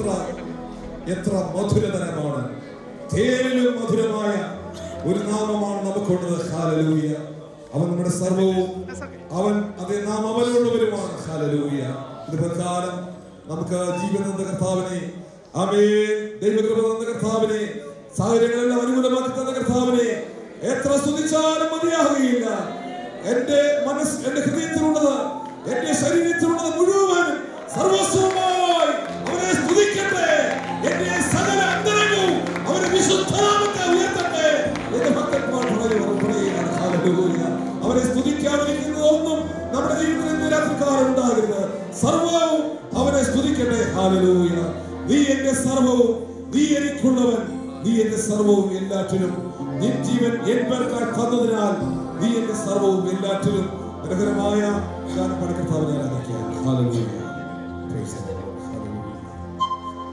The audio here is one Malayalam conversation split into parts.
എത്ര മധുരതരമാണ് തേനിലും മധുരമായ ഒരു നാമമാണ് നമുക്കുള്ളത് ഹാലലൂയ അവൻ നമ്മുടെ സർവവും അവൻ അതേ നാം അവനുള്ളവരുമാണ് ഹാലലൂയ ഇത് പ്രകാരം നമുക്ക് ജീവൻ തന്ന കർത്താവിനെ ആമേൻ ദൈവകൃപ തന്ന കർത്താവിനെ സാഹചര്യങ്ങളെല്ലാം അനുകൂലമാക്കി തന്ന കർത്താവിനെ എത്ര സ്തുതിച്ചാലും മതിയാകുകയില്ല എന്റെ മനസ്സ് എന്റെ ഹൃദയത്തിലുള്ളത് എന്റെ ശരീരത്തിലുള്ളത് മുഴുവൻ സർവസ്വമായി അവനെ സ്തുതിക്കട്ടെ എന്റെ സകല അന്തരംഗവും അവനെ വിശുദ്ധനാമത്തെ ഉയർത്തട്ടെ എന്റെ ഭക്തന്മാർ പറയുവാൻ പറയുകയാണ് ഹല്ലേലൂയ. അവനെ സ്തുതിക്കാതിരിക്കുന്നതൊന്നും നമ്മുടെ ജീവിതത്തിൽ ഇന്ന് രാത്രിക്കാലം ഉണ്ടാകരുത് സർവവും അവനെ സ്തുതിക്കട്ടെ ഹാലലൂയ നീ എന്റെ സർവവും നീ എനിക്കുള്ളവൻ നീ എന്റെ സർവവും എല്ലാറ്റിലും നിൻ ജീവൻ എൻ പേർക്കായി തന്നതിനാൽ നീ എന്റെ സർവവും എല്ലാറ്റിലും മനോഹരമായ ഗാനം പഠിക്കർത്താവിനെ ആരാധിക്കാം hallelujah Praise the Lord. Hallelujah.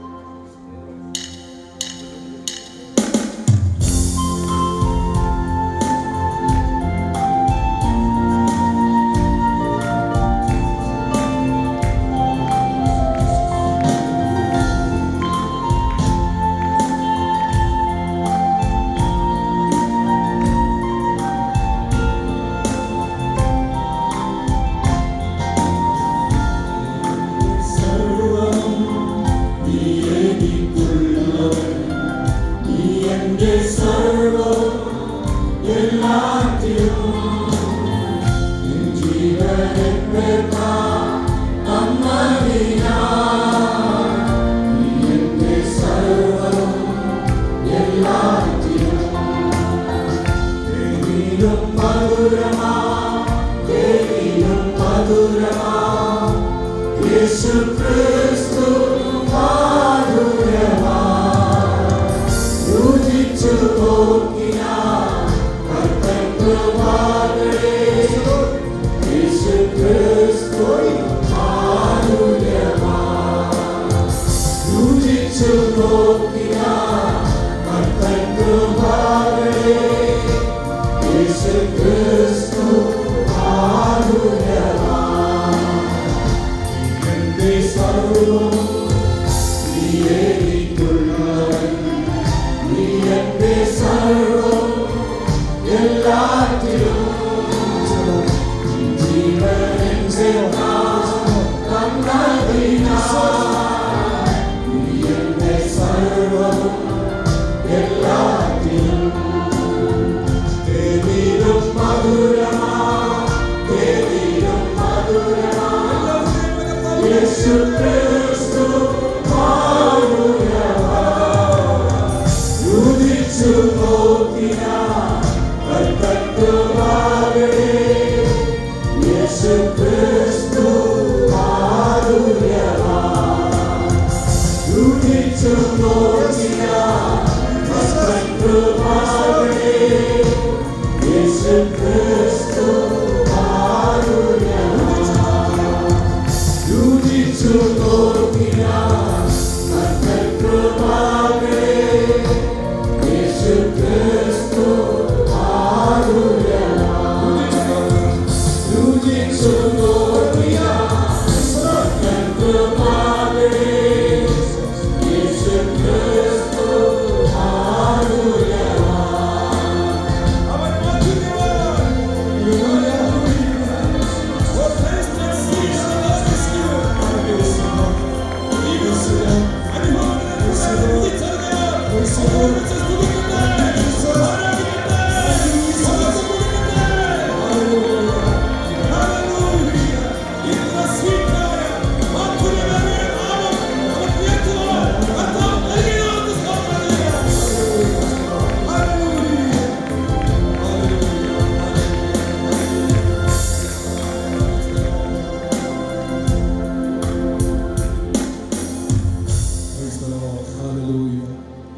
Praise the Lord. Hallelujah.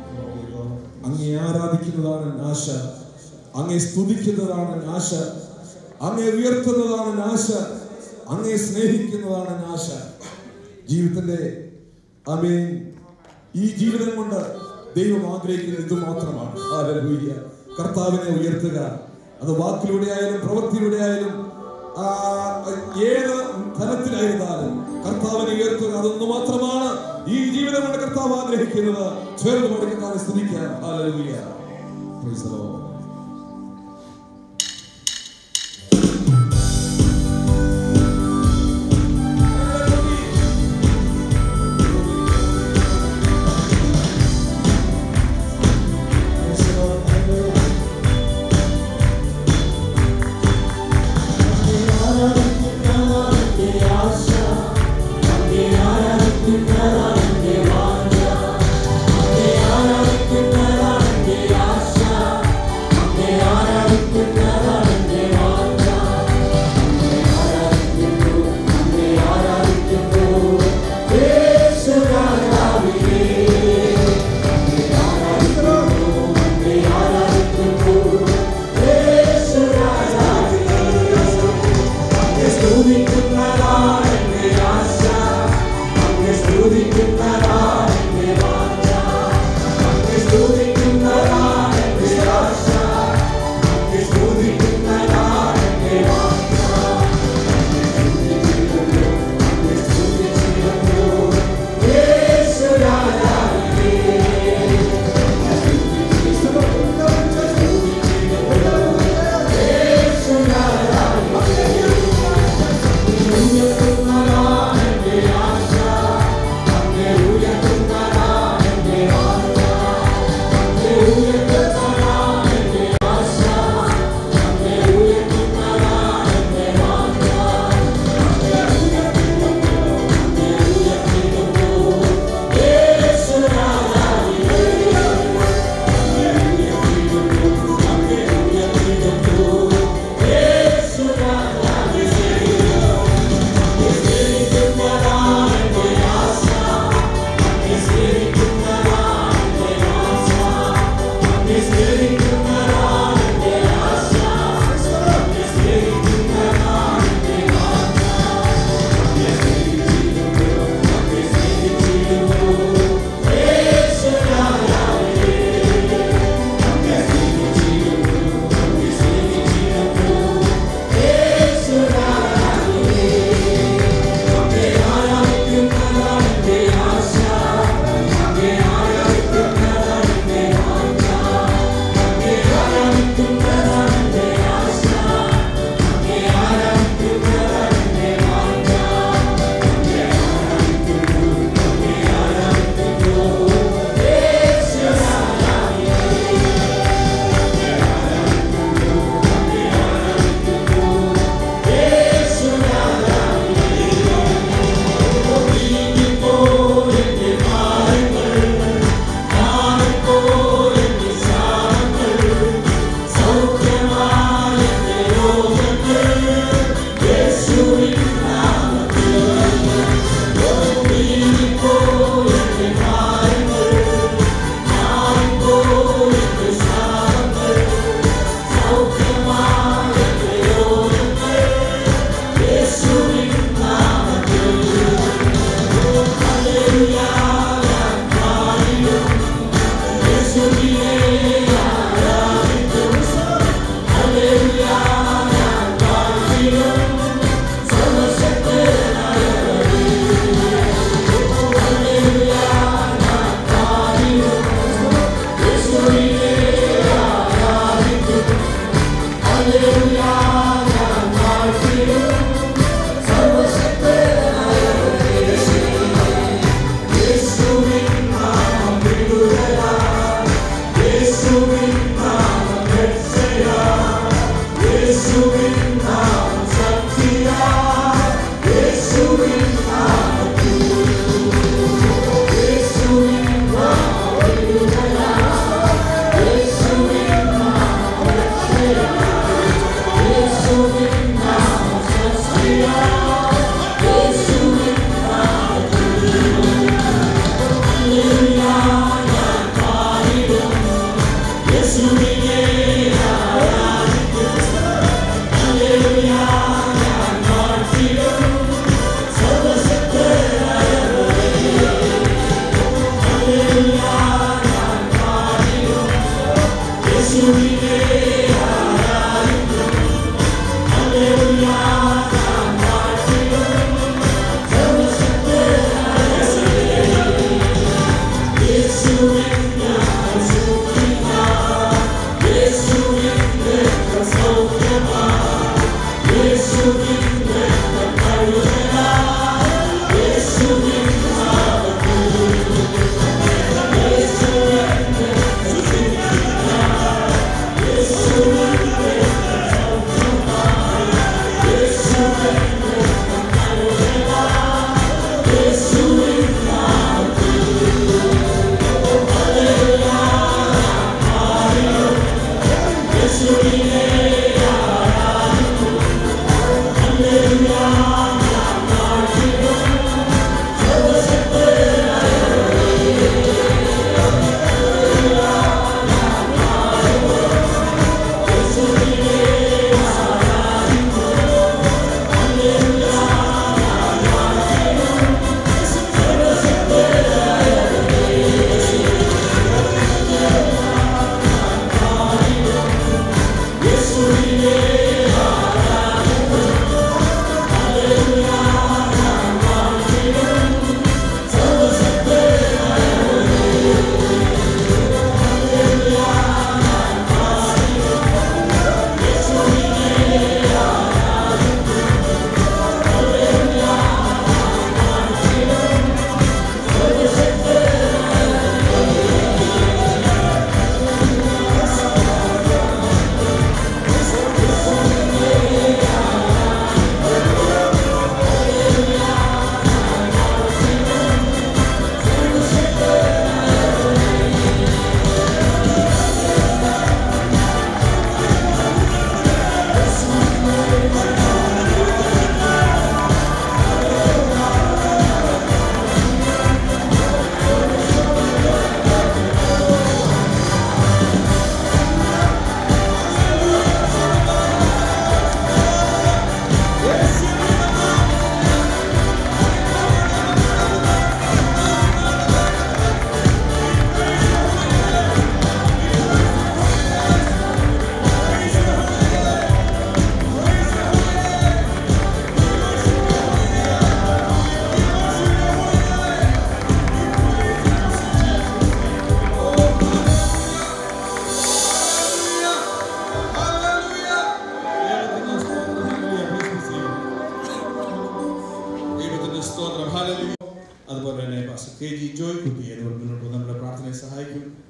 അങ്ങേ ആരാധിക്കുന്നതാണ് ആശ അങ്ങേ സ്തുതിക്കുന്നതാണ് ആശ അങ്ങേ ഉയർത്തുന്നതാണ് ആശ അങ്ങേ സ്നേഹിക്കുന്നതാണ് ആശ ജീവിതത്തിന്റെ അമേൻ ഈ ജീവിതം കൊണ്ട് ദൈവം ആഗ്രഹിക്കുന്നത് ഇത് മാത്രമാണ് ഹല്ലേലൂയ. കർത്താവിനെ ഉയർത്തുക അത് വാക്കിലൂടെ ആയാലും പ്രവൃത്തിയിലൂടെ ആയാലും ആ, ഏത് തലത്തിലായിരുന്നാലും കർത്താവിനെ ഉയർത്തുക അതൊന്നു മാത്രമാണ് ഈ ജീവിതമാണ് കർത്താവ് ആഗ്രഹിക്കുന്നത് ചേർന്ന് കൊണ്ട് കർത്താവ് സ്തുതിക്കാം ഹല്ലേലൂയ Praise the Lord. ആരാധിക്കുന്നതാണ്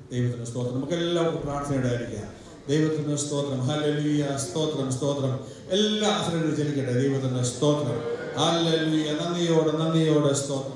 ദൈവത്തിന് സ്തോത്രം നമുക്ക് എല്ലാവർക്കും പ്രാർത്ഥനയുടെ ആയിരിക്കാം ദൈവത്തിന് സ്തോത്രം ഹല്ലേലൂയ സ്തോത്രം സ്തോത്രം എല്ലാ ആശ്രയങ്ങളും ചെലിക്കട്ടെ ദൈവത്തിന് സ്തോത്രം ഹല്ലേലൂയ നന്ദിയോടെ നന്ദിയോടെ സ്തോത്രം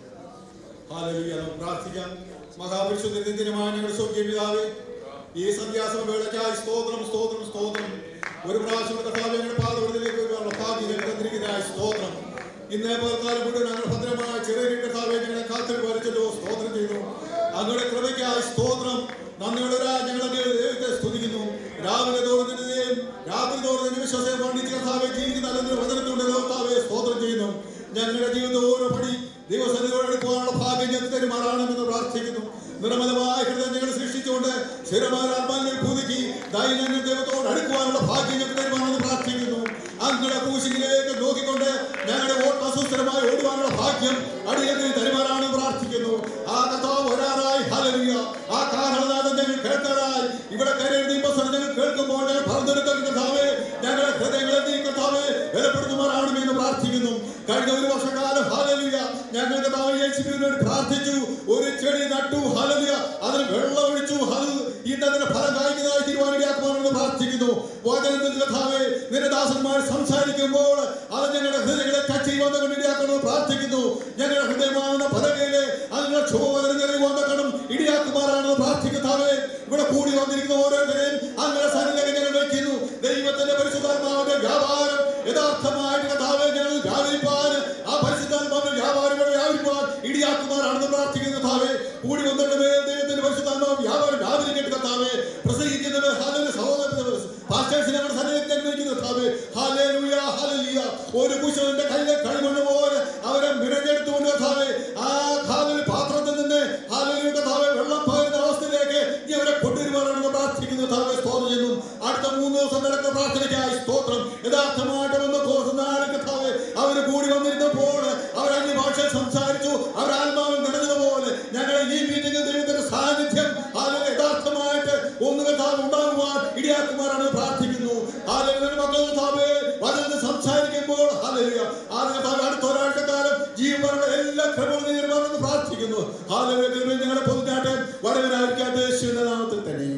ഹാലലുയ നമുക്ക് പ്രാർത്ഥിക്കാം മഹാപരിശുദ്ധ നിത്യമായ ഞങ്ങളുടെ സ്വർഗീയ പിതാവേ ഈ സന്ധ്യാസമ വേളയ്ക്കായി സ്തോത്രം സ്തോത്രം സ്തോത്രം ഒരു പ്രാവശ്യം കർത്താവ് ഞങ്ങളുടെ പാതവൃത്തിലേക്ക് വരുവാനുള്ള ഭാഗ്യം ഞങ്ങൾ തന്നിരിക്കുന്നതായ സ്തോത്രം ഇന്നേ പകർക്കാലം മുഴുവൻ ഞങ്ങൾ ഭദ്രമായ ചെറിയ കർത്താവെ ഞങ്ങളെ കാത്തിൽ വരച്ചല്ലോ സ്തോത്രം ചെയ്തു അങ്ങയുടെ കൃപയ്ക്കായി സ്തോത്രം നന്ദിയുടെ ഞങ്ങൾ അങ്ങയുടെ ദൈവത്തെ സ്തുതിക്കുന്നു രാവിലെ തോറുന്നതിനെയും രാത്രി തോറുന്ന വിശ്വാസം പണ്ഡിറ്റ് കർത്താവെ ജീവിക്കുന്ന അല്ലെങ്കിൽ വചനത്തിലൂടെ കർത്താവെ സ്തോത്രം ചെയ്യുന്നു ഞങ്ങളുടെ ജീവിതം ഓരോ പടി ദൈവസന്നിധിയോട് എടുക്കുവാനുള്ള ഭാഗ്യം ഞങ്ങൾക്ക് തരുമാറാണെന്ന് പ്രാർത്ഥിക്കുന്നു നിർമ്മലമായ ഹൃദയം ഞങ്ങൾ സൃഷ്ടിച്ചുകൊണ്ട് സ്ഥിരമായ ആത്മാവിനെ പുതുക്കി ദൈനംദിന ദൈവത്തോട് അടുക്കുവാനുള്ള ഭാഗ്യം ഞങ്ങൾക്ക് തരുമാണെന്ന് പ്രാർത്ഥിക്കുന്നു അങ്ങയുടെ കൂശിലേക്ക് നോക്കിക്കൊണ്ട് ഞങ്ങളുടെ ഓട്ട സുസ്ഥിരമായി ഓടുവാനുള്ള ഭാഗ്യം അടിയത്തിന് തരുമാറാണെന്ന് പ്രാർത്ഥിക്കുന്നു ആ കഥാവ് ഒരാറായി ഹലരിയ ആ കാരണനാഥം ഞങ്ങൾ കേൾക്കാറായി ഇവിടെ കരയിൽ ദീപസ്ഥലം ഞങ്ങൾ കേൾക്കുമ്പോൾ ഞങ്ങൾ പറഞ്ഞെടുക്കുന്ന കഥാവേ ഞങ്ങളുടെ ഹൃദയങ്ങളെ നീ കഥാവേ ബലപ്പെടുത്തുമാറാണെന്ന് പ്രാർത്ഥിക്കുന്നു കഴിഞ്ഞ ഒരു വർഷക്കാലം ഹാലലിയ ഞങ്ങൾ കഥാവ് യേശുവിന് വേണ്ടി പ്രാർത്ഥിച്ചു ഒരു ചെടി നട്ടു ഹാലലിയ അതിന് വെള്ളം ഒഴിച്ചു അത് ഇന്ന് അതിന്റെ ഫലം കായ്ക്കുന്നതായി തീരുമാനിക്കാക്കുവാനെന്ന് പ്രാർത്ഥിക്കുന്നു വചനത്തിൽ കഥാവേ നിന്റെ ദാസന്മാർ സംസാരിക്കുമ്പോൾ അത് ഞങ്ങളുടെ ഹൃദയങ്ങളെ ടച്ച് ചെയ്യുവാൻ ഇടയാക്കണമെന്ന് പ്രാർത്ഥിക്കുന്നു ഞങ്ങളുടെ ഹൃദയമാകുന്ന പലകയിലെ അതിനുള്ള ശുഭവചനം നിറയുവാൻ ഇടിയാക്കുമാറാണെന്ന് പ്രാർത്ഥിക്കുന്നതാവേ ഇവിടെ കൂടി വന്നിരിക്കുന്ന ഓരോരുത്തരെയും അങ്ങനെ സന്നിധിയിലേക്ക് ഞങ്ങൾ വയ്ക്കുന്നു ദൈവത്തിന്റെ പരിശുദ്ധാത്മാവിന്റെ വ്യാപാരം യഥാർത്ഥമായിട്ട് കഥാവെ ഞങ്ങൾ വ്യാപരിപ്പാൻ ആ പരിശുദ്ധാത്മാവിന്റെ വ്യാപാരങ്ങൾ വ്യാപരിപ്പാൻ ഇടിയാക്കുമാറാണെന്ന് പ്രാർത്ഥിക്കുന്ന കഥാവെ കൂടി വന്നിട്ട് മേൽ ദൈവത്തിന്റെ പരിശുദ്ധാത്മാവ് വ്യാപാരം വ്യാപരിക്കട്ടെ കഥാവെ പ്രസംഗിക്കുന്നവർ ഹാലന്റെ സഹോദരൻ പാസ്റ്റേഴ്സ് ഞങ്ങളുടെ സന്നിധിയിൽ അനുഗ്രഹിക്കുന്ന കഥാവെ ഹാലേലൂയ ഹാലലിയ ഒരു കുശവന്റെ കയ്യിലെ കളിമണ്ണ് പോലെ അവരെ മിനഞ്ഞെടുത്തുകൊണ്ട് കഥാവെ ആ ഹാലിൽ പാത്രത്തിൽ നിന്ന് ഹാലലിയ കഥാവെ വെള്ളം പകരുന്ന അവസ്ഥയിലേക്ക് നീ അവരെ കൊണ്ടുവരുവാനാണെന്ന് പ്രാർത്ഥിക്കുന്നു കഥാവെ സ്തോത്രം ചെയ്യുന്നു അടുത്ത മൂന്ന് ദിവസം നടക്കുന്ന പ്രാർത്ഥനയ്ക്കായി സ്തോത്രം യഥാർത്ഥമായിട്ട് വന്ന ദിവസം നാളെ കഥാവെ അവർ കൂടി വന്നിരുന്നപ്പോൾ അവർ അന്യ ഭാഷ സംസാരിച്ചു അവർ ആത്മാവിൽ നടന്നതുപോലെ ഞങ്ങളെ ഈ മീറ്റിംഗിൽ ദൈവത്തിന്റെ സാന്നിധ്യം ഹാലൽ യഥാർത്ഥമായിട്ട് ഒന്ന് കഥാവ് ഉണ്ടാകുവാൻ ഇടിയാക്കുമാറാണ് പ്രാർത്ഥിക്കുന്നു ഹാലലിന്റെ മക്കൾ കഥാവെ വചനത്തിൽ സംസാരിക്കുമ്പോൾ ഹാലലിയ ആ കഥാവ് അടുത്ത ഒരാഴ്ചക്കാലം ജീവനുള്ള എല്ലാ ക്രമവും നിർമ്മാണമെന്ന് പ്രാർത്ഥിക്കുന്നു ഹാലലിയ കൃപ ഞങ്ങളെ പൊതുഞ്ഞാട്ടെ വരവനായിരിക്കാട്ടെ യേശുവിന്റെ നാമത്തിൽ തന്നെ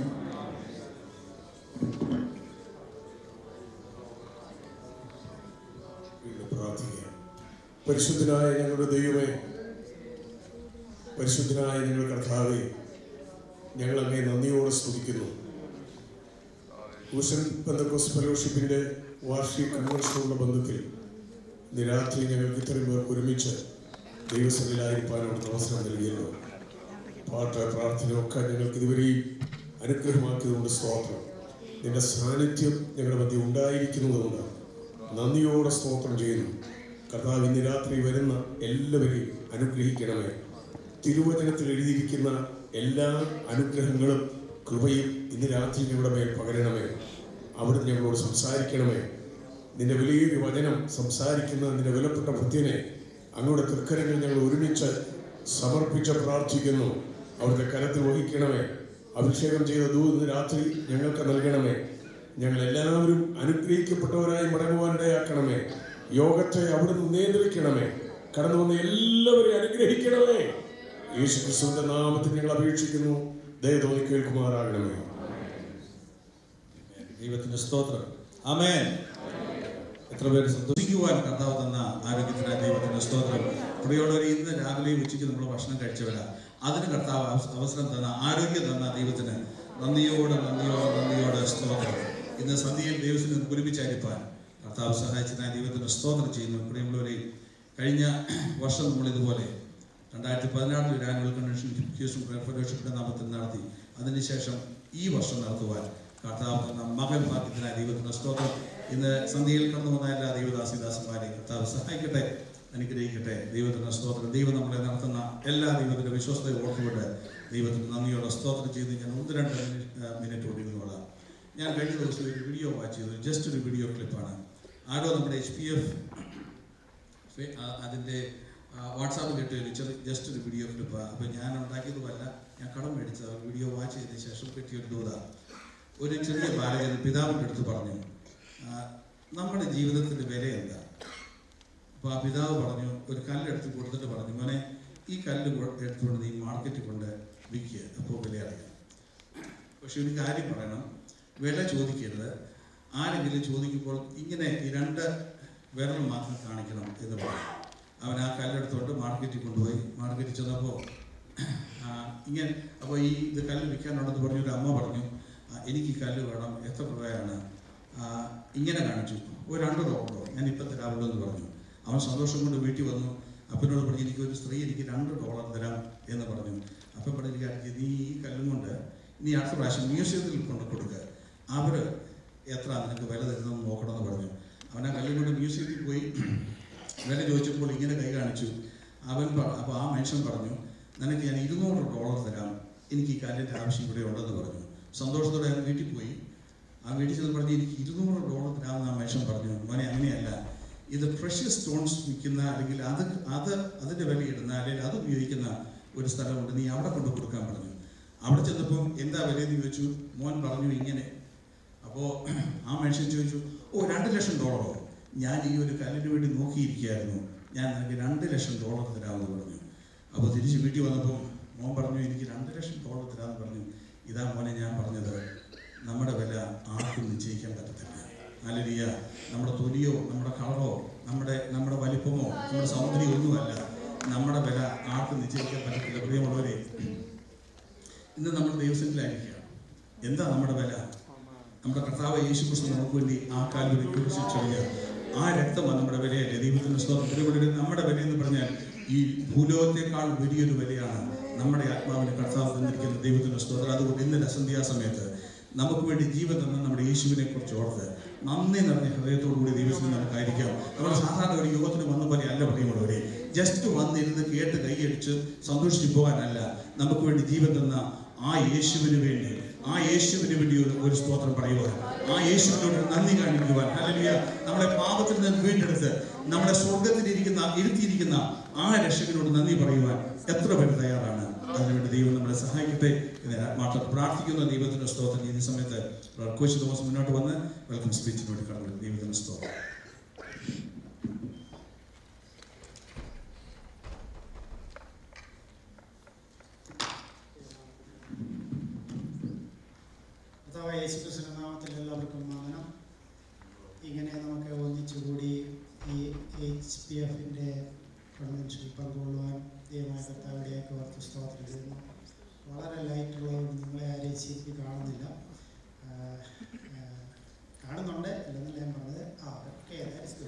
വീണ്ടും പ്രാർത്ഥിക്കാം പരിശുദ്ധനായ ഞങ്ങളുടെ ദൈവമേ പരിശുദ്ധനായ ഞങ്ങൾ കർത്താവെ ഞങ്ങൾ അങ്ങേ നന്ദിയോടെ സ്തുതിക്കുന്നു ഊഷൻ പെന്തക്കോസ് ഫെലോഷിപ്പിന്റെ വാർഷിക കൺവെൻഷനുള്ള ബന്ധത്തിൽ ഇന്ന് രാത്രി ഞങ്ങൾക്ക് ഇത്രയും പേർക്ക് ഒരുമിച്ച് ദൈവസഭയിലായിരിക്കാൻ അവിടുത്തെ അവസരം നൽകിയല്ലോ പാട്ട് പ്രാർത്ഥന ഒക്കെ ഞങ്ങൾക്ക് ഇതുവരെയും അനുഗ്രഹമാക്കിയതുകൊണ്ട് സ്തോത്രം നിന്റെ സാന്നിധ്യം ഞങ്ങളുടെ മധ്യ ഉണ്ടായിരിക്കുന്നതുകൊണ്ട് നന്ദിയോടെ സ്തോത്രം ചെയ്യുന്നു കർത്താവ് ഇന്ന് രാത്രി വരുന്ന എല്ലാവരെയും അനുഗ്രഹിക്കണമേ തിരുവചനത്തിൽ എഴുതിയിരിക്കുന്ന എല്ലാ അനുഗ്രഹങ്ങളും കൃപയും ഇന്ന് രാത്രി ഞങ്ങളുടെ മേൽ പകരണമേ അവിടെ ഞങ്ങളോട് സംസാരിക്കണമേ നിന്റെ വലിയൊരു വചനം സംസാരിക്കുന്ന നിന്റെ വിലപ്പെട്ട ഭൃത്യനെ അങ്ങയുടെ തൃക്കരങ്ങൾ ഞങ്ങൾ ഒരുമിച്ച് സമർപ്പിച്ച് പ്രാർത്ഥിക്കുന്നു അവിടുത്തെ കരത്തിൽ വഹിക്കണമേ അഭിഷേകം ചെയ്ത ദൂ ഇന്ന് രാത്രി ഞങ്ങൾക്ക് നൽകണമേ ഞങ്ങൾ എല്ലാവരും അനുഗ്രഹിക്കപ്പെട്ടവരായി മടങ്ങുവാനിടയാക്കണമേ യോഗത്തെ അവിടുന്ന് നിയന്ത്രിക്കണമേ കടന്നു വന്ന എല്ലാവരെയും അനുഗ്രഹിക്കണമേ യേശു ക്രിസ്തുവിന്റെ നാമത്തിൽ ഞങ്ങൾ അപേക്ഷിക്കുന്നു ദയതോന്നി കേൾക്കുമാറാകണമേ ദൈവത്തിന്റെ സ്തോത്രം ആമേൻ എത്ര പേര് സന്തോഷിക്കുവാൻ കർത്താവ് തന്ന ആരോഗ്യത്തിന് ദൈവത്തിന്റെ സ്തോത്രം പ്രിയോളവർ ഇന്ന് രാവിലെയും ഉച്ചയ്ക്ക് നമ്മൾ ഭക്ഷണം കഴിച്ചവരാ അതിന് കർത്താവ് അവസ- അവസരം തന്ന ആരോഗ്യം തന്ന ദൈവത്തിന് നന്ദിയോടെ നന്ദിയോടെ നന്ദിയോടെ സ്തോത്രം ഇന്ന് സന്ധ്യയിൽ ദൈവത്തിന് ഒരുമിച്ചായിരിക്കാൻ കർത്താവ് സഹായിച്ചതിനായി ദൈവത്തിന് സ്തോത്രം ചെയ്യുന്നു പ്രിയമുള്ളവരെ കഴിഞ്ഞ വർഷം നമ്മൾ ഇതുപോലെ രണ്ടായിരത്തി പതിനാറിൽ ഒരു ആനുവൽ കൺവെൻഷൻ ഹ്യൂസ്റ്റൺ പ്രയർ ഫെലോഷിപ്പിന്റെ നാമത്തിൽ നടത്തി അതിനുശേഷം ഈ വർഷം നടത്തുവാൻ കർത്താവ് തന്ന മകൻ ഭാഗ്യത്തിനായി ദൈവത്തിന്റെ സ്തോത്രം ഇന്ന് സന്ധ്യയിൽ കടന്നു വന്ന എല്ലാ ദൈവദാസിദാസന്മാരെയും കർത്താവ് സഹായിക്കട്ടെ അനുഗ്രഹിക്കട്ടെ ദൈവത്തിന്റെ സ്തോത്രം ദൈവം നമ്മളെ നടത്തുന്ന എല്ലാ ദൈവത്തിന്റെ വിശ്വസ്തയെ ഓർത്തുകൊണ്ട് ദൈവത്തിന് നന്ദിയോടെ സ്തോത്രം ചെയ്ത് ഞാൻ ഒന്ന് രണ്ട് മിനിറ്റ് ഓടിക്കുന്നോളാം ഞാൻ കഴിഞ്ഞ ദിവസം ഒരു വീഡിയോ വാച്ച് ചെയ്തു ജസ്റ്റ് ഒരു വീഡിയോ ക്ലിപ്പാണ് ആരോ നമ്മുടെ എച്ച് പി എഫ് ഫെ- ആ, അതിൻ്റെ വാട്സാപ്പിൽ ഇട്ട് ഒരു ചെറിയ ജസ്റ്റ് ഒരു വീഡിയോ ക്ലിപ്പ് അപ്പോൾ ഞാൻ ഉണ്ടാക്കിയതുമല്ല ഞാൻ കടം മേടിച്ച വീഡിയോ വാച്ച് ചെയ്തതിന് ശേഷം കിട്ടിയൊരു ദൂത ഒരു ചെറിയ ബാലകൻ പിതാവിൻ്റെ അടുത്ത് പറഞ്ഞു ആ, നമ്മുടെ ജീവിതത്തിൻ്റെ വില എന്താ അപ്പോൾ ആ പിതാവ് പറഞ്ഞു ഒരു കല്ലെടുത്ത് കൊടുത്തിട്ട് പറഞ്ഞു മോനെ ഈ കല്ല് കൊ- എടുത്തുകൊണ്ട് നീ മാർക്കറ്റിൽ കൊണ്ട് വിൽക്കുക അപ്പോൾ വില അറിയാം പക്ഷെ ഒരു കാര്യം പറയണം വില ചോദിക്കരുത് ആരെങ്കിലും ചോദിക്കുമ്പോൾ ഇങ്ങനെ ഈ രണ്ട് വിരൽ മാത്രം കാണിക്കണം എന്ന് പറയും അവൻ ആ കല്ലെടുത്തോണ്ട് മാർക്കറ്റിൽ കൊണ്ടുപോയി മാർക്കറ്റിൽ ചെന്നപ്പോൾ ആ, ഇങ്ങനെ അപ്പോൾ ഈ ഇത് കല്ല് വിൽക്കാനുണ്ടെന്ന് പറഞ്ഞു ഒരു അമ്മ പറഞ്ഞു "ആ, എനിക്ക് ഈ കല്ല് വേണം എത്ര രൂപയാണ് ആ, ഇങ്ങനെ കാണിച്ചു ഒരു രണ്ട് ഡോളറോ ഞാൻ ഇപ്പം തരാമല്ലോ എന്ന് പറഞ്ഞു അവൻ സന്തോഷം കൊണ്ട് വീട്ടിൽ വന്നു അപ്പനോട് പറഞ്ഞു എനിക്ക് ഒരു സ്ത്രീ എനിക്ക് രണ്ട് ഡോളർ തരാം എന്ന് പറഞ്ഞു അപ്പം പറഞ്ഞു എനിക്ക് നീ ഈ കല്ലും കൊണ്ട് നീ അടുത്ത പ്രാവശ്യം മ്യൂസിയത്തിൽ കൊണ്ട് കൊടുക്കുക അവർ എത്ര നിനക്ക് വില തരുന്നതെന്ന് നോക്കണമെന്ന് പറഞ്ഞു അവൻ ആ കല്ലും കൊണ്ട് മ്യൂസിയത്തിൽ പോയി വില ചോദിച്ചപ്പോൾ ഇങ്ങനെ കൈ കാണിച്ചു അവൻ അപ്പോൾ ആ മനുഷ്യൻ പറഞ്ഞു നിനക്ക് ഞാൻ ഇരുന്നൂറ് ഡോളർ തരാം എനിക്ക് ഈ കല്ലിൻ്റെ ആവശ്യം ഇവിടെ ഉണ്ടെന്ന് പറഞ്ഞു സന്തോഷത്തോടെ അവൻ വീട്ടിൽ പോയി ആ വീട്ടിൽ ചെന്ന് പറഞ്ഞ് എനിക്ക് ഇരുന്നൂറ് ഡോളർ തരാമെന്ന് ആ മനുഷ്യൻ പറഞ്ഞു മോനെ അങ്ങനെയല്ല ഇത് പ്രഷ്യസ് സ്റ്റോൺസ് വിൽക്കുന്ന അല്ലെങ്കിൽ അത് അത് അതിൻ്റെ വിലയിടുന്ന അല്ലെങ്കിൽ അത് ഉപയോഗിക്കുന്ന ഒരു സ്ഥലമുണ്ട് നീ അവിടെ കൊണ്ട് കൊടുക്കാൻ പറഞ്ഞു അവിടെ ചെന്നപ്പം എന്താ വിലയെന്ന് ചോദിച്ചു മോൻ പറഞ്ഞു ഇങ്ങനെ അപ്പോൾ ആ മനുഷ്യൻ ചോദിച്ചു ഓ രണ്ട് ലക്ഷം ഡോളറോ ഞാൻ ഈ ഒരു കല്ലിന് വേണ്ടി നോക്കിയിരിക്കുകയായിരുന്നു ഞാൻ നിനക്ക് രണ്ട് ലക്ഷം ഡോളർ തരാമെന്ന് പറഞ്ഞു അപ്പോൾ തിരിച്ച് വീട്ടിൽ വന്നപ്പോൾ മോൻ പറഞ്ഞു എനിക്ക് രണ്ട് ലക്ഷം ഡോളർ തരാമെന്ന് പറഞ്ഞു ഇതാ മോനെ ഞാൻ പറഞ്ഞത് നമ്മുടെ വില ആർക്കും നിശ്ചയിക്കാൻ പറ്റത്തില്ല അല്ലരിയ നമ്മുടെ തൊലിയോ നമ്മുടെ കളറോ നമ്മുടെ നമ്മുടെ വലിപ്പമോ നമ്മുടെ സൗന്ദര്യമോ ഒന്നുമല്ല നമ്മുടെ വില ആർക്കും നിശ്ചയിക്കാൻ പറ്റത്തില്ല പ്രിയമുള്ളവരെ ഇന്ന് നമ്മൾ ദൈവസത്തിലായിരിക്കുക എന്താ നമ്മുടെ വില നമ്മുടെ കർത്താവ് യേശു ക്രിസ്തു നമുക്ക് വേണ്ടി ആ കാലിൽ കുറിച്ചിച്ചറിഞ്ഞ ആ രക്തമാണ് നമ്മുടെ വിലയല്ലേ ദൈവത്തിന്റെ സ്തോത്രത്തിലൂടെ നമ്മുടെ വില എന്ന് പറഞ്ഞാൽ ഈ ഭൂലോകത്തെക്കാൾ വലിയൊരു വിലയാണ് നമ്മുടെ ആത്മാവിന് കർത്താവ് തന്നിരിക്കുന്ന ദൈവത്തിന്റെ സ്തോത്രം അതുകൊണ്ട് ഇന്നലെ സന്ധ്യാസമയത്ത് നമുക്ക് വേണ്ടി ജീവൻ തന്ന നമ്മുടെ യേശുവിനെ കുറിച്ച് ഓർത്ത് നന്ദി നിറഞ്ഞ ഹൃദയത്തോടുകൂടി ദൈവത്തിന് നമുക്കായിരിക്കാം നമ്മൾ സാധാരണ ഒരു യുഗത്തിന് വന്ന പോലെ അല്ല പറയുമ്പോഴവരെ ജസ്റ്റ് വന്നിരുന്ന് കേട്ട് കൈയടിച്ച് സന്തോഷിച്ചു പോകാനല്ല നമുക്ക് വേണ്ടി ജീവൻ തന്ന ആ യേശുവിന് വേണ്ടി ആ യേശുവിന് വേണ്ടി ഒരു ഒരു സ്തോത്രം പറയുവാൻ ആ യേശുവിനോട് നന്ദി കാണിക്കുവാൻ അല്ലെങ്കിൽ നമ്മളെ പാപത്തിൽ നിന്ന് വീണ്ടെടുത്ത് നമ്മുടെ സ്വർഗത്തിലിരിക്കുന്ന ഇരുത്തിയിരിക്കുന്ന ആ രക്ഷകനോട് നന്ദി പറയുവാൻ എത്ര പേര് തയ്യാറാണ് അതിനുവേണ്ടി ദൈവം നമ്മളെ സഹായിക്കട്ടെ എന്ന് ഞാൻ ആത്മാർത്ഥ പ്രാർത്ഥിക്കുന്ന ദൈവത്തിന്റെ സ്തോത്രം ഈ സമയത്ത് കോച്ച് തോമസ് മുന്നോട്ട് വന്ന് വെൽക്കം സ്പീച്ചിന് വേണ്ടി കടന്നു ദൈവത്തിന്റെ സ്തോത്രം കർത്താവായ യേശുക്രിസ്തുവിന്റെ നാമത്തിൽ എല്ലാവർക്കും വന്ദനം ഇങ്ങനെ നമുക്ക് ഒന്നിച്ചുകൂടി ഈ എച്ച് പി എഫിൻ്റെ കൺവെൻഷനിൽ പങ്കുകൊള്ളുവാൻ ദൈവമായ കർത്താവിടെയൊക്കെ ഓർത്ത് സ്തോത്രം ചെയ്യുന്നു വളരെ ലൈറ്റുള്ളതുകൊണ്ട് നിങ്ങളെ ആരെയും ശരിക്കും കാണുന്നില്ല ആഹ് ആഹ് കാണുന്നുണ്ട് അല്ലെന്നല്ല ഞാൻ പറഞ്ഞത് ആ ഓക്കെ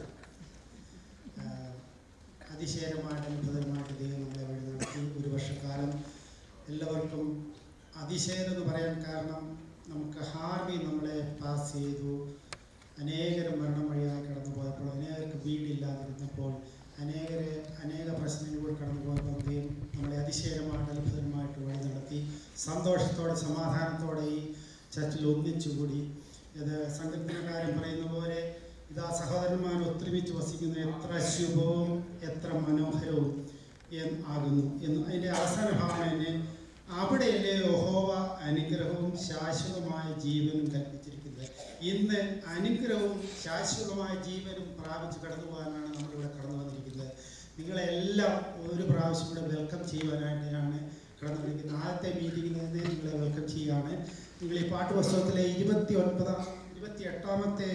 അതിശയകരമായിട്ട് അത്ഭുതമായിട്ട് ദൈവം നമ്മളെ വഴി നടത്തി ഒരു വർഷക്കാലം എല്ലാവർക്കും അതിശയം എന്ന് പറയാൻ കാരണം നമുക്ക് ഹാർവി നമ്മളെ പാസ് ചെയ്തു അനേകരും മരണം വഴിയായി കടന്നു പോയപ്പോൾ അനേകർക്ക് വീടില്ലാതിരുന്നപ്പോൾ അനേകരെ അനേക പ്രശ്നങ്ങളിലൂടെ കടന്നു പോയപ്പോൾ ദൈവം നമ്മളെ അതിശയകരമായിട്ട് അത്ഭുതമായിട്ട് വഴി നടത്തി സന്തോഷത്തോടെ സമാധാനത്തോടെ ഈ ചർച്ചിൽ ഒന്നിച്ചുകൂടി ഇത് സങ്കീർത്തനക്കാരൻ പറയുന്ന പോലെ ഇതാ സഹോദരന്മാർ ഒത്തൊരുമിച്ച് വസിക്കുന്ന എത്ര ശുഭവും എത്ര മനോഹരവും എന്ന് ആകുന്നു എന്ന് അതിൻ്റെ അവസാന ഭാവന തന്നെ അവിടെയല്ലേ യഹോവ അനുഗ്രഹവും ശാശ്വതമായ ജീവനും കൽപ്പിച്ചിരിക്കുന്നത് ഇന്ന് അനുഗ്രഹവും ശാശ്വതമായ ജീവനും പ്രാപിച്ച് കടന്നു പോകാനാണ് നമ്മളിവിടെ കടന്നു വന്നിരിക്കുന്നത് നിങ്ങളെല്ലാം ഒരു പ്രാവശ്യം കൂടെ വെൽക്കം ചെയ്യുവാനായിട്ടാണ് കടന്നു വന്നിരിക്കുന്നത് ആദ്യത്തെ മീറ്റിംഗിൽ നിന്ന് നിങ്ങളെ വെൽക്കം ചെയ്യുകയാണ് നിങ്ങൾ ഈ പാട്ട് പുസ്തകത്തിലെ ഇരുപത്തി ഒൻപതാം ഇരുപത്തി എട്ടാമത്തെ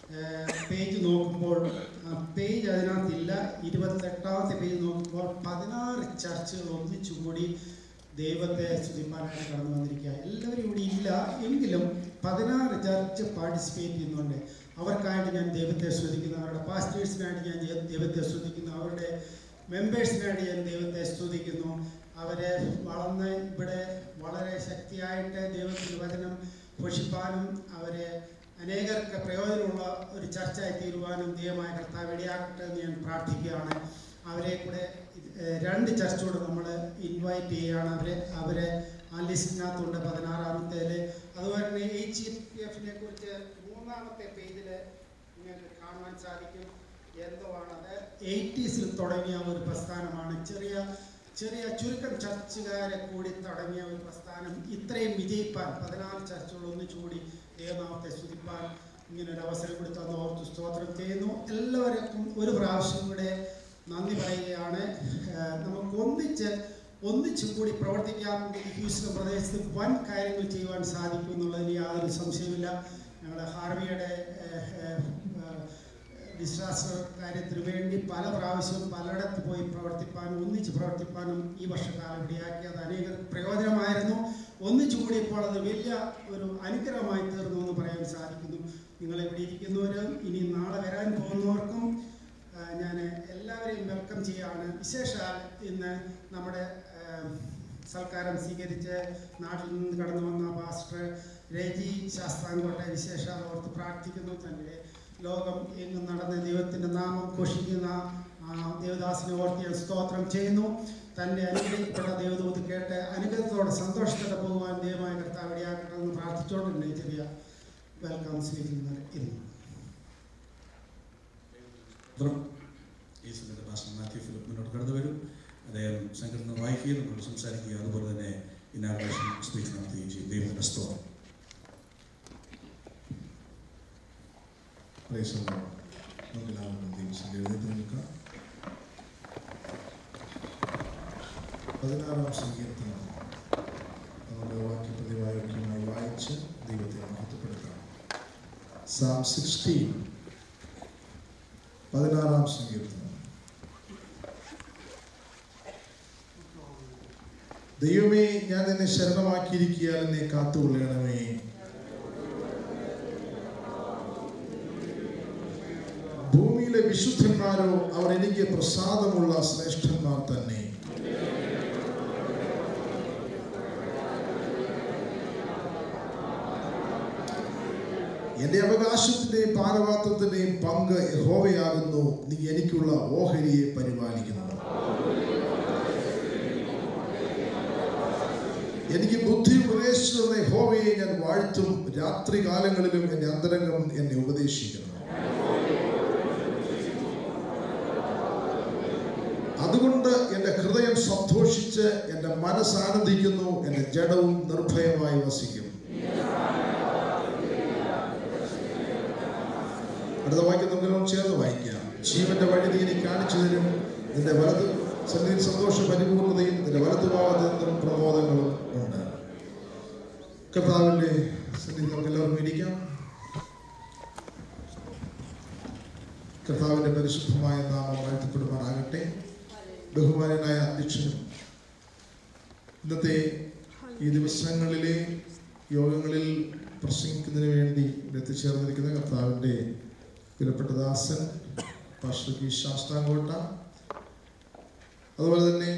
പേജ് നോക്കുമ്പോൾ പേജ് അതിനകത്തില്ല ഇരുപത്തെട്ടാമത്തെ പേജ് നോക്കുമ്പോൾ പതിനാറ് ചർച്ചകൾ ഒന്നിച്ചു കൂടി ദൈവത്തെ സ്തുതിപ്പാനായിട്ട് കടന്നു വന്നിരിക്കുക എല്ലാവരും ഇവിടെ ഇല്ല എങ്കിലും പതിനാറ് ചർച്ച് പാർട്ടിസിപ്പേറ്റ് ചെയ്യുന്നുണ്ട് അവർക്കായിട്ട് ഞാൻ ദൈവത്തെ സ്തുതിക്കുന്നു അവരുടെ പാസ്റ്റേഴ്സിനായിട്ട് ഞാൻ ദൈവ- ദൈവത്തെ സ്തുതിക്കുന്നു അവരുടെ മെമ്പേഴ്സിനായിട്ട് ഞാൻ ദൈവത്തെ സ്തുതിക്കുന്നു അവരെ വളർന്ന് ഇവിടെ വളരെ ശക്തിയായിട്ട് ദൈവത്തിൻ്റെ വചനം പോഷിപ്പാനും അവരെ അനേകർക്ക് പ്രയോജനമുള്ള ഒരു ചർച്ചയായി തീരുവാനും ദൈവമായ കർത്താവ് ഇടയാക്കട്ടെ എന്ന് ഞാൻ പ്രാർത്ഥിക്കുകയാണ് അവരെ കൂടെ ഏഹ്, രണ്ട് ചർച്ചോട് നമ്മൾ ഇൻവൈറ്റ് ചെയ്യുകയാണ് അവരെ അവരെ ആ ലിസ്റ്റിനകത്തുണ്ട് പതിനാറാമത്തേല് അതുപോലെ തന്നെ എച്ച് പി എഫിനെ കുറിച്ച് മൂന്നാമത്തെ പേജിൽ നിങ്ങൾക്ക് കാണുവാൻ സാധിക്കും എന്തോ ആണത് എയ്റ്റീസിൽ തുടങ്ങിയ ഒരു പ്രസ്ഥാനമാണ് ചെറിയ ചെറിയ ചുരുക്കം ചർച്ചുകാരെ കൂടി തുടങ്ങിയ ഒരു പ്രസ്ഥാനം ഇത്രയും വിജയിപ്പാൻ പതിനാറ് ചർച്ചകൾ ഒന്നിച്ചുകൂടി ദൈവനാമത്തെ സ്തുതിപ്പാൻ ഇങ്ങനെ ഒരു അവസരം കൂടി തന്ന ഓർത്ത് സ്തോത്രം ചെയ്യുന്നു എല്ലാവർക്കും ഒരു പ്രാവശ്യം കൂടെ നന്ദി പറയുകയാണ് ഏഹ് നമുക്ക് ഒന്നിച്ച് ഒന്നിച്ചും കൂടി പ്രവർത്തിക്കാമെങ്കിൽ ഹ്യൂസ്റ്റൺ പ്രദേശത്ത് വൻ കാര്യങ്ങൾ ചെയ്യുവാൻ സാധിക്കും എന്നുള്ളതിന് യാതൊരു സംശയമില്ല ഞങ്ങളുടെ ഹാർവിയുടെ ഡിസാസ്റ്റർ കാര്യത്തിന് വേണ്ടി പല പ്രാവശ്യവും പലയിടത്ത് പോയി പ്രവർത്തിപ്പാനും ഒന്നിച്ച് പ്രവർത്തിപ്പാനും ഈ വർഷക്കാലം ഇടയാക്കിയത് അനേക പ്രയോജനമായിരുന്നു ഒന്നിച്ചു കൂടിയപ്പോൾ അത് വലിയ ഒരു അനുഗ്രഹമായി തീർന്നു എന്ന് പറയാൻ സാധിക്കുന്നു നിങ്ങൾ ഇവിടെ ഇരിക്കുന്നവരും ഇനി നാളെ വരാൻ പോകുന്നവർക്കും ഞാൻ എല്ലാവരെയും വെൽക്കം ചെയ്യാണ് വിശേഷാൽ ഇന്ന് നമ്മുടെ ആ, സൽക്കാരം സ്വീകരിച്ച് നാട്ടിൽ നിന്ന് കടന്നു വന്ന പാസ്റ്റർ രജി ശാസ്താംകോട്ടെ വിശേഷാൽ ഓർത്ത് പ്രാർത്ഥിക്കുന്നു തൻ്റെ ലോകം എങ്ങും നടന്ന ദൈവത്തിൻ്റെ നാമം ഘോഷിക്കുന്ന ആ, ദേവദാസിനെ ഓർത്ത് ഞാൻ സ്തോത്രം ചെയ്യുന്നു തൻ്റെ അനുഗ്രഹിക്കപ്പെട്ട ദൈവദൂത് കേട്ട് അനുഗ്രഹത്തോടെ സന്തോഷത്തോടെ പോകുവാൻ ദൈവമായ കർത്താവ് ഇടയാക്കട്ടെ എന്ന് പ്രാർത്ഥിച്ചുകൊണ്ട് തന്നെ ചെറിയ വെൽക്കം സ്വീകരിക്കുന്നത് ഇന്ന് സ്തോത്രം. ഈ സമയത്ത് പാസ്റ്റർ മാത്യു ഫിലിപ്പ് മുന്നോട്ട് കടന്നു വരും അദ്ദേഹം സംഘടന വായിക്കുകയും നമ്മളോട് സംസാരിക്കുകയും അതുപോലെ തന്നെ ഇനാഗ്രേഷൻ സ്പീച്ച് നടത്തുകയും ചെയ്യും ദൈവത്തിൻ്റെ സ്തോത്രം Praise the Lord. നമുക്കെല്ലാവർക്കും ദൈവത്തിൻ്റെ എഴുന്നേറ്റ് നിൽക്കാം പതിനാറാം സങ്കീർത്തനം നമ്മുടെ വാക്യപ്രതിവാക്യമായി വായിച്ച് ദൈവത്തെ മഹത്വപ്പെടുത്താം സാം സിക്സ്റ്റീൻ പതിനാറാം സങ്കീർത്തനം ദൈവമേ ഞാൻ നിന്നെ ശരണമാക്കിയിരിക്കിയാൽ എന്നെ കാത്തുകൊള്ളണമേ ഭൂമിയിലെ വിശുദ്ധന്മാരോ അവർ എനിക്ക് പ്രസാദമുള്ള ശ്രേഷ്ഠന്മാർ തന്നെ എന്റെ അവകാശത്തിന്റെയും പാനപാത്രത്തിന്റെയും പങ്ക് യഹോവയാകുന്നു നീ എനിക്കുള്ള ഓഹരിയെ പരിപാലിക്കുന്നു എനിക്ക് ബുദ്ധി ഉപദേശിച്ചു തന്ന യഹോവയെ ഞാൻ വാഴ്ത്തും രാത്രി കാലങ്ങളിലും എന്റെ അന്തരംഗം എന്നെ ഉപദേശിക്കുന്നു അതുകൊണ്ട് എൻ്റെ ഹൃദയം സന്തോഷിച്ച് എൻ്റെ മനസ്സ് ആനന്ദിക്കുന്നു എൻ്റെ ജഡവും നിർഭയമായി വസിക്കും അടുത്ത വാക്യം നമുക്ക് ചേർന്ന് വായിക്കാം ജീവന്റെ വഴി നീ എനിക്ക് കാണിച്ചു തരും നിന്റെ വലത് സന്നിധിയിൽ സന്തോഷ പരിപൂർണതയും നിന്റെ വലതു ഭാഗത്ത് നിന്നും പ്രമോദങ്ങളും ഉണ്ട് കർത്താവിന്റെ സന്നിധി നമുക്ക് എല്ലാവർക്കും ഇരിക്കാം കർത്താവിന്റെ പരിശുദ്ധമായ നാമം വാഴ്ത്തപ്പെടുമാറാകട്ടെ ബഹുമാനായ അധ്യക്ഷനും ഇന്നത്തെ ഈ ദിവസങ്ങളിലെ യോഗങ്ങളിൽ പ്രസംഗിക്കുന്നതിന് വേണ്ടി ഇവിടെ എത്തിച്ചേർന്നിരിക്കുന്ന കർത്താവിൻ്റെ വിലപ്പെട്ട ദാസൻ പാസ്റ്റർ പി ശാസ്താംകോട്ട അതുപോലെ തന്നെ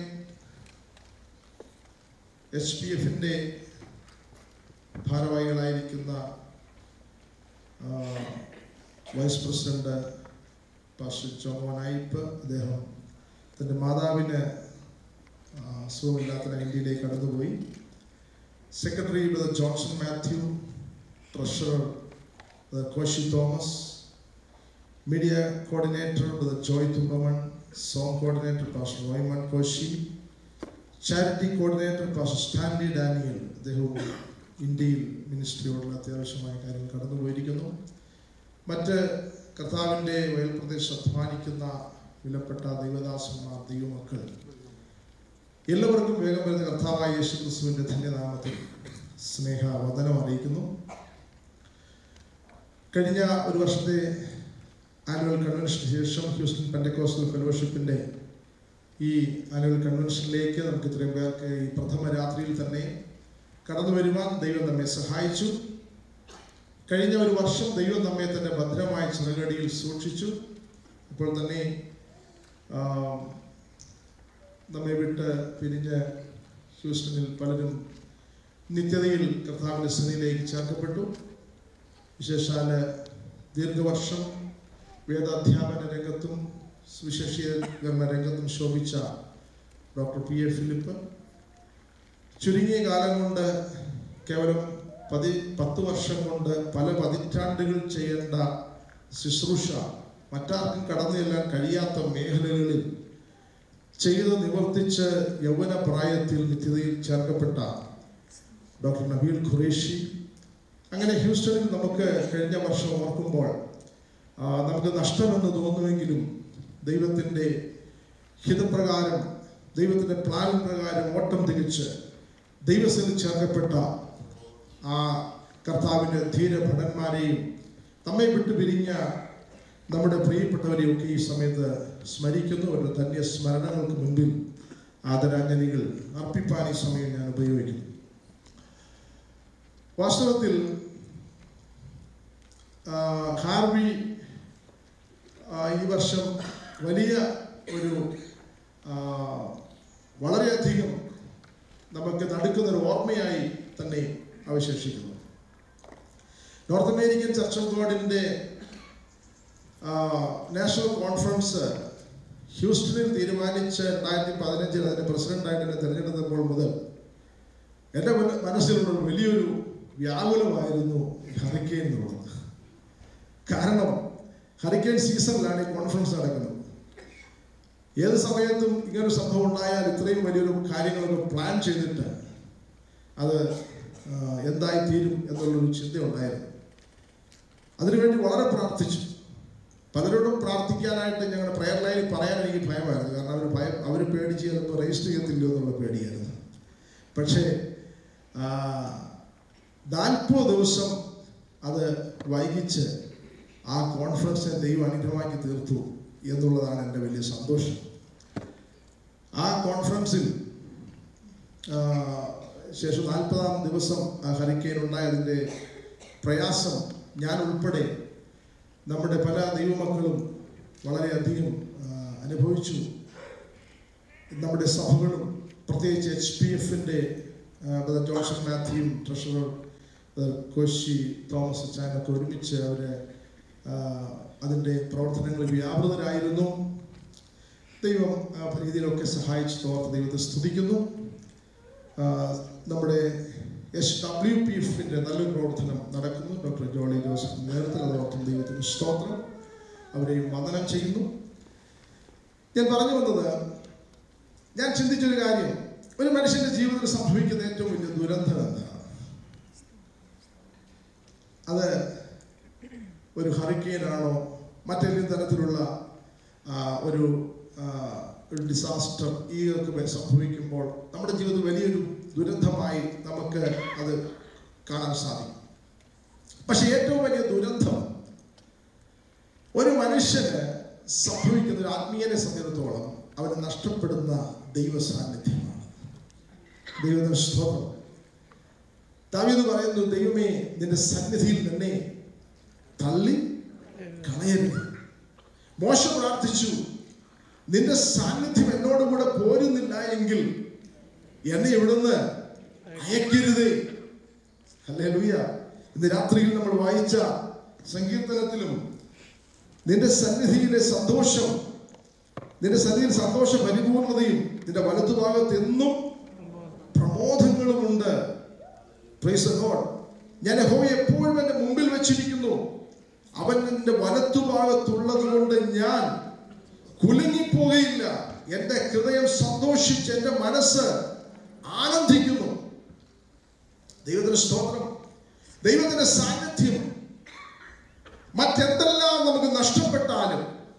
എച്ച് പി എഫിൻ്റെ ഭാരവാഹികളായിരിക്കുന്ന ആ, വൈസ് പ്രസിഡന്റ് പാസ്റ്റർ ജോമോ നായിപ്പ് അദ്ദേഹം തൻ്റെ മാതാവിന് ആ, സുഖമില്ലാത്ത ഇന്ത്യയിലേക്ക് കടന്നുപോയി secretary brother Johnson Mathew treasurer brother Koshy Thomas media coordinator brother Joy Thumpamon song coordinator pastor Roymon Koshy charity coordinator pastor Stanley Daniel അദ്ദേഹവും ഇന്ത്യയിൽ മിനിസ്ട്രിയോടുള്ള അത്യാവശ്യമായ കാര്യങ്ങൾ കടന്നുപോയിരിക്കുന്നു മറ്റ് കർത്താവിൻ്റെ വയൽപ്രദേശത്ത് അധ്വാനിക്കുന്ന വിലപ്പെട്ട ദൈവദാസന്മാർ ദൈവമക്കൾ എല്ലാവർക്കും വേഗം വരുന്ന കർത്താവായ യേശു ക്രിസ്തുവിൻ്റെ ധന്യനാമത്തിൽ സ്നേഹ വന്ദനം അറിയിക്കുന്നു കഴിഞ്ഞ ഒരു വർഷത്തെ ആനുവൽ കൺവെൻഷന് ശേഷം ഹ്യൂസ്റ്റൺ പെൻഡക്കോസ്റ്റൽ ഫെലോഷിപ്പിൻ്റെ ഈ ആനുവൽ കൺവെൻഷനിലേക്ക് നമുക്ക് ഇത്രയും പേർക്ക് ഈ പ്രഥമ രാത്രിയിൽ തന്നെ കടന്നു വരുവാൻ ദൈവം നമ്മെ സഹായിച്ചു കഴിഞ്ഞ ഒരു വർഷം ദൈവം നമ്മെ തന്നെ ഭദ്രമായ ചിറകടിയിൽ സൂക്ഷിച്ചു ഇപ്പോൾ തന്നെ ആ, നമ്മെ വിട്ട് പിരിഞ്ഞ് ഹ്യൂസ്റ്റണിൽ പലരും നിത്യതയിൽ കർത്താവിൻ്റെ സ്ഥിതിയിലേക്ക് ചേർക്കപ്പെട്ടു വിശേഷാല് ദീർഘവർഷം വേദാധ്യാപന രംഗത്തും സുവിശേഷീകരണ രംഗത്തും ശോഭിച്ച ഡോക്ടർ പി എ ഫിലിപ്പ് ചുരുങ്ങിയ കാലം കൊണ്ട് കേവലം പതി പത്ത് വർഷം കൊണ്ട് പല പതിറ്റാണ്ടുകൾ ചെയ്യേണ്ട ശുശ്രൂഷ മറ്റാർക്കും കടന്നു ചെല്ലാൻ കഴിയാത്ത മേഖലകളിൽ ചെയ്ത് നിവർത്തിച്ച് യൗവന പ്രായത്തിൽ നിത്യതയിൽ ചേർക്കപ്പെട്ട ഡോക്ടർ നബീൽ ഖുറേഷി അങ്ങനെ ഹ്യൂസ്റ്റണിൽ നമുക്ക് കഴിഞ്ഞ വർഷം ഓർക്കുമ്പോൾ ആ, നമുക്ക് നഷ്ടമെന്ന് തോന്നുമെങ്കിലും ദൈവത്തിൻ്റെ ഹിതപ്രകാരം ദൈവത്തിൻ്റെ പ്ലാൻ പ്രകാരം ഓട്ടം തിരിച്ച് ദൈവസ്ഥയിൽ ചേർക്കപ്പെട്ട ആ കർത്താവിൻ്റെ ധീരഭടന്മാരെയും നമ്മെ വിട്ടു പിരിഞ്ഞ നമ്മുടെ പ്രിയപ്പെട്ടവരെയൊക്കെ ഈ സമയത്ത് സ്മരിക്കുന്നു അവരുടെ ധന്യ സ്മരണകൾക്ക് മുൻപിൽ ആദരാഞ്ജലികൾ അർപ്പിപ്പാൻ ഈ സമയം ഞാൻ ഉപയോഗിക്കുന്നു വാസ്തവത്തിൽ ആ, ഹാർവി ആ, ഈ വർഷം വലിയ ഒരു ആ, വളരെയധികം നമുക്ക് നടുക്കുന്ന ഒരു ഓർമ്മയായി തന്നെ അവശേഷിക്കുന്നു നോർത്ത് അമേരിക്കൻ ചർച്ച് ഓഫ് ഗോഡിൻ്റെ നാഷണൽ കോൺഫറൻസ് ഹ്യൂസ്റ്റണിൽ തീരുമാനിച്ച് രണ്ടായിരത്തി പതിനഞ്ചിൽ അതിൻ്റെ പ്രസിഡന്റായിട്ട് എന്നെ തിരഞ്ഞെടുത്തപ്പോൾ മുതൽ എൻ്റെ മന- മനസ്സിലുള്ള ഒരു വലിയൊരു വ്യാകുലമായിരുന്നു ഈ ഹറിക്കെയിൻ എന്നുള്ളത് കാരണം ഹറിക്കെയിൻ സീസണിലാണ് ഈ കോൺഫറൻസ് നടക്കുന്നത് ഏത് സമയത്തും ഇങ്ങനൊരു സംഭവം ഉണ്ടായാൽ ഇത്രയും വലിയൊരു കാര്യങ്ങളൊക്കെ പ്ലാൻ ചെയ്തിട്ട് അത് ആ, എന്തായി തീരും എന്നുള്ളൊരു ചിന്ത ഉണ്ടായിരുന്നു അതിനുവേണ്ടി വളരെ പ്രാർത്ഥിച്ചു പലരോടും പ്രാർത്ഥിക്കാനായിട്ട് ഞങ്ങളുടെ പ്രയർ ലൈനിൽ പറയാൻ എനിക്ക് ഭയമായിരുന്നു കാരണം അവർ ഭയം അവർ പേടിച്ച് ചിലപ്പോൾ രജിസ്റ്റർ ചെയ്യത്തില്ലോ എന്നുള്ള പേടിയായിരുന്നു പക്ഷേ നാൽപ്പത് ദിവസം അത് വൈകിച്ച് ആ കോൺഫറൻസിനെ ദൈവം അനുഗ്രഹമാക്കി തീർത്തു എന്നുള്ളതാണ് എൻ്റെ വലിയ സന്തോഷം ആ കോൺഫറൻസിൽ ആ, ശേഷം നാൽപ്പതാം ദിവസം ആ ഹരിക്കെയിൻ ഉണ്ടായതിൻ്റെ പ്രയാസം ഞാൻ ഉൾപ്പെടെ നമ്മുടെ പല ദൈവമക്കളും വളരെയധികം ആ, അനുഭവിച്ചു നമ്മുടെ സഭകളും പ്രത്യേകിച്ച് എച്ച് പി എഫിൻ്റെ ജോസഫ് മാത്യുവും ട്രഷറർ ബ്രദർ കോശി തോമസ് അച്ചാനൊക്കെ ഒരുമിച്ച് അവർ അതിൻ്റെ പ്രവർത്തനങ്ങളിൽ വ്യാപൃതരായിരുന്നു ദൈവം ആ രീതിയിലൊക്കെ സഹായിച്ച് തോർത്ത് ദൈവത്തെ സ്തുതിക്കുന്നു ആ, നമ്മുടെ എസ് ഡബ്ല്യു പി എഫിൻ്റെ നല്ലൊരു പ്രവർത്തനം നടക്കുന്നു ഡോക്ടർ ജോളി ജോസഫ് നേതൃത്വത്തിൽ അതോടൊപ്പം ദൈവത്തിന് സ്തോത്രം അവരെയും വന്ദനം ചെയ്യുന്നു ഞാൻ പറഞ്ഞു വന്നത് ഞാൻ ചിന്തിച്ചൊരു കാര്യം ഒരു മനുഷ്യന്റെ ജീവിതത്തിൽ സംഭവിക്കുന്ന ഏറ്റവും വലിയ ദുരന്തം എന്താണ് അത് ഒരു ഹറിക്കെയിനാണോ മറ്റേതെങ്കിലും തരത്തിലുള്ള ആ, ഒരു ആ, ഒരു ഡിസാസ്റ്റർ ഈ ഒക്കെ സംഭവിക്കുമ്പോൾ നമ്മുടെ ജീവിതത്തിൽ വലിയൊരു ദുരന്തമായി നമുക്ക് അത് കാണാൻ സാധിക്കും പക്ഷെ ഏറ്റവും വലിയ ദുരന്തം ഒരു മനുഷ്യന് സംഭവിക്കുന്ന ഒരു ആത്മീയനെ സംബന്ധിച്ചിടത്തോളം അവന് നഷ്ടപ്പെടുന്ന ദൈവ സാന്നിധ്യമാണ് ദൈവത്തിന് സ്തോത്രം ദാവീദ് പറയുന്നു ദൈവമേ നിന്റെ സന്നിധിയിൽ നിന്നെ തള്ളി കളയരുത് മോശ പ്രാർത്ഥിച്ചു നിന്റെ സാന്നിധ്യം എന്നോടുകൂടെ പോരുന്നില്ല എങ്കിൽ എന്നെ ഇവിടുന്ന് അയക്കരുതേ അല്ലേ ലൂയ ഇന്ന് രാത്രിയിൽ നമ്മൾ വായിച്ച സങ്കീർത്തനത്തിലും നിന്റെ സന്നിധിയിലെ സന്തോഷം നിന്റെ സന്നിധിയിൽ സന്തോഷ പരിപൂർണതയും നിന്റെ വലത്തുഭാഗത്ത് എന്നും പ്രമോദങ്ങളുമുണ്ട് Praise the Lord. ഞാൻ യഹോവയെ എപ്പോഴും എൻ്റെ മുമ്പിൽ വെച്ചിരിക്കുന്നു അവൻ എൻ്റെ വലത്തുഭാഗത്തുള്ളത് കൊണ്ട് ഞാൻ കുലുങ്ങിപ്പോകയില്ല എൻ്റെ ഹൃദയം സന്തോഷിച്ച് എൻ്റെ മനസ്സ് ആനന്ദിക്കുന്നു ദൈവത്തിന് സ്തോത്രം ദൈവത്തിന്റെ സാന്നിധ്യം മറ്റെന്തെല്ലാം നമുക്ക് നഷ്ടപ്പെട്ടാലും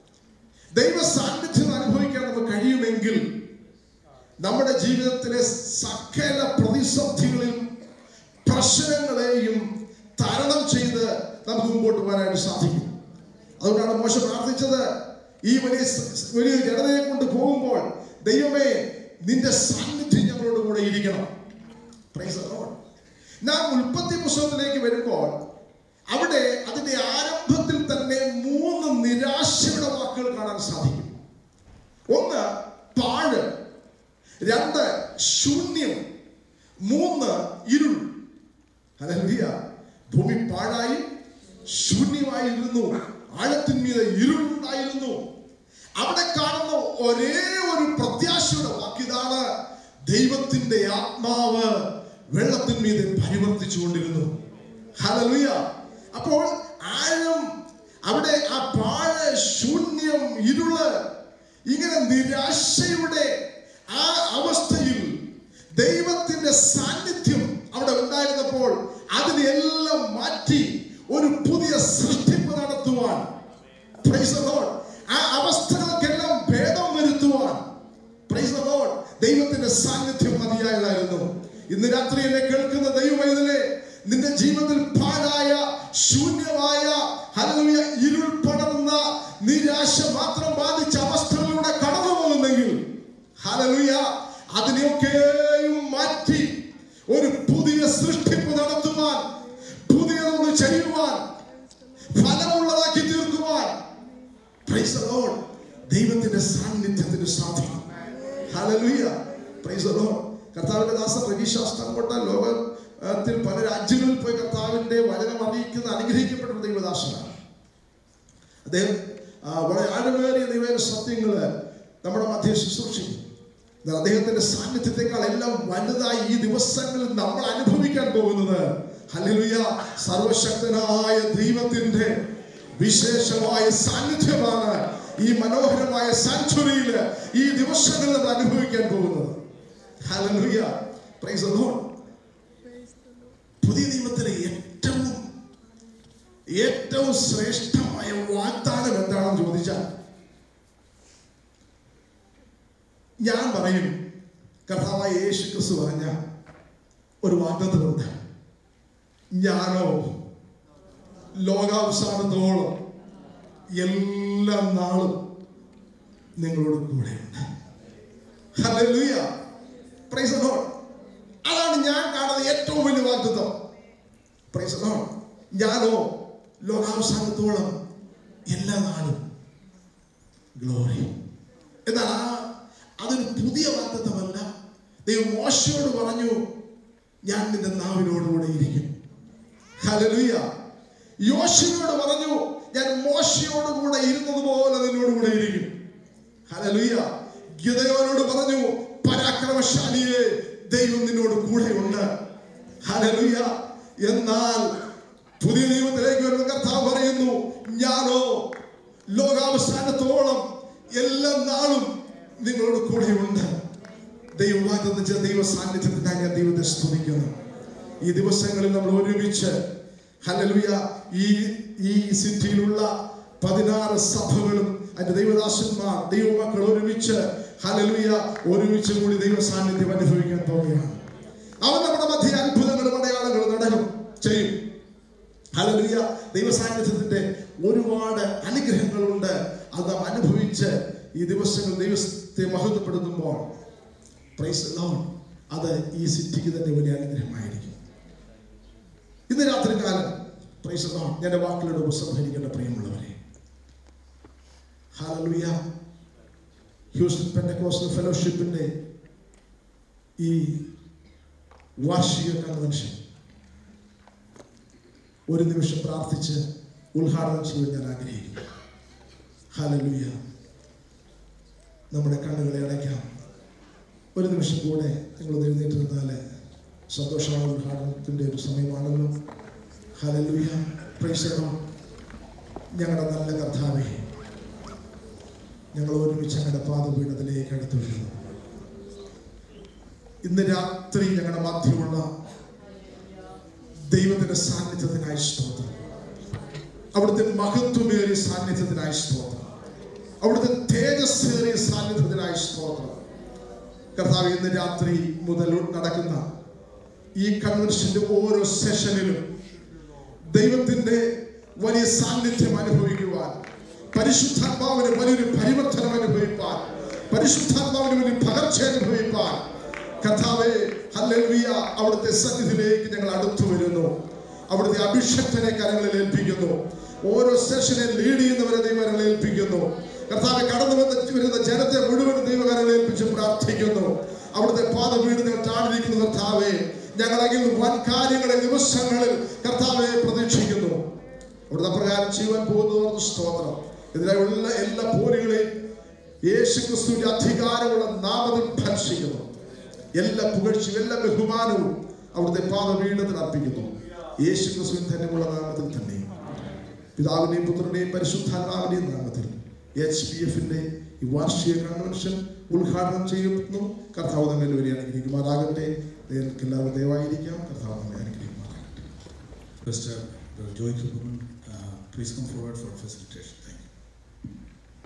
ദൈവ സാന്നിധ്യം അനുഭവിക്കാൻ നമുക്ക് കഴിയുമെങ്കിൽ നമ്മുടെ ജീവിതത്തിലെ സകല പ്രതിസന്ധികളിലും പ്രശ്നങ്ങളെയും തരണം ചെയ്ത് നമുക്ക് മുമ്പോട്ട് പോകാനായിട്ട് സാധിക്കും അതുകൊണ്ടാണ് മോശ പ്രാർത്ഥിച്ചത് ഈ വലിയ സ- സ- വലിയ ജനതയെ കൊണ്ട് പോകുമ്പോൾ ദൈവമേ നിന്റെ സാന്നിധ്യം ഞങ്ങളോട് കൂടെ ഇരിക്കണം Praise the Lord. നാം ഉൽപ്പത്തി പുസ്തകത്തിലേക്ക് വരുമ്പോൾ അവിടെ അതിന്റെ ആരംഭത്തിൽ തന്നെ മൂന്ന് നിരാശയുടെ വാക്കുകൾ കാണാൻ സാധിക്കും ഒന്ന് പാഴ് രണ്ട് ശൂന്യം മൂന്ന് ഇരുൾ ഹല്ലേലൂയ ഭൂമി പാഴായി ശൂന്യമായിരുന്നു ആഴത്തിന്മീതെ ഇരുളുണ്ടായിരുന്നു അവിടെ കാണുന്ന ഒരേ ഒരു പ്രത്യാശയുടെ വാക്കിതാണ് ദൈവത്തിന്റെ ആത്മാവ് വെള്ളത്തിന്മീതെ പരിവർത്തിച്ചു കൊണ്ടിരുന്നു ഹല്ലേലൂയ അപ്പോൾ ആഴം അവിടെ ആ പാഴ ശൂന്യം ഇരുള് ഇങ്ങനെ നിരാശയുടെ ആ അവസ്ഥയിൽ ദൈവത്തിന്റെ സാന്നിധ്യം അവിടെ ഉണ്ടായിരുന്നപ്പോൾ അതിനെല്ലാം മാറ്റി ഒരു പുതിയ സൃഷ്ടിപ്പ് നടത്തുവാൻ Praise the Lord. ആ അവസ്ഥകൾക്കെല്ലാം ഭേദം വരുത്തുവാൻ Praise the Lord. ഇന്ന് രാത്രി എന്നെ കേൾക്കുന്ന ദൈവമൈതലേ നിന്റെ ജീവിതത്തിൽ പാഴായ ശൂന്യമായ ഹല്ലേലൂയ ഇരുൾ പടർന്ന നിരാശ മാത്രം ബാധിച്ച അവസ്ഥകളിലൂടെ കടന്നു പോകുന്നെങ്കിൽ ഹല്ലേലൂയ അതിനെയൊക്കെയും മാറ്റി ഒരു പുതിയ സൃഷ്ടിപ്പ് നടത്തുവാൻ പുതിയതൊന്ന് ചെയ്യുവാൻ ഫലമുള്ളതാക്കി തീർക്കുവാൻ Praise the Lord. ദൈവത്തിന്റെ സാന്നിധ്യത്തിന് സാധിക്കും ഹല്ലേലൂയ പ്രൈസ് the Lord. കർത്താവിന്റെ ദാസൻ രവിശാസ്ത്രംകൊണ്ട ലോകത്തിൽ പല രാജ്യങ്ങളിൽ പോയി കർത്താവിന്റെ വചനം അറിയിക്കുന്ന അനുഗ്രഹിക്കപ്പെട്ട ഒരു ദൈവദാസനാണ് അദ്ദേഹം ആ, വളരെ ആഴമേറിയ ദൈവ സത്യങ്ങള് നമ്മുടെ മധ്യ ശുശ്രൂഷിക്കും എന്നാൽ അദ്ദേഹത്തിന്റെ സാന്നിധ്യത്തെക്കാൾ എല്ലാം വലുതായി ഈ ദിവസങ്ങളിൽ നമ്മൾ അനുഭവിക്കാൻ പോകുന്നത് ഹല്ലേലൂയ സർവശക്തനായ ദൈവത്തിന്റെ വിശേഷമായ സാന്നിധ്യമാണ് ഈ മനോഹരമായ സാങ്ച്വറിയിൽ ഈ ദിവസങ്ങളിൽ നമ്മൾ അനുഭവിക്കാൻ പോകുന്നത് ഹല്ലേലൂയ പ്രൈസ് ദി ലോർഡ് പുതിയ നിയമത്തിലെ ഏറ്റവും ഏറ്റവും ശ്രേഷ്ഠമായ വാഗ്ദാനം എന്താണെന്ന് ചോദിച്ചാൽ ഞാൻ പറയും കർത്താവായ യേശു ക്രിസ്തു പറഞ്ഞ ഒരു വാഗ്ദത്തമുണ്ട് ഞാനോ ലോകാവസാനത്തോളം എല്ലാ നാളും നിങ്ങളോട് കൂടെയുണ്ട് ഹല്ലേലൂയ പ്രൈസ് ദി ലോർഡ് അതാണ് ഞാൻ കാണുന്ന ഏറ്റവും വലിയ വാഗ്ദത്തം പ്രൈസ് ദി ലോർഡ് ഞാനോ ലോകാവസാനത്തോളം എല്ലാ നാളും ഗ്ലോറി എന്നാൽ ആ അതൊരു പുതിയ വാഗ്ദത്തമല്ല ദൈവം മോശയോട് പറഞ്ഞു ഞാൻ നിന്റെ നാവിനോടുകൂടെ ഇരിക്കും ഹല്ലേലൂയ യോശുവയോട് പറഞ്ഞു ഞാൻ മോശയോട് കൂടെ ഇരുന്നത് പോലെ നിന്നോട് കൂടെ ഇരിക്കും ഹല്ലേലൂയ ഗിദയോനോട് പറഞ്ഞു പരാക്രമശാലിയെ ദൈവം നിന്നോട് കൂടെയുണ്ട് ഹല്ലേലൂയ എന്നാൽ പുതിയ നിയമത്തിലേക്ക് വരുന്ന കർത്താവ് പറയുന്നു ഞാനോ ലോകാവസാനത്തോളം എല്ലാ നാളും നിങ്ങളോട് കൂടെയുണ്ട് ദൈവവാഗ്ദം വെച്ച ദൈവ സാന്നിധ്യത്തിനായി ഞാൻ ദൈവത്തെ സ്തുതിക്കുന്നു ഈ ദിവസങ്ങളിൽ നമ്മൾ ഒരുമിച്ച് ഹല്ലേലൂയ ഈ ഈ സിറ്റിയിലുള്ള പതിനാറ് സഭകളും അതിന്റെ ദൈവദാസന്മാർ ദൈവമക്കൾ ഒരുമിച്ച് ഹല്ലേലൂയ ഒരുമിച്ച് കൂടി ദൈവ സാന്നിധ്യം അനുഭവിക്കാൻ പോവുകയാണ് അവൻ നമ്മുടെ മധ്യ അത്ഭുതങ്ങളും അടയാളങ്ങളും നടക്കും ചെയ്യും ഹല്ലേലൂയ ദൈവ സാന്നിധ്യത്തിന്റെ ഒരുപാട് അനുഗ്രഹങ്ങളുണ്ട് അത് നാം അനുഭവിച്ച് ഈ ദിവസങ്ങൾ ദൈവത്തെ മഹത്വപ്പെടുത്തുമ്പോൾ പ്രൈസ് ലോൺ അത് ഈ സിറ്റിക്ക് തന്നെ വലിയ അനുഗ്രഹമായിരിക്കും ഇന്ന് രാത്രി കാലം പ്രൈസ് ലോൺ ഞാൻ വാക്കുകളുടെ ഉപസംഹരിക്കേണ്ട പ്രിയമുള്ളവരെ ഹാലലുയ ഹ്യൂസ്റ്റൺ പെൻഡക്കോസ്റ്റൽ ഫെലോഷിപ്പിന്റെ ഈ വാർഷിക കൺവെൻഷൻ ഒരു നിമിഷം പ്രാർത്ഥിച്ച് ഉദ്ഘാടനം ചെയ്യാൻ ഞാൻ ആഗ്രഹിക്കുന്നു ഹാലലുയ നമ്മുടെ കണ്ണുകളെ അടയ്ക്കാം ഒരു നിമിഷം കൂടെ നിങ്ങൾ എഴുന്നേറ്റ് നിന്നാൽ സന്തോഷമായ ഉദ്ഘാടനത്തിൻ്റെ ഒരു സമയമാണല്ലോ ഹലലുയ പ്രൈസണം ഞങ്ങളുടെ നല്ല കർത്താവെ ഞങ്ങൾ ഒരുമിച്ച് ഞങ്ങളുടെ പാദപീഠത്തിലേക്ക് അടുത്ത് വരുന്നു ഇന്ന് രാത്രി ഞങ്ങളുടെ മധ്യമുള്ള ദൈവത്തിന്റെ സാന്നിധ്യത്തിനായി സ്തോത്രം അവിടുത്തെ മഹത്വമേറിയ സാന്നിധ്യത്തിനായി സ്തോത്രം അവിടുത്തെ തേജസ്സേറിയ സാന്നിധ്യത്തിനായി സ്തോത്രം കർത്താവ് ഇന്ന് രാത്രി മുതൽ നടക്കുന്ന ഈ കൺവെൻഷന്റെ ഓരോ സെഷനിലും ദൈവത്തിന്റെ വലിയ സാന്നിധ്യം അനുഭവിക്കുവാൻ പരിശുദ്ധാത്മാവിന് വലിയൊരു പരിവർത്തനം അനുഭവിപ്പാൻ പരിശുദ്ധാത്മാവിന് വലിയ പകർച്ച അനുഭവിപ്പാൻ കർത്താവെ ഹല്ലേലൂയ അവിടുത്തെ സന്നിധിയിലേക്ക് ഞങ്ങൾ അടുത്തു വരുന്നു അവിടുത്തെ അഭിഷക്തനെ കരങ്ങളിൽ ഏൽപ്പിക്കുന്നു ഓരോ സെഷനെ ലീഡ് ചെയ്യുന്നവരെ ദൈവകരങ്ങളിൽ ഏൽപ്പിക്കുന്നു കർത്താവെ കടന്നു വന്ന് വരുന്ന ജനത്തെ മുഴുവൻ ദൈവകരങ്ങളിൽ ഏൽപ്പിച്ച് പ്രാർത്ഥിക്കുന്നു അവിടുത്തെ പാത വീട് ഞങ്ങൾ താഴ്ന്നിരിക്കുന്നു കർത്താവെ ഞങ്ങളെങ്കിൽ വൻ കാര്യങ്ങളെ ദിവസങ്ങളിൽ കർത്താവെ പ്രതീക്ഷിക്കുന്നു അവിടുത്തെ പ്രകാരം ചെയ്യുവാൻ പോകുന്നവർക്ക് സ്തോത്രം ഇതിനായുള്ള എല്ലാ പോരുകളെയും യേശു ക്രിസ്തുവിന്റെ അധികാരമുള്ള നാമത്തിൽ ഭക്ഷിക്കുന്നു എല്ലാ പുകഴ്ചയും എല്ലാ ബഹുമാനവും അവിടുത്തെ പാദപീഠത്തിൽ അർപ്പിക്കുന്നു യേശു ക്രിസ്തുവിൻ തന്നെയുള്ള നാമത്തിൽ തന്നെ പിതാവിന്റെയും പുത്രന്റെയും പരിശുദ്ധാത്മാവിന്റെയും നാമത്തിൽ എച്ച് പി എഫിന്റെ ഈ വാർഷിക കൺവെൻഷൻ ഉദ്ഘാടനം ചെയ്യുന്നു കർത്താവ് നമ്മെ വലിയ അനുഗ്രഹിക്കുമാറാകട്ടെ നിങ്ങൾക്ക് എല്ലാവരും ദയവായിരിക്കാം കർത്താവ് നമ്മെ അനുഗ്രഹിക്കുമാറാകട്ടെ Mr. Joy Thukuman, uh, please come forward for facilitation. Thank you.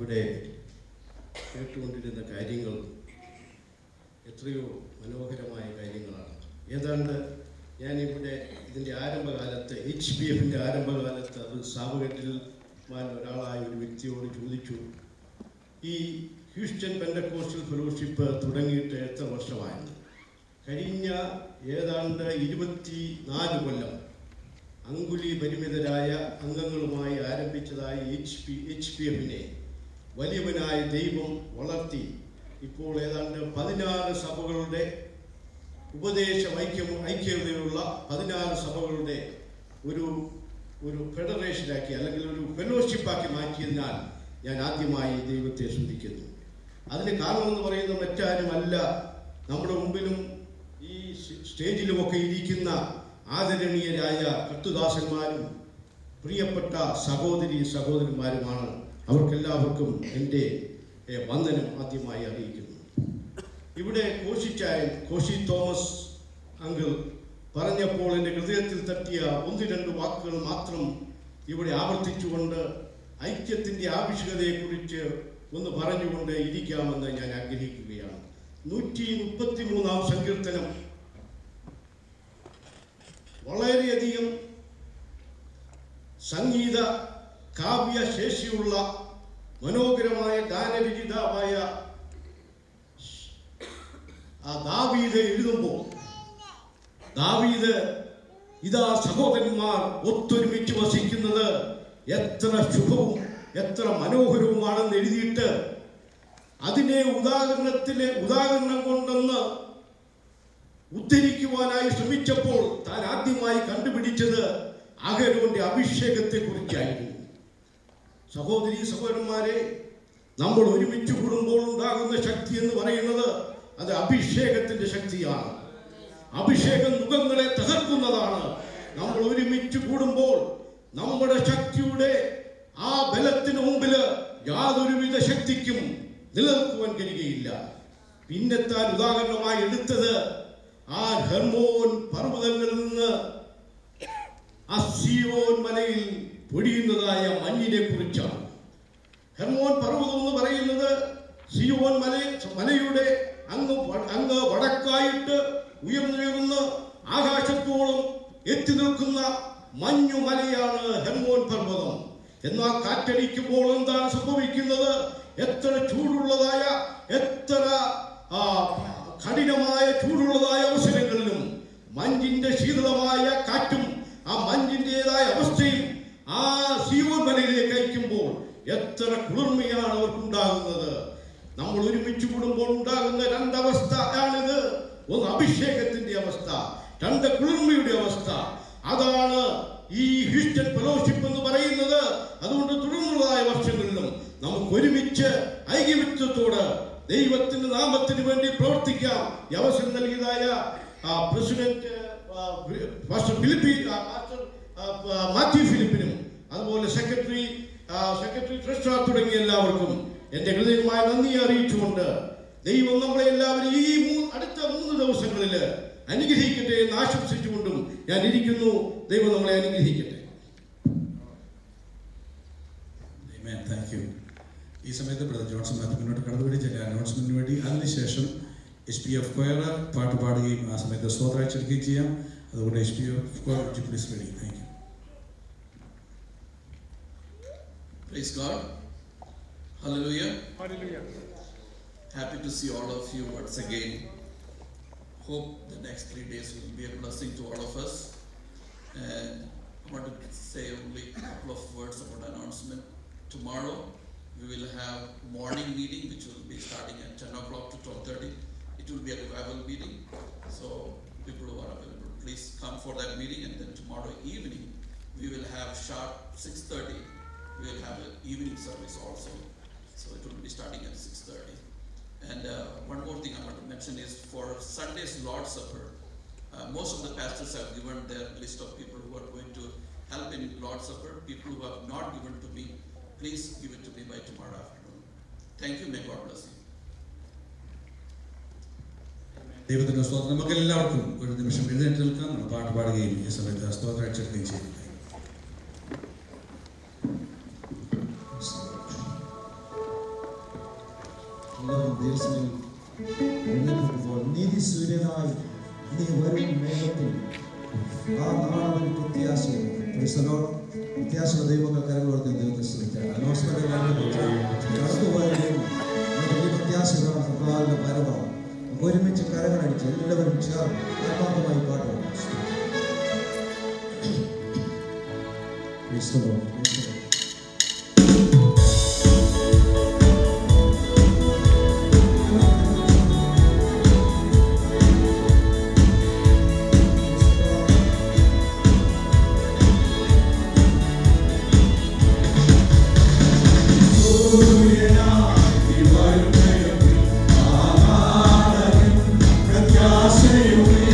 ഇവിടെ കേട്ടുകൊണ്ടിരുന്ന കാര്യങ്ങൾ എത്രയോ മനോഹരമായ കാര്യങ്ങളാണ് ഏതാണ്ട് ഞാനിവിടെ ഇതിൻ്റെ ആരംഭകാലത്ത് എച്ച് പി എഫിൻ്റെ ആരംഭകാലത്ത് അത് സാവകറ്റിൽ ഒരാളായ ഒരു വ്യക്തിയോട് ചോദിച്ചു ഈ ഹ്യൂസ്റ്റൺ പെൻഡക്കോസ്റ്റൽ ഫെലോഷിപ്പ് തുടങ്ങിയിട്ട് എത്ര വർഷമായിരുന്നു കഴിഞ്ഞ ഏതാണ്ട് ഇരുപത്തി നാല് കൊല്ലം അങ്കുലി പരിമിതരായ അംഗങ്ങളുമായി ആരംഭിച്ചതായ എച്ച് പി എച്ച് പി എഫിനെ വലിയവനായ ദൈവം വളർത്തി ഇപ്പോൾ ഏതാണ്ട് പതിനാറ് സഭകളുടെ ഉപദേശ ഐക്യം ഐക്യതയുള്ള പതിനാറ് സഭകളുടെ ഒരു ഒരു ഫെഡറേഷനാക്കി അല്ലെങ്കിൽ ഒരു ഫെലോഷിപ്പാക്കി മാറ്റിയതിനാൽ ഞാൻ ആദ്യമായി ദൈവത്തെ സ്തുതിക്കുന്നു അതിന് കാരണമെന്ന് പറയുന്നത് മറ്റാരുമല്ല നമ്മുടെ മുമ്പിലും ഈ സ്റ്റേജിലുമൊക്കെ ഇരിക്കുന്ന ആദരണീയരായ കത്തുദാസന്മാരും പ്രിയപ്പെട്ട സഹോദരി സഹോദരന്മാരുമാണ് അവർക്കെല്ലാവർക്കും എൻ്റെ ഏ, വന്ദനം ആദ്യമായി അറിയിക്കുന്നു ഇവിടെ കോശിച്ചായൻ കോശി തോമസ് അങ്കിൾ പറഞ്ഞപ്പോൾ എൻ്റെ ഹൃദയത്തിൽ തട്ടിയ ഒന്ന് രണ്ട് വാക്കുകൾ മാത്രം ഇവിടെ ആവർത്തിച്ചുകൊണ്ട് ഐക്യത്തിൻ്റെ ആവശ്യകതയെക്കുറിച്ച് ഒന്ന് പറഞ്ഞുകൊണ്ട് ഇരിക്കാമെന്ന് ഞാൻ ആഗ്രഹിക്കുകയാണ് നൂറ്റി മുപ്പത്തി മൂന്നാം സങ്കീർത്തനം വളരെയധികം സംഗീത കാവ്യ ശേഷിയുള്ള മനോഹരമായ ഗാനരചിതാവായ ആ ദാവീദ് എഴുതുമ്പോൾ ദാവീദ് ഇതാ സഹോദരന്മാർ ഒത്തൊരുമിച്ച് വസിക്കുന്നത് എത്ര ശുഭവും എത്ര മനോഹരവുമാണെന്ന് എഴുതിയിട്ട് അതിനെ ഉദാഹരണത്തിലെ ഉദാഹരണം കൊണ്ടെന്ന് ഉദ്ധരിക്കുവാനായി ശ്രമിച്ചപ്പോൾ താൻ ആദ്യമായി കണ്ടുപിടിച്ചത് അഹരോന്റെ അഭിഷേകത്തെ കുറിച്ചായിരുന്നു സഹോദരി സഹോദരന്മാരെ നമ്മൾ ഒരുമിച്ച് കൂടുമ്പോൾ ഉണ്ടാകുന്ന ശക്തി എന്ന് പറയുന്നത് അത് അഭിഷേകത്തിന്റെ ശക്തിയാണ് അഭിഷേകം മുഖങ്ങളെ തകർക്കുന്നതാണ് നമ്മൾ ഒരുമിച്ച് കൂടുമ്പോൾ നമ്മുടെ ശക്തിയുടെ ആ ബലത്തിന് മുമ്പിൽ യാതൊരുവിധ ശക്തിക്കും നിലനിൽക്കുവാൻ കഴിയുകയില്ല പിന്നെ താൻ ഉദാഹരണമായി എടുത്തത് ആ ഹെർമോൻ പർവ്വതങ്ങളിൽ നിന്ന് ആ സിയോൻ മലയിൽ പൊടിയുന്നതായ മഞ്ഞിനെ കുറിച്ചാണ് ഹെർമോൻ പർവ്വതം എന്ന് പറയുന്നത് സിയോൻ മല മലയുടെ അങ്ങ് വ- അങ്ങ് വടക്കായിട്ട് ഉയർന്നുയർന്ന് ആകാശത്തോളം എത്തി നിൽക്കുന്ന മഞ്ഞു മലയാണ് ഹെർമോൻ പർവ്വതം എന്നാൽ കാറ്റടിക്കുമ്പോൾ എന്താണ് സംഭവിക്കുന്നത് എത്ര ചൂടുള്ളതായ എത്ര ആ, കഠിനമായ ചൂടുള്ളതായ അവസരങ്ങളിലും മഞ്ഞിന്റെ ശീതളമായ കാറ്റും ആ മഞ്ഞിൻ്റെതായ അവസ്ഥയും ആ സീവൻ മലയിലേക്ക് അയക്കുമ്പോൾ എത്ര കുളിർമയാണ് അവർക്കുണ്ടാകുന്നത് നമ്മൾ ഒരുമിച്ച് കൂടുമ്പോൾ ഉണ്ടാകുന്ന രണ്ടവസ്ഥ ആണിത് ഒന്ന് അഭിഷേകത്തിന്റെ അവസ്ഥ രണ്ട് കുളിർമയുടെ അവസ്ഥ അതാണ് ഈ ഹ്യൂസ്റ്റൺ ഫെലോഷിപ്പ് എന്ന് പറയുന്നത് അതുകൊണ്ട് തുടർന്നുള്ളതായ വർഷങ്ങളിലും നമുക്ക് ഒരുമിച്ച് ഐക്യമിത്വത്തോട് ദൈവത്തിന്റെ നാമത്തിന് വേണ്ടി പ്രവർത്തിക്കാം ഈ അവസരം നൽകിയതായ ആ, പ്രസിഡന്റ് ആ, പാസ്റ്റർ ഫിലിപ്പി ആ, പാസ്റ്റർ ആ, ആ, മാത്യു ഫിലിപ്പിനും അതുപോലെ സെക്രട്ടറി ആ, സെക്രട്ടറി ട്രഷറർ തുടങ്ങിയ എല്ലാവർക്കും എന്റെ ഹൃദയമായ നന്ദി അറിയിച്ചുകൊണ്ട് ദൈവം നമ്മളെ എല്ലാവരും ഈ മൂ- അടുത്ത മൂന്ന് ദിവസങ്ങളിൽ അനുഗ്രഹിക്കട്ടെ എന്ന് ആശംസിച്ചുകൊണ്ടും ഞാൻ ഇരിക്കുന്നു ദൈവം നമ്മളെ അനുഗ്രഹിക്കട്ടെ Amen. Thank you. ഈ സമയത്ത് ബ്രദർ ജോൺസൺ മാത്യു മുന്നോട്ട് കടന്നുപിടി ചില അനൗൺസ്മെന്റിന് വേണ്ടി അതിനുശേഷം എച്ച് പി എഫ് കൊയർ പാട്ട് പാടുകയും ആ സമയത്ത് സ്തോത്രാഴ്ചെടുക്കുകയും ചെയ്യാം അതുകൊണ്ട് H P F choir please ready thank you Praise God. Hallelujah. Hallelujah. Happy to see all of you once again. Hope the next three days will be a blessing to all of us. And I want to say only a couple of words about announcement. Tomorrow we will have morning meeting which will be starting at 10 o'clock to 12:30. It will be a revival meeting. So people who are available, please come for that meeting. And then tomorrow evening we will have sharp 6:30 we will have an evening service also. So it will be starting at 6.30. And uh, one more thing I want to mention is for Sunday's Lord's Supper, uh, most of the pastors have given their list of people who are going to help in Lord's Supper. People who have not given to me, please give it to me by tomorrow afternoon. Thank you. May God bless you. ദൈവത്തിന്റെ സ്തോത്രം നമുക്ക് എല്ലാവർക്കും ഒരു നിമിഷം എഴുന്നേറ്റ് നിൽക്കാം നമ്മൾ പാട്ട് പാടുകയും ഈ സമയത്ത് സ്തോത്രാഴ്ചെടുക്കുകയും ചെയ്യും ദേശങ്ങളിൽ എഴുന്നേൽക്കുമ്പോൾ നീതി സൂര്യനായി നീ വരും മേഘത്തിൽ ആ നാളവൻ പ്രത്യാശയുണ്ട് ക്രിസ്തലോ പ്രത്യാശയുടെ ദൈവങ്ങൾ കരങ്ങളോർത്ത് ദൈവത്തെ ശ്രമിക്കാം അനൗൺസ്മെന്റ് കടന്നുപോയാലും നമുക്ക് ഈ പ്രത്യാശകളാണ് സർക്കാരിന്റെ പരമാണ് നമുക്ക് ഒരുമിച്ച് കരങ്ങളടിച്ച് എല്ലാവരും ചേർന്ന് ആത്മാർത്ഥമായി പാട്ട് പാടാം. ക്രിസ്തലോ ക്രിസ്തലോ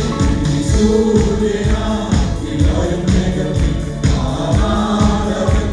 സൂര്യനാ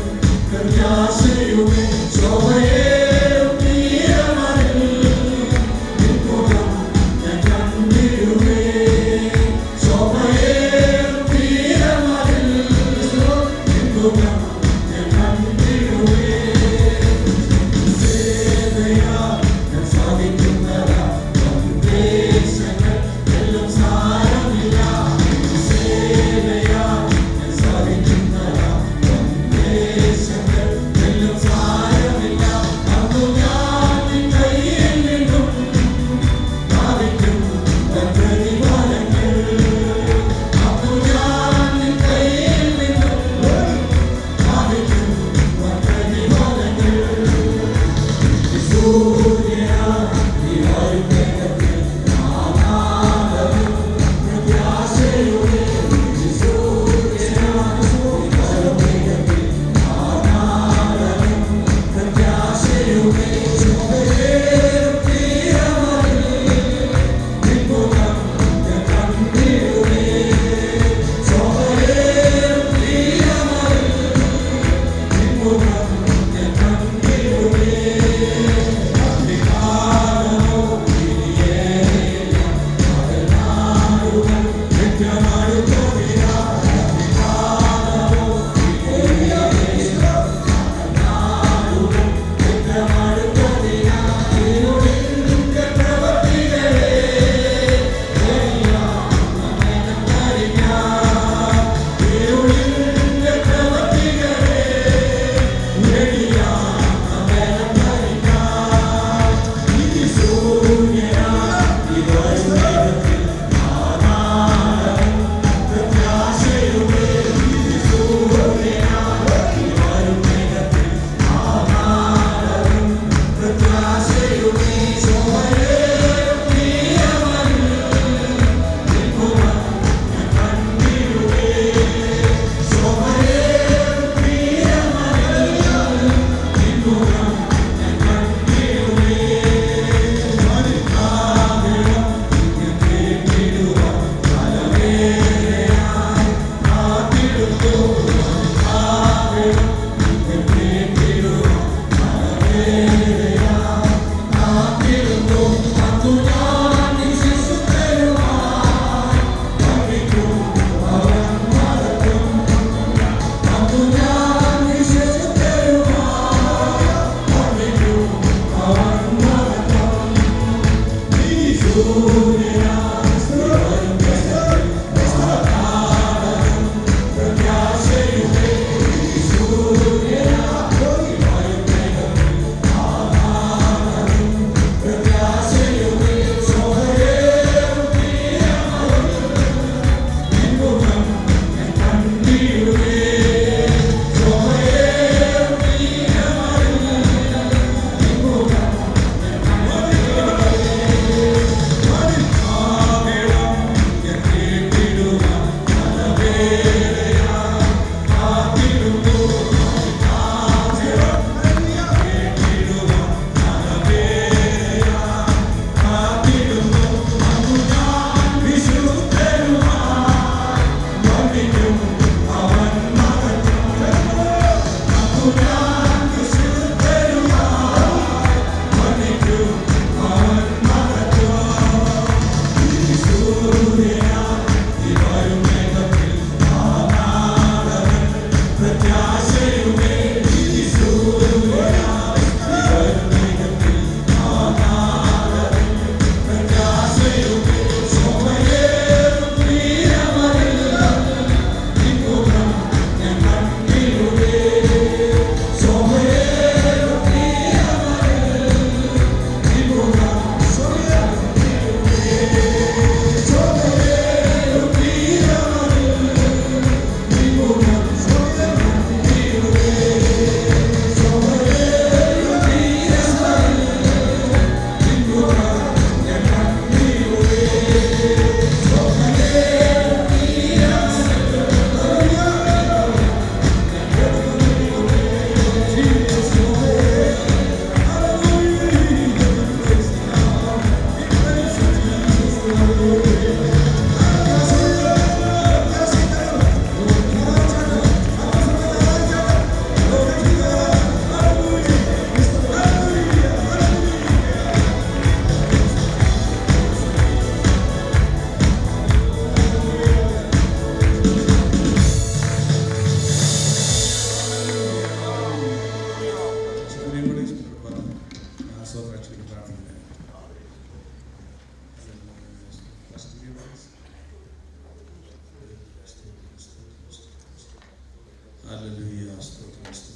ഹല്ലേലൂയ സ്തോത്രം സ്തോത്രം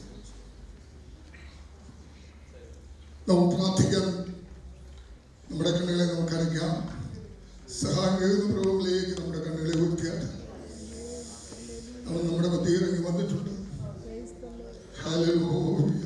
നമുക്ക് പ്രാർത്ഥിക്കാം നമ്മുടെ കണ്ണുകളെ നമുക്ക് അടയ്ക്കാം സഹായം ഏത് പ്രഭുവിലേക്ക് നമ്മുടെ കണ്ണുകളെ ഉയർത്തിയാട്ട് അവൻ നമ്മുടെ മധ്യ ഇറങ്ങി വന്നിട്ടുണ്ട് ഹല്ലേലൂയ.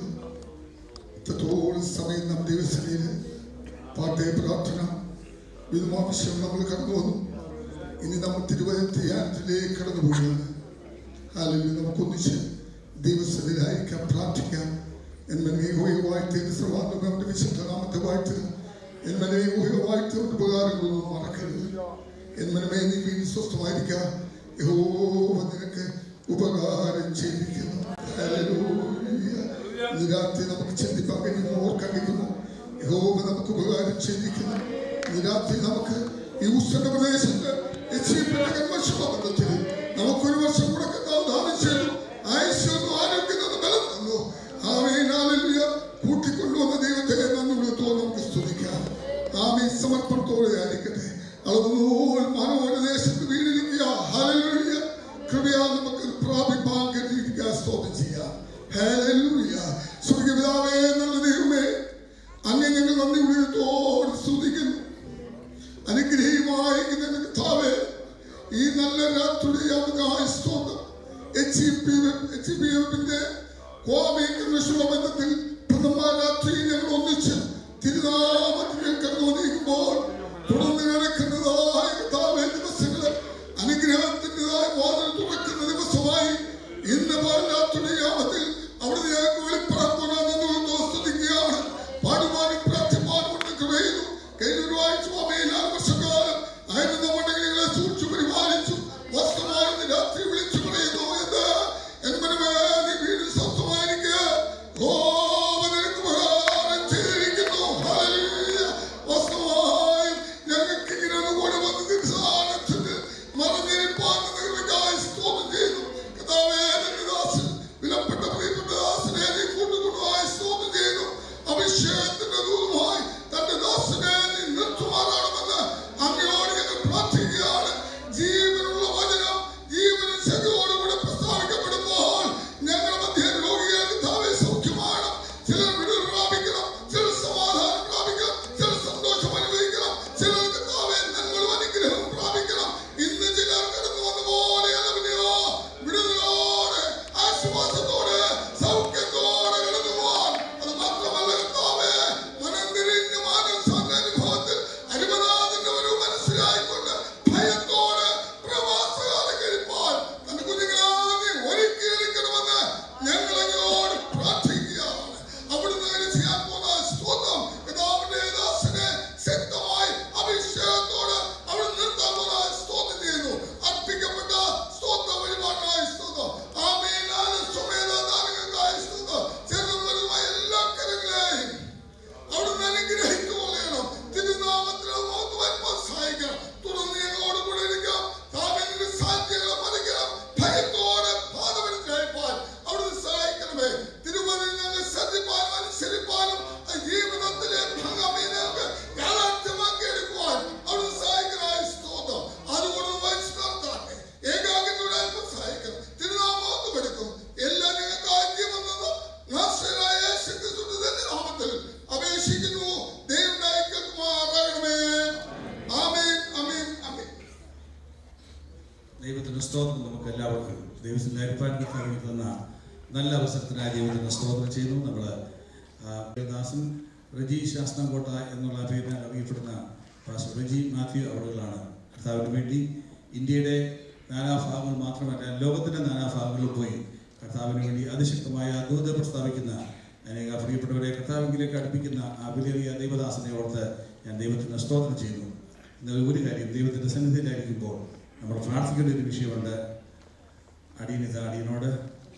ഇത്രത്തോളം സമയം നാം ദൈവസഭയിൽ പാട്ടേ പ്രാർത്ഥന വിധമാവശ്യം നമ്മൾ കടന്നു വന്നു ഇനി നമ്മൾ തിരുവനന്തപുരം ധ്യാനത്തിലേക്ക് കടന്നു പോവുകയാണ് അല്ലെങ്കിൽ നമുക്കൊന്നിച്ച് ദൈവസഭയിലായിരിക്കാം പ്രാർത്ഥിക്കാം എന്മനെ വാഴ്ത്തി സർവാത്മകന്റെ വിശുദ്ധ നാമത്തെ വാഴ്ത്തുക എന്മനെ വാഴ്ത്തി ഉപകാരങ്ങളൊന്നും മറക്കരുത് എന്മനമേ നീ വീണ്ടും സ്വസ്ഥമായിരിക്കുക യഹോവ നിനക്ക് ഉപകാരം ചെയ്തിരിക്കുന്നു ഹല്ലേലൂയ. ഇന്ന് രാത്രി നമുക്ക് ചിന്തിക്കാൻ കഴിയുന്നു ഓർക്കാൻ കഴിയുന്നു യഹോവ നമുക്ക് ഉപകാരം ചെയ്തിരിക്കുന്നു ഇന്ന് രാത്രി നമുക്ക് ഈ ഉഷ്ണ പ്രദേശത്ത് എച്ചിപ്പിന്റെ കന്മർഷബന്ധത്തിൽ നമുക്കൊരു വർഷം കൂടെ കർത്താവ് ദാനം ചെയ്തു ആയുസ്സും ആരോഗ്യം തന്നു ബലം തന്നു ആമേൻ ഹല്ലേലൂയ കൂട്ടിക്കൊണ്ടുവന്ന ദൈവത്തെ നന്ദി വിളിത്തോ നമുക്ക് സ്തുതിക്കാം ആമേൻ സമർപ്പണത്തോടെ ആയിരിക്കട്ടെ അളവുനൂൽ മനോഹര ദേശത്ത് വീണിരിക്കുക ഹല്ലേലൂയ കൃപയാ നമുക്ക് പ്രാപിപ്പാൻ കഴിയുക സ്തോത്രം ചെയ്യാം ഹല്ലേലൂയ സ്വർഗ്ഗപിതാവേ നല്ല ദൈവമേ അങ്ങ് ഞങ്ങൾ നന്ദി വിളിത്തോട് സ്തുതിക്കുന്നു അനുഗ്രഹീയമായ ഞങ്ങളുടെ കർത്താവേ ഈ നല്ല രാത്രിയുടെ യാതൊരു സ്തോത്രം H E P H P എഫിന്റെ കോപീകരണ ബന്ധത്തിൽ പ്രഥമ രാത്രി ഞങ്ങൾ ഒന്നിച്ച് തിരുനാമത്തിൽ കടന്നു നീങ്ങുമ്പോൾ തുടർന്ന് നടക്കുന്നതായ കർത്താവേ ദിവസങ്ങള് അനുഗ്രഹത്തിൻ്റെതായ വാതിൽ തുറക്കുന്ന ദിവസമായി ഇന്ന് പാലാത്തുടെ യാമത്തിൽ അവിടെ ഞങ്ങൾക്ക് വെളിപ്പെടാൻ സ്തുതിക്കുകയാണ് പാടുവാനും പ്രാർത്ഥിപ്പാനും കൊണ്ട് കൃപയുന്നു കഴിഞ്ഞൊരു ആഴ്ച അമ്മയിലാ വർഷക്കാലം ആയിരുന്ന മണ്ഡലങ്ങളെ സൂക്ഷിച്ചു പരിപാലിച്ചു വസ്ത്രമായി രാത്രി വിളിച്ചു പറയുന്നു എന്ന് എന്മനമേ നീ വീണ്ടും സ്വസ്ഥമായിരിക്കുക ഓ നിനക്ക് ഉപകാരം ചെയ്തിരിക്കുന്നു ഹല്ലേലൂയ. വസ്ത്രമായി ഞങ്ങൾക്ക് ഇങ്ങനെ ഒന്ന് കൂടെ വന്ന് നിസ്സാരത്തിന് മറഞ്ഞിരിപ്പാൻ നിങ്ങൾക്കായി സ്തോത്രം ചെയ്യുന്നു കർത്താവേ നിന്റെ ദാസൻ വിലപ്പെട്ട പ്രിയപ്പെട്ട ദാസനെ നീ കൂട്ടുകൊണ്ടുമായി സ്തോത്രം ചെയ്യുന്നു അഭിഷേകത്തിന്റെ ദൂതമായി തന്റെ ദാസനെ നീ നിർത്തുമാറാണമെന്ന് അങ്ങയോട് ഞങ്ങൾ പ്രാർത്ഥിക്കുകയാണ് ജീവനുള്ള വചനം ജീവനും ശക്തിയോടുകൂടെ പ്രസ്താവിക്കപ്പെടുമ്പോൾ ഞങ്ങൾ മധ്യ രോഗികൾ കർത്താവേ സൗഖ്യമാണ് ചിലർ വിടുതൽ പ്രാപിക്കണം ചിലർ സമാധാനം പ്രാപിക്കണം ചിലർ സന്തോഷം അനുഭവിക്കണം ചിലർ കർത്താവേ നന്മകളും അനുഗ്രഹവും പ്രാപിക്കണം ഇന്ന് ചിലർ കടന്നു വന്ന പോലെ അലവിനെയോ വിടുതലോടെ ആശ്വാസത്തോടെ സൗഖ്യത്തോടെ കടന്നു പോവാൻ അത് മാത്രമല്ല കർത്താവേ മനം തിരിഞ്ഞ മാനസ അനുഭവത്തിൽ അരുമനാഥന്റെ ഒരു മനസ്സിലായിക്കൊണ്ട് ഭയത്തോടെ പ്രവാസകാലം കഴിപ്പാൻ തന്റെ കുഞ്ഞുങ്ങളാകെ ഒരുക്കിയെടുക്കണമെന്ന് ഞങ്ങൾ അങ്ങോട് പ്രാർത്ഥിക്കുകയാണ് അവിടുന്ന് അങ്ങനെ ചെയ്യാൻ പോകുന്ന സ്തോത്രം പിതാവിന്റെ ദാസനെ ശക്തമായി അഭിഷേകത്തോട് അവിടെ നിർത്താൻ പോകുന്ന സ്തോത്രം ചെയ്യുന്നു അർപ്പിക്കപ്പെട്ട സ്തോത്ര വഴിപാടിനായ സ്തോത്രം ആമേനായ സ്വമേധ ദാനങ്ങൾക്കായ സ്തോത്രം ചേർന്ന് വരുന്ന എല്ലാ കരങ്ങളെയും അവിടുന്ന് അനുഗ്രഹിക്കുകയാണ് തിരുനാമത്തിൽ നോക്ക് വരുമ്പോൾ സഹായിക്കണം തുടർന്ന് ഞങ്ങളോട് കൂടെ ഇരിക്കാം താപത്തിന്റെ സാധ്യതകളെ മറിക്കണം ഭയത്തോടെ പാതമനുസരിപ്പാൻ അവിടുന്ന് സഹായിക്കണമേ തിരുവനന്തപുരം ഞങ്ങൾ ശ്രദ്ധിപ്പാനും അനുസരിപ്പാനും ആ ജീവിതത്തിലെ ഭംഗമേ ഞങ്ങൾക്ക് യാഥാർത്ഥ്യമാക്കി എടുക്കുവാൻ അവിടുന്ന് സഹായിക്കനായ സ്തോത്രം അതുകൊണ്ട് വഹിച്ചു നടത്താട്ടെ ഏകാഗ്രതയോടെ അല്പം സഹായിക്കണം തിരുനാമോത്തും എടുക്കും എല്ലാം ഞങ്ങൾക്ക് ആദ്യം വന്നത് നാശനായ യേശുക്രിസ്തുവിന്റെ നാമത്തിൽ അപേക്ഷിക്കുന്നു ദൈവം കേൾക്കുമാറാകണമേ ആമേൻ ആമേൻ ആമേൻ ദൈവത്തിന്റെ സ്തോത്രം നമുക്ക് എല്ലാവർക്കും ദൈവത്തിന്റെ അരിപ്പാടിന് തന്ന നല്ല അവസരത്തിനായി ദൈവത്തിന്റെ സ്തോത്രം ചെയ്യുന്നു നമ്മൾ ദാസൻ റജി ശാസ്താംകോട്ട എന്നുള്ള പേരിനാൽ അറിയപ്പെടുന്ന പാസ്റ്റർ റജി മാത്യു അവറുകളാണ് കർത്താവിന് വേണ്ടി ഇന്ത്യയുടെ നാനാഭാഗങ്ങൾ മാത്രമല്ല ലോകത്തിന്റെ നാനാഭാഗങ്ങളിൽ പോയി കർത്താവിന് വേണ്ടി അതിശക്തമായ ദൂത പ്രസ്താവിക്കുന്ന അനേക പ്രിയപ്പെട്ടവരെ കർത്താവിലേക്ക് അടുപ്പിക്കുന്ന ആ വലിയ ദൈവദാസനെ ഓർത്ത് ഞാൻ ദൈവത്തിന് സ്തോത്രം ചെയ്യുന്നു എന്നാൽ ഒരു കാര്യം ദൈവത്തിന്റെ സന്നിധിയിലായിരിക്കുമ്പോൾ നമ്മൾ പ്രാർത്ഥിക്കേണ്ട ഒരു വിഷയമുണ്ട് അടിയനിത അടിയനോട്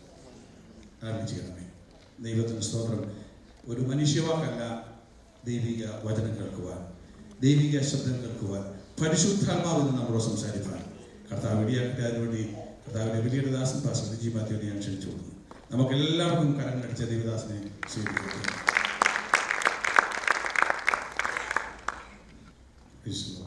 ആരും ചെയ്യണമേ ദൈവത്തിന് സ്തോത്രം ഒരു മനുഷ്യവാക്കല്ല ദൈവിക വചനം കേൾക്കുവാൻ ദൈവിക ശബ്ദം കേൾക്കുവാൻ പരിശുദ്ധാത്മാവിൽ നിന്ന് നമ്മളോട് സംസാരിക്കാൻ കർത്താവ് ഇടിയാക്കട്ടെ അതിനുവേണ്ടി കർത്താവിന്റെ വലിയ ദാസൻ പാസ് ജി മാത്യുവിനെ ഞാൻ ക്ഷണിച്ചു കൊടുക്കുന്നു നമുക്ക് എല്ലാവർക്കും കരങ്ങളടിച്ച ദൈവദാസനെ സ്വീകരിക്കുന്നു ഈശ്വര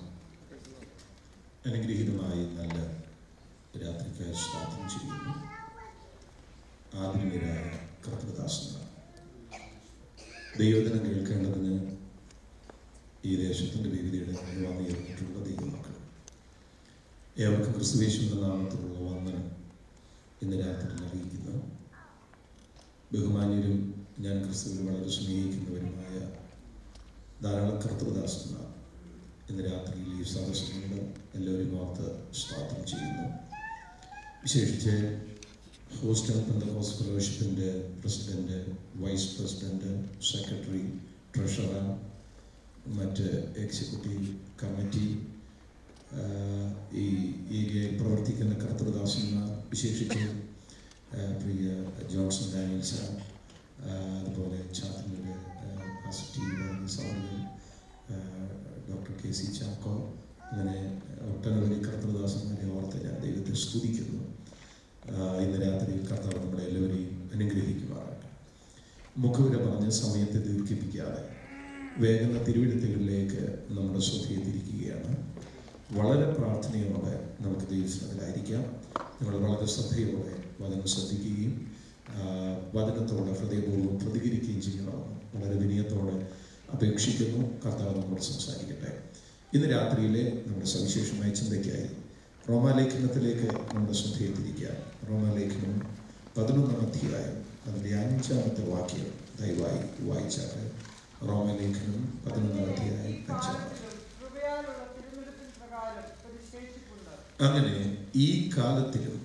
അനുഗ്രഹീതമായ നല്ല രാത്രിക്കായി സ്വാഗതം ചെയ്യുന്നു ആധുനികരായ കർത്തൃദാസന്മാർ ദൈവദിനം കേൾക്കേണ്ടതിന് ഈ ദേശത്തിൻ്റെ വിവിധയുടെ വന്നിറങ്ങിയിട്ടുള്ള ദൈവമക്കൾ ഏവർക്കും ക്രിസ്തുവേശുവിൻ്റെ നാമത്തിലുള്ള വന്ദനം ഇന്ന് രാത്രി അറിയിക്കുന്നു ബഹുമാന്യരും ഞാൻ ക്രിസ്തുവിൽ വളരെ സ്നേഹിക്കുന്നവരുമായ ധാരാളം കർത്തൃദാസന്മാർ ഇന്ന് രാത്രിയിൽ ഈ സദസ്സിനോട് എല്ലാവരും ഓർത്ത് സ്തോത്രം ചെയ്യുന്നു വിശേഷിച്ച് ഹോസ്റ്റൽ പെന്തകോസ് ഫെലോഷിപ്പിൻ്റെ president vice president secretary treasurer മറ്റ് എക്സിക്യൂട്ടീവ് കമ്മിറ്റി ആഹ്, ഈ ഏരിയയിൽ പ്രവർത്തിക്കുന്ന കർത്തൃദാസന്മാർ വിശേഷിച്ച് ആഹ്, പ്രിയ ജോൺസൺ ഡാനിയൽ സാർ ആഹ്, അതുപോലെ Chathannoor positive sound doctor K C Chacko അങ്ങനെ ഒട്ടനവധി കർത്തൃദാസന്മാരെ ഓർത്ത് ഞാൻ ദൈവത്തെ സ്തുതിക്കുന്നു ആഹ്, ഇന്ന് രാത്രി കർത്താവ് നമ്മുടെ എല്ലാവരെയും അനുഗ്രഹിക്കുമാറാകട്ടെ മുഖവിര പറഞ്ഞ സമയത്തെ ദീർഘിപ്പിക്കാതെ വേഗന്ന തിരുവിടുത്തുകളിലേക്ക് നമ്മുടെ ശ്രദ്ധയെ തിരിക്കുകയാണ് വളരെ പ്രാർത്ഥനയോടെ നമുക്ക് ദൈവത്തിലായിരിക്കാം നമ്മൾ വളരെ ശ്രദ്ധയോടെ വചനം ശ്രദ്ധിക്കുകയും ആ, വചനത്തോട് ഹൃദയപൂർവ്വം പ്രതികരിക്കുകയും ചെയ്യണമെന്ന് വളരെ വിനയത്തോടെ അപേക്ഷിക്കുന്നു കർത്താവ് നമ്മോട് സംസാരിക്കട്ടെ ഇന്ന് രാത്രിയിലെ നമ്മുടെ സവിശേഷമായ ചിന്തയ്ക്കായി റോമാലേഖനത്തിലേക്ക് നമ്മുടെ ശ്രദ്ധയെ തിരിക്കാം റോമാലേഖനം പതിനൊന്നാം അധ്യായം അതിൻ്റെ അഞ്ചാമത്തെ വാക്യം ദയവായി വായിച്ചാൽ റോമലേഖനം പതിനൊന്നാം അധ്യായം അഞ്ചാം വാക്യം അങ്ങനെ ഈ കാലത്തിലും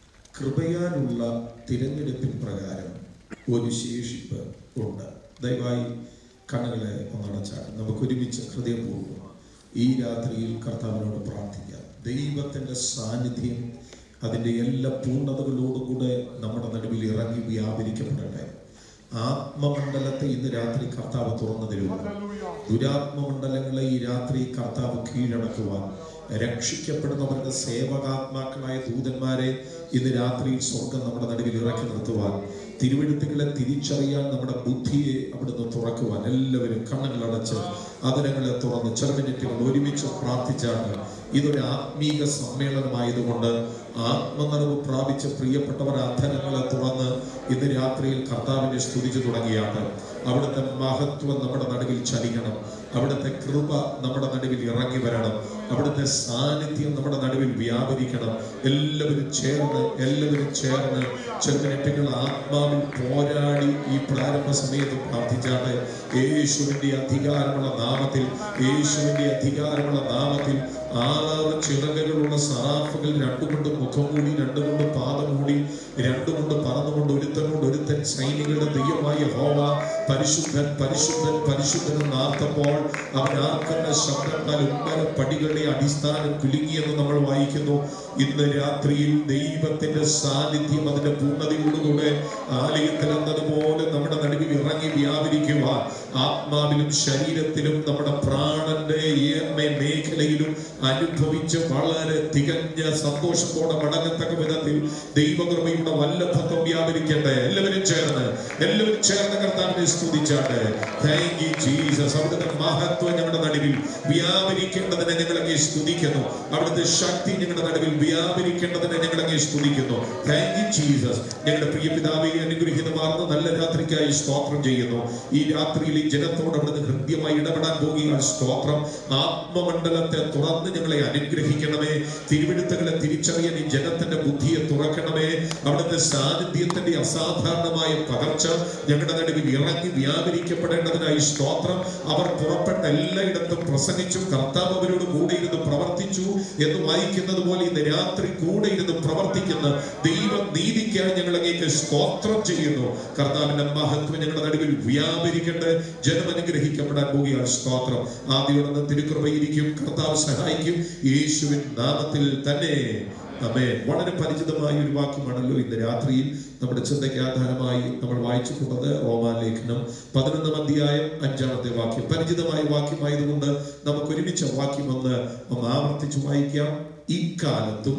കൃപയാലുള്ള തിരഞ്ഞെടുപ്പിൻ പ്രകാരം ഒരു ശേഷിപ്പ് ഉണ്ട് ദയവായി കണ്ണുകളെ ഒന്നടച്ചാൽ നമുക്ക് ഒരുമിച്ച് ഹൃദയപൂർവ്വം ഈ രാത്രിയിൽ കർത്താവിനോട് പ്രാർത്ഥിക്കാം ദൈവത്തിൻ്റെ സാന്നിധ്യം അതിൻ്റെ എല്ലാ പൂർണ്ണതകളോടും കൂടെ നമ്മുടെ നടുവിൽ ഇറങ്ങി വ്യാപരിക്കപ്പെടട്ടെ ആത്മമണ്ഡലത്തെ ഇന്ന് രാത്രി കർത്താവ് തുറന്നു തരുവാൻ ദുരാത്മമണ്ഡലങ്ങളെ ഈ രാത്രി കർത്താവ് കീഴടക്കുവാൻ രക്ഷിക്കപ്പെടുന്നവരുടെ സേവകാത്മാക്കളായ ദൂതന്മാരെ ഇന്ന് രാത്രിയിൽ സ്വർഗം നമ്മുടെ നടുവിൽ ഇറക്കി നിർത്തുവാൻ തിരുവെഴുത്തുകളെ തിരിച്ചറിയാൻ നമ്മുടെ ബുദ്ധിയെ അവിടുന്ന് തുറക്കുവാൻ എല്ലാവരും കണ്ണുകൾ അടച്ച് അതിരങ്ങളെ തുറന്ന് ചില മിനിറ്റുകൾ ഒരുമിച്ച് പ്രാർത്ഥിച്ചാണ് ഇതൊരു ആത്മീക സമ്മേളനമായതുകൊണ്ട് ആത്മനിറവ് പ്രാപിച്ച പ്രിയപ്പെട്ടവർ അധരങ്ങളെ തുറന്ന് ഇന്ന് രാത്രിയിൽ കർത്താവിനെ സ്തുതിച്ചു തുടങ്ങിയാണ് അവിടുത്തെ മഹത്വം നമ്മുടെ നടുവിൽ ചലിക്കണം അവിടുത്തെ കൃപ നമ്മുടെ നടുവിൽ ഇറങ്ങി വരണം അവിടുത്തെ സാന്നിധ്യം നമ്മുടെ നടുവിൽ വ്യാപരിക്കണം എല്ലാവരും ചേർന്ന് എല്ലാവരും ചേർന്ന് ചെറുമിനിറ്റുകൾ ആത്മാവിൽ പോരാടി ഈ പ്രാരംഭ സമയത്ത് പ്രാർത്ഥിച്ചാണ് യേശുവിന്റെ അധികാരമുള്ള നാമത്തിൽ യേശുവിന്റെ അധികാരമുള്ള നാമത്തിൽ ആറ് ചിറകുകളുള്ള സറാഫുകൾ രണ്ടുകൊണ്ട് മുഖം മൂടി രണ്ടുകൊണ്ട് പാദം മൂടി രണ്ടുകൊണ്ട് പറന്നുകൊണ്ട് ഒരുത്തൻ കൊണ്ട് ഒരുത്തൻ സൈനികളുടെ ദൈവമായ ഹോവ പരിശുദ്ധൻ പരിശുദ്ധൻ പരിശുദ്ധൻ എന്ന് ആർത്തപ്പോൾ അവൻ ആർക്കുന്ന ശബ്ദത്താൽ ഉമ്മര പടികളുടെ അടിസ്ഥാനം കുലുങ്ങിയെന്ന് നമ്മൾ വായിക്കുന്നു ഇന്ന് രാത്രിയിൽ ദൈവത്തിന്റെ സാന്നിധ്യം അതിന്റെ പൂർണ്ണതയോടുകൂടെ ആലയത്തിൽ എന്നതുപോലെ നമ്മുടെ നടുവിൽ ഇറങ്ങി വ്യാപരിക്കുക ആത്മാവിലും ശരീരത്തിലും നമ്മുടെ പ്രാണന്റെ ഏമ്മ മേഖലയിലും അനുഭവിച്ച് വളരെ തികഞ്ഞ സന്തോഷത്തോടെ മടങ്ങത്തക്ക വിധത്തിൽ ദൈവകൃപയുടെ വല്ലഭത്വം വ്യാപരിക്കട്ടെ എല്ലാവരും ചേർന്ന് എല്ലാവരും ചേർന്ന് കർത്താവിനെ സ്തുതിച്ചാട്ടെ താങ്ക് യു ജീസസ് അവിടുത്തെ മഹത്വം ഞങ്ങളുടെ നടുവിൽ വ്യാപരിക്കേണ്ടതിനെ ഞങ്ങളങ്ങെ സ്തുതിക്കുന്നു അവിടുത്തെ ശക്തി ഞങ്ങളുടെ നടുവിൽ വ്യാപരിക്കേണ്ടതിനെ ഞങ്ങളങ്ങെ സ്തുതിക്കുന്നു താങ്ക് യു ജീസസ് ഞങ്ങളുടെ പ്രിയ പിതാവെ അനുഗ്രഹീതമാർന്ന നല്ല രാത്രിക്കായി സ്തോത്രം ചെയ്യുന്നു ഈ രാത്രിയിൽ ഈ ജനത്തോട് അവിടുന്ന് ഹൃദ്യമായി ഇടപെടാൻ പോകുകയാണ് സ്തോത്രം ആത്മമണ്ഡലത്തെ തുറന്ന് ഞങ്ങളെ അനുഗ്രഹിക്കണമേ തിരുവിടുത്തുകളെ തിരിച്ചറിയാൻ ഈ ജനത്തിന്റെ ബുദ്ധിയെ തുറക്കണമേ അവിടുത്തെ സാന്നിധ്യത്തിന്റെ അസാധാരണമായ പകർച്ച ഞങ്ങളുടെ നടുവിൽ ഇറങ്ങി വ്യാപരിക്കപ്പെടേണ്ടതിനായി സ്തോത്രം അവർ പുറപ്പെട്ട എല്ലായിടത്തും പ്രസംഗിച്ചും കർത്താവ് അവരോട് കൂടെ ഇരുന്ന് പ്രവർത്തിച്ചു എന്ന് വായിക്കുന്നത് പോലെ ഇന്ന് രാത്രി കൂടെ ഇരുന്ന് പ്രവർത്തിക്കുന്ന ദൈവം നീതിക്കായി ഞങ്ങൾ അങ്ങേക്ക് സ്തോത്രം ചെയ്യുന്നു കർത്താവിന്റെ മഹത്വം ഞങ്ങളുടെ നടുവിൽ വ്യാപരിക്കട്ടെ ജനം അനുഗ്രഹിക്കപ്പെടാൻ പോകുകയാണ് സ്തോത്രം ആദ്യമുണ്ടെന്ന് തിരുക്കൃപയിരിക്കും കർത്താവ് സഹായിക്കും യേശുവിൻ നാമത്തിൽ തന്നെ അമേ വളരെ പരിചിതമായ ഒരു വാക്യമാണല്ലോ ഇന്ന് രാത്രിയിൽ നമ്മുടെ ചിന്തയ്ക്ക് ആധാരമായി നമ്മൾ വായിച്ചിട്ടുള്ളത് റോമാലേഖനം പതിനൊന്നാം അധ്യായം അഞ്ചാമത്തെ വാക്യം പരിചിതമായ വാക്യമായതുകൊണ്ട് നമുക്ക് ഒരുമിച്ച് വാക്യം ഒന്ന് ഒന്ന് ആവർത്തിച്ച് വായിക്കാം ഇക്കാലത്തും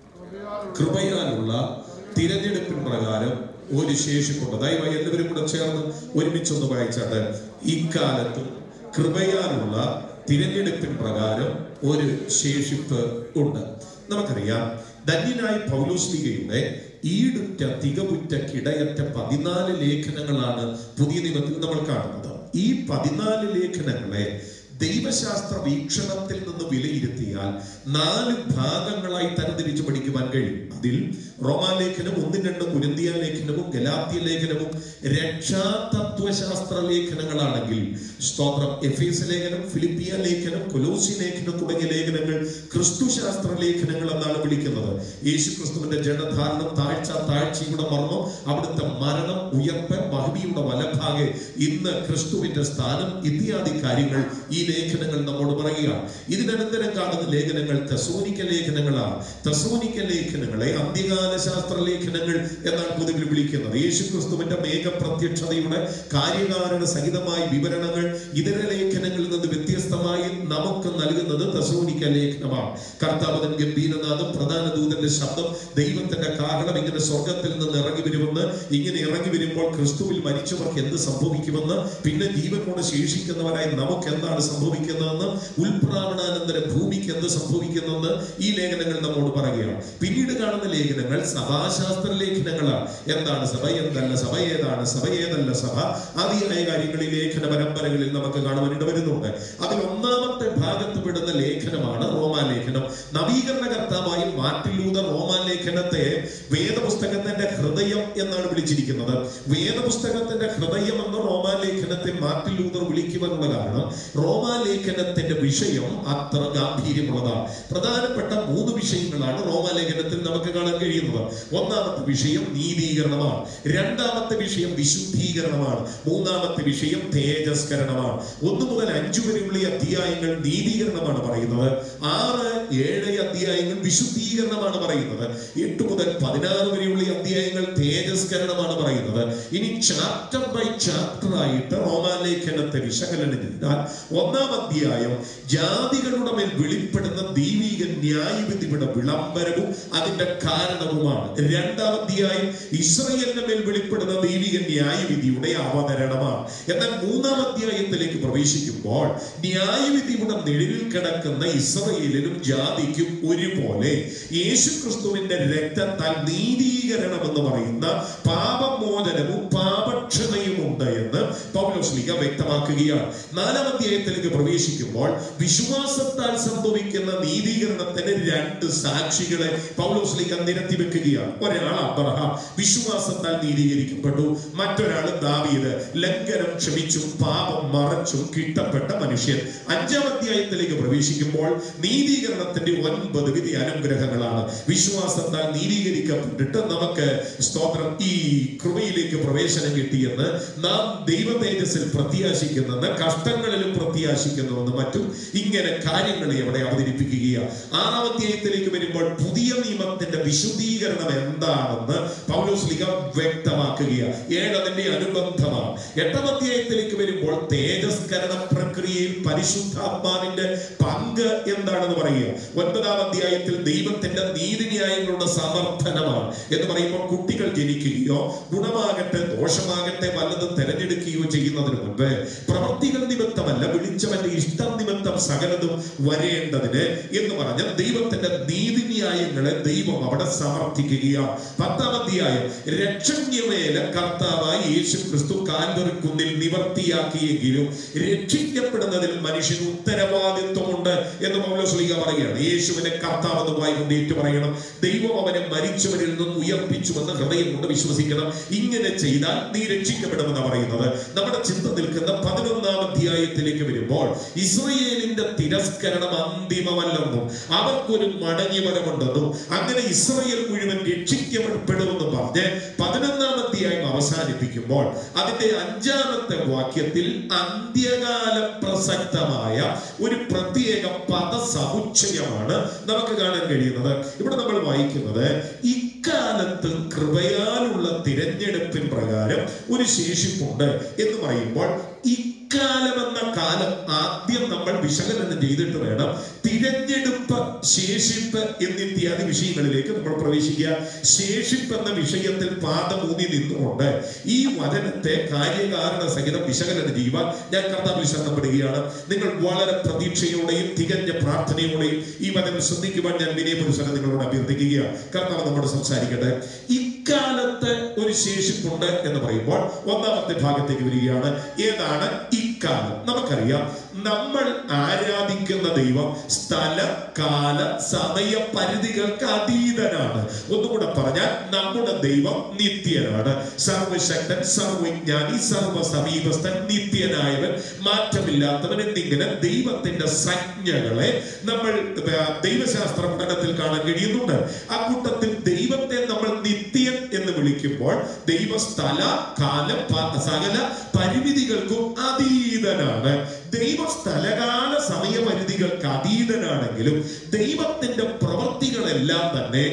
കൃപയാലുള്ള തിരഞ്ഞെടുപ്പിൻ പ്രകാരം ഒരു ശേഷിപ്പുണ്ട് ദയവായി എല്ലാവരും കൂടെ ചേർന്ന് ഒരുമിച്ചൊന്ന് വായിച്ചാട്ട് ഇക്കാലത്തും കൃപയാലുള്ള തിരഞ്ഞെടുപ്പിൻ പ്രകാരം ഒരു ശേഷിപ്പ് ഉണ്ട് നമുക്കറിയാം ധന്യനായ പൗലോസ്ലിഗയുടെ ഈടുറ്റ തികവുറ്റ കിടയറ്റ പതിനാല് ലേഖനങ്ങളാണ് പുതിയ നിയമത്തിൽ നമ്മൾ കാണുന്നത് ഈ പതിനാല് ലേഖനങ്ങളെ ദൈവശാസ്ത്ര വീക്ഷണത്തിൽ നിന്ന് വിലയിരുത്തിയാൽ നാല് ഭാഗങ്ങളായി തരംതിരിച്ച് പഠിക്കുവാൻ കഴിയും അതിൽ റോമാലേഖനം ഒന്നും രണ്ടും കുരുന്തിയ ലേഖനവും ഗലാത്യ ലേഖനവും രക്ഷാതത്വശാസ്ത്ര ലേഖനങ്ങളാണെങ്കിൽ സ്തോത്രം എഫീസ് ലേഖനം ഫിലിപ്പിയ ലേഖനം കൊലോസി ലേഖനം തുടങ്ങിയ ലേഖനങ്ങൾ ക്രിസ്തുശാസ്ത്ര ലേഖനങ്ങൾ എന്നാണ് വിളിക്കുന്നത് യേശു ക്രിസ്തുവിന്റെ ജഡധാരണം താഴ്ച താഴ്ചയുടെ മർമ്മം അവിടുത്തെ മരണം ഉയർപ്പ് മഹിമിയുടെ വലഭാഗെ ഇന്ന് ക്രിസ്തുവിന്റെ സ്ഥാനം ഇത്യാദി കാര്യങ്ങൾ ഈ ലേഖനങ്ങൾ നമ്മോട് പറയുകയാണ് ഇതിനനന്തരം കാണുന്ന ലേഖനങ്ങൾ തെസോനിക്ക ലേഖനങ്ങളാണ് തെസോനിക്ക ലേഖനങ്ങളെ അന്ത്യകാല ശാസ്ത്ര ലേഖനങ്ങൾ എന്നാണ് പൊതുവിൽ വിളിക്കുന്നത് യേശു ക്രിസ്തുവിന്റെ മേഘപ്രത്യക്ഷതയുടെ കാര്യകാരണ സഹിതമായ വിവരണങ്ങൾ ഇതര ലേഖനങ്ങളിൽ നിന്ന് വ്യത്യസ്തമായി നമുക്ക് നൽകുന്നത് തെസോനിക്ക ലേഖനമാണ് കർത്താവതൻ ഗംഭീരനാഥം പ്രധാന ദൂതന്റെ ശബ്ദം ദൈവത്തിന്റെ കാഹളം ഇങ്ങനെ സ്വർഗത്തിൽ നിന്ന് ഇറങ്ങി വരുമെന്ന് ഇങ്ങനെ ഇറങ്ങി വരുമ്പോൾ ക്രിസ്തുവിൽ മരിച്ചവർക്ക് എന്ത് സംഭവിക്കുമെന്ന് പിന്നെ ജീവനോട് ശേഷിക്കുന്നവരായി നമുക്ക് എന്താണ് സംഭവിക്കുന്നതെന്ന് ഉൾപ്രാവണാനന്തര ഭൂമിക്ക് എന്ത് സംഭവിക്കുന്നെന്ന് ഈ ലേഖനങ്ങൾ നമ്മോട് പറയുകയാണ് പിന്നീട് കാണുന്ന ലേഖനങ്ങൾ സഭാശാസ്ത്ര ലേഖനങ്ങളാണ് എന്താണ് സഭ എന്തല്ല സഭ ഏതാണ് സഭ ഏതല്ല സഭ ആദിയായ കാര്യങ്ങൾ ഈ ലേഖന പരമ്പരകളിൽ നമുക്ക് കാണുവാൻ ഇടവരുന്നുണ്ട് അതിൽ ഒന്നാമത്തെ ഭാഗത്ത് പെടുന്ന ലേഖനമാണ് റോമാലേഖനം നവീകരണകർത്താവായ മാർട്ടിൻ ലൂതർ റോമാലേഖനത്തെ വേദപുസ്തകത്തിന്റെ ഹൃദയം എന്നാണ് വിളിച്ചിരിക്കുന്നത് വേദപുസ്തകത്തിന്റെ ഹൃദയം എന്ന് റോമാലേഖനത്തെ മാർട്ടിൻ ലൂതർ വിളിക്കുവാനുള്ള കാരണം റോമാലേഖനത്തിന്റെ വിഷയം അത്ര ഗാംഭീര്യമുള്ളതാണ് പ്രധാനപ്പെട്ട മൂന്ന് വിഷയങ്ങളാണ് റോമാലേഖനത്തിൽ നമുക്ക് കാണാൻ കഴിയുന്നത് ഒന്നാമത്തെ വിഷയം നീതീകരണമാണ് രണ്ടാമത്തെ വിഷയം വിശുദ്ധീകരണമാണ് മൂന്നാമത്തെ വിഷയം തേജസ്കരണമാണ് ഒന്ന് മുതൽ അഞ്ചു വരെയുള്ള ഈ അധ്യായങ്ങൾ നീതീകരണമാണ് പറയുന്നത് ആറ് ഏഴ് അധ്യായങ്ങൾ വിശുദ്ധീകരണമാണ് പറയുന്നത് എട്ട് മുതൽ പതിനാറ് വരെയുള്ള ഈ അധ്യായങ്ങൾ തേജസ്കരണമാണ് പറയുന്നത് ഇനി ചാപ്റ്റർ ബൈ ചാപ്റ്റർ ആയിട്ട് റോമാലേഖനത്തെ വിശകലനം ചെയ്താൽ ഒന്നാം അധ്യായം ജാതികളുടെ മേൽ വെളിപ്പെടുന്ന ദൈവിക ന്യായവിധിയുടെ വിളംബരവും അതിന്റെ കാരണവുമാണ് രണ്ടാം അധ്യായം ഇസ്രയേലിന്റെ മേൽ വെളിപ്പെടുന്ന ദൈവിക ന്യായവിധിയുടെ അവതരണമാണ് എന്നാൽ മൂന്നാം അധ്യായത്തിലേക്ക് പ്രവേശിക്കുമ്പോൾ ന്യായവിധിയുടെ നിഴലിൽ കിടക്കുന്ന ഇസ്രയേലിനും ജാതിക്കും ഒരുപോലെ യേശു ക്രിസ്തുവിന്റെ രക്തത്താൽ നീതീകരണം എന്ന് പറയുന്ന പാപമോചനവും പാപക്ഷമയും ഉണ്ട് എന്ന് പൗലോസ്ലിക വ്യക്തമാക്കുകയാണ് നാലാം അധ്യായത്തിലേക്ക് പ്രവേശിക്കുമ്പോൾ വിശ്വാസത്താൽ സംഭവിക്കുന്ന നീതീകരണത്തിന് രണ്ട് സാക്ഷികളെ പൗലോസ്ലിക നിരത്തി വെക്കുകയാണ് ഒരാൾ അബ്രഹാം വിശ്വാസത്താൽ നീതീകരിക്കപ്പെട്ടു മറ്റൊരാൾ ദാവീദ് ലംഘനം ക്ഷമിച്ചും പാപം മറച്ചും കിട്ടപ്പെട്ട മനുഷ്യൻ അഞ്ചാം അധ്യായത്തിലേക്ക് പ്രവേശിക്കുമ്പോൾ നീതീകരണത്തിന്റെ ഒൻപത് വിധി അനുഗ്രഹങ്ങളാണ് വിശ്വാസത്താൽ നീതീകരിക്കപ്പെട്ടിട്ട് നമുക്ക് സ്തോത്രം ഈ കൃപയിലേക്ക് പ്രവേശനം കിട്ടിയെന്ന് നാം ദൈവ തേജസ്സിൽ പ്രത്യാശിക്കുന്നെന്ന് കഷ്ടങ്ങളിലും പ്രത്യാശിക്കുന്നുവെന്ന് മറ്റും ഇങ്ങനെ കാര്യങ്ങളെ അവിടെ അവതരിപ്പിക്കുകയാണ് ആറാം അധ്യായത്തിലേക്ക് വരുമ്പോൾ പുതിയ നിയമത്തിന്റെ വിശുദ്ധീകരണം എന്താണെന്ന് പൗലോസ് ലിഖ വ്യക്തമാക്കുകയാണ് ഏഴ് അതിന്റെ അനുബന്ധമാണ് എട്ടാം അധ്യായത്തിലേക്ക് വരുമ്പോൾ തേജസ്കരണ പ്രക്രിയയിൽ പരിശുദ്ധാത്മാവിന്റെ പങ്ക് എന്താണെന്ന് പറയുക ഒൻപതാം അധ്യായത്തിൽ ദൈവത്തിന്റെ നീതിന്യായങ്ങളുടെ സമർത്ഥനമാണ് എന്ന് പറയുമ്പോൾ കുട്ടികൾ ജനിക്കുകയോ ഗുണമാകട്ടെ ദോഷമാകട്ടെ വല്ലതും തെരഞ്ഞെടുക്കുകയോ ചെയ്യുന്നതിന് മുൻപ് പ്രവർത്തികൾ നിമിത്തമല്ല വിളിച്ചവന്റെ ഇഷ്ടം നിമിത്തം സകലതും വരേണ്ടതിന് എന്ന് പറഞ്ഞ ദൈവത്തിന്റെ നീതിന്യായങ്ങളെ ദൈവം അവിടെ സമർത്ഥിക്കുകയാണ് പത്താം അധ്യായം രക്ഷണ്യവേല കർത്താവായി യേശു ക്രിസ്തു കാൽവറിക്കുന്നിൽ നിവർത്തിയാക്കിയെങ്കിലും രക്ഷിക്കപ്പെടുന്നതിൽ മനുഷ്യന് ഉത്തരവാദിത്വമുണ്ട് എന്ന് പൗലോസ്ലിക പറയുകയാണ് യേശുവിനെ കർത്താവ് എന്ന് വായിക്കൊണ്ട് ഏറ്റു പറയണം ദൈവം അവനെ മരിച്ചവരിൽ നിന്ന് ഉയർപ്പിച്ചുവെന്ന് ഹൃദയം കൊണ്ട് വിശ്വസിക്കണം ഇങ്ങനെ ചെയ്താൽ നീ രക്ഷിക്കപ്പെടുമെന്ന് പറയുന്നത് നമ്മുടെ ചിന്ത നിൽക്കുന്ന പതിനൊന്നാം അധ്യായത്തിലേക്ക് വരുമ്പോൾ ഇസ്രയേലിന്റെ തിരസ്കരണം അന്തിമമല്ലെന്നും അവർക്കൊരു മടങ്ങിവരമുണ്ടെന്നും അങ്ങനെ ഇസ്രയേൽ മുഴുവൻ രക്ഷിക്കപ്പെടുമെന്നും പറഞ്ഞ് പതിനൊന്നാം അധ്യായം അവസാനിപ്പിക്കുമ്പോൾ അതിന്റെ അഞ്ചാമത്തെ വാക്യത്തിൽ അന്ത്യകാല പ്രസക്തമായ ഒരു പ്രത്യേക പദസമുച്ചയമാണ് നമുക്ക് കാണാൻ കഴിയുന്നത് ഇവിടെ നമ്മൾ വായിക്കുന്നത് ഇക്കാലത്ത് കൃപയാലുള്ള തിരഞ്ഞെടുപ്പിൻ പ്രകാരം ഒരു ശേഷിപ്പുണ്ട് എന്ന് പറയുമ്പോൾ ഇക്കാലം എന്ന കാലം ആദ്യം നമ്മൾ വിശകലനം ചെയ്തിട്ട് വേണം തിരഞ്ഞെടുപ്പ് ശേഷിപ്പ് എന്നിത്യാദി വിഷയങ്ങളിലേക്ക് നമ്മൾ പ്രവേശിക്കുക ശേഷിപ്പ് എന്ന വിഷയത്തിൽ പാദമൂന്നി നിന്നുകൊണ്ട് ഈ വചനത്തെ കാര്യകാരണ സഹിതം വിശകലനം ചെയ്യുവാൻ ഞാൻ കർത്താവിൽ ശരണപ്പെടുകയാണ് നിങ്ങൾ വളരെ പ്രതീക്ഷയോടെയും തികഞ്ഞ പ്രാർത്ഥനയോടെയും ഈ വചനം ശ്രദ്ധിക്കുവാൻ ഞാൻ വിനയപുരുഷനെ നിങ്ങളോട് അഭ്യർത്ഥിക്കുകയാണ് കർത്താവ് നമ്മോട് സംസാരിക്കട്ടെ ഈ ഇക്കാലത്ത് ഒരു ശേഷിപ്പുണ്ട് എന്ന് പറയുമ്പോൾ ഒന്നാമത്തെ ഭാഗത്തേക്ക് വരികയാണ് ഏതാണ് ഇക്കാലം നമുക്കറിയാം നമ്മൾ ആരാധിക്കുന്ന ദൈവം സ്ഥല കാല സമയ പരിധികൾക്ക് അതീതനാണ് ഒന്നുകൂടെ പറഞ്ഞാൽ നമ്മുടെ ദൈവം നിത്യനാണ് സർവശക്തൻ സർവജ്ഞാനി സർവ സമീപസ്ഥൻ നിത്യനായവൻ മാറ്റമില്ലാത്തവൻ എന്നിങ്ങനെ ദൈവത്തിന്റെ സംജ്ഞകളെ നമ്മൾ ആ, ദൈവശാസ്ത്ര പഠനത്തിൽ കാണാൻ കഴിയുന്നുണ്ട് ആ കൂട്ടത്തിൽ ദൈവത്തെ നമ്മൾ നിത്യൻ എന്ന് വിളിക്കുമ്പോൾ ദൈവ സ്ഥല കാല പ- സകല പരിമിതികൾക്കും അതീതനാണ് ദൈവ സ്ഥലകാല സമയപരിധികൾക്ക് അതീതനാണെങ്കിലും ദൈവത്തിന്റെ പ്രവൃത്തികളെല്ലാം തന്നെ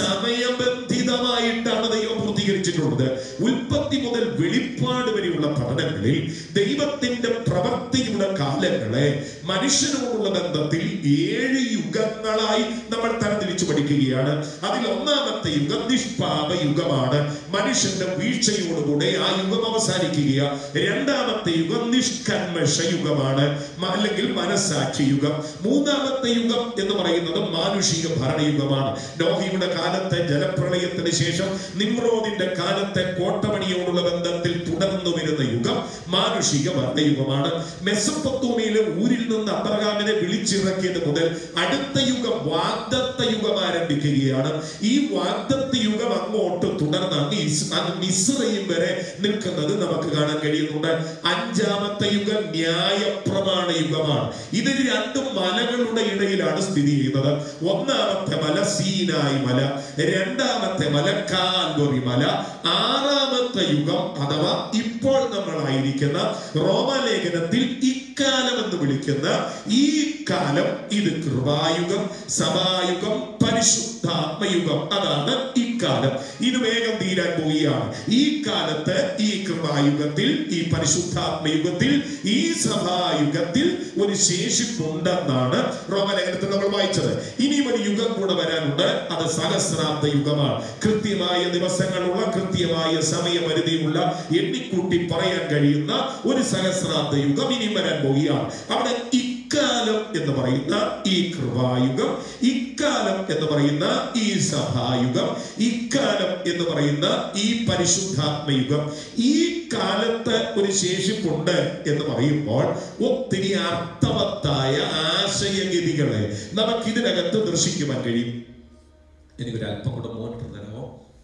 സമയബന്ധിതമായിട്ടാണ് ദൈവം പൂർത്തീകരിച്ചിട്ടുള്ളത് ഉൽപ്പത്തി മുതൽ വെളിപ്പാട് വരെയുള്ള പഠനങ്ങളിൽ ദൈവത്തിന്റെ പ്രവൃത്തിയുടെ കാലങ്ങളെ മനുഷ്യനോടുള്ള ബന്ധത്തിൽ ഏഴ് യുഗങ്ങളായി നമ്മൾ തരംതിരിച്ചു പഠിക്കുകയാണ് അതിൽ ഒന്നാമത്തെ യുഗം നിഷ്പാപ യുഗമാണ് മനുഷ്യന്റെ വീഴ്ചയോടുകൂടെ ആ യുഗം അവസാനിക്കുക രണ്ടാമത്തെ യുഗം നിഷ്കന്മഷ യുഗമാണ് മ- അല്ലെങ്കിൽ മനസ്സാക്ഷി യുഗം മൂന്നാമത്തെ യുഗം എന്ന് പറയുന്നത് മാനുഷിക ഭരണയുഗമാണ് നോഹിയുടെ കാലത്തെ ജലപ്രളയത്തിന് ശേഷം നിമ്രോദിന്റെ കാലത്തെ കോട്ടമണിയോടുള്ള ബന്ധത്തിൽ തുടർന്നു വരുന്ന യുഗം മാനുഷിക ഭരണയുഗമാണ് മെസ്സപ്പൊത്തൂമിയിലെ ഊരിൽ നിന്ന് അബ്രഹാമിനെ വിളിച്ചിറക്കിയത് മുതൽ അടുത്ത യുഗം വാഗ്ദത്ത യുഗം ആരംഭിക്കുകയാണ് ഈ വാഗ്ദത്ത യുഗം അങ്ങോട്ട് തുടർന്ന് അങ്ങ് ഇസ്- അങ്ങ് മിസ്രയും വരെ നിൽക്കുന്നത് നമുക്ക് കാണാൻ കഴിയുന്നുണ്ട് അഞ്ചാമത്തെ യുഗം ന്യായപ്രമാണ യുഗമാണ് ഇത് രണ്ട് മലകളുടെ ഇടയിലാണ് സ്ഥിതി ചെയ്യുന്നത് ഒന്നാമത്തെ മല സീനായി മല രണ്ടാമത്തെ മല കാൽവറി മല ആറാമത്തെ യുഗം അഥവാ ഇപ്പോൾ നമ്മളായിരിക്കുന്ന റോമലേഖനത്തിൽ ഇക്കാലം എന്ന് വിളിക്കുന്ന ഈ കാലം ഇത് കൃപായുഗം സഭായുഗം പരിശുദ്ധാത്മയുഗം അതാണ് ഇക്കാലം ഇത് വേഗം തീരാൻ പോവുകയാണ് ഈ കാലത്ത് ഈ കൃപായുഗത്തിൽ ഈ പരിശുദ്ധാത്മയുഗത്തിൽ ഈ സഭായുഗത്തിൽ ഒരു ശേഷിപ്പുണ്ടെന്നാണ് റോമലേഖനത്തിൽ നമ്മൾ വായിച്ചത് ഇനിയും ഒരു യുഗം കൂടെ വരാനുണ്ട് അത് സഹസ്രാബ്ദ യുഗമാണ് കൃത്യമായ ദിവസങ്ങളുള്ള കൃത്യമായ സമയപരിധിയുള്ള എണ്ണിക്കൂട്ടി പറയാൻ കഴിയുന്ന ഒരു സഹസ്രാബ്ദ യുഗം ഇനിയും വരാൻ പോവുകയാണ് അവിടെ ഇക്കാലം എന്ന് പറയുന്ന ഈ കൃപായുഗം ഇക്കാലം എന്ന് പറയുന്ന ഈ സഭായുഗം ഇക്കാലം എന്ന് പറയുന്ന ഈ പരിശുദ്ധാത്മയുഗം ഈ കാലത്ത് ഒരു ശേഷിപ്പുണ്ട് എന്ന് പറയുമ്പോൾ ഒത്തിരി അർത്ഥവത്തായ ആശയഗതികളെ നമുക്ക് ഇതിനകത്ത് ദർശിക്കുവാൻ കഴിയും എനിക്കൊരു അല്പം കൂടെ മോണിറ്റർ തരാമോ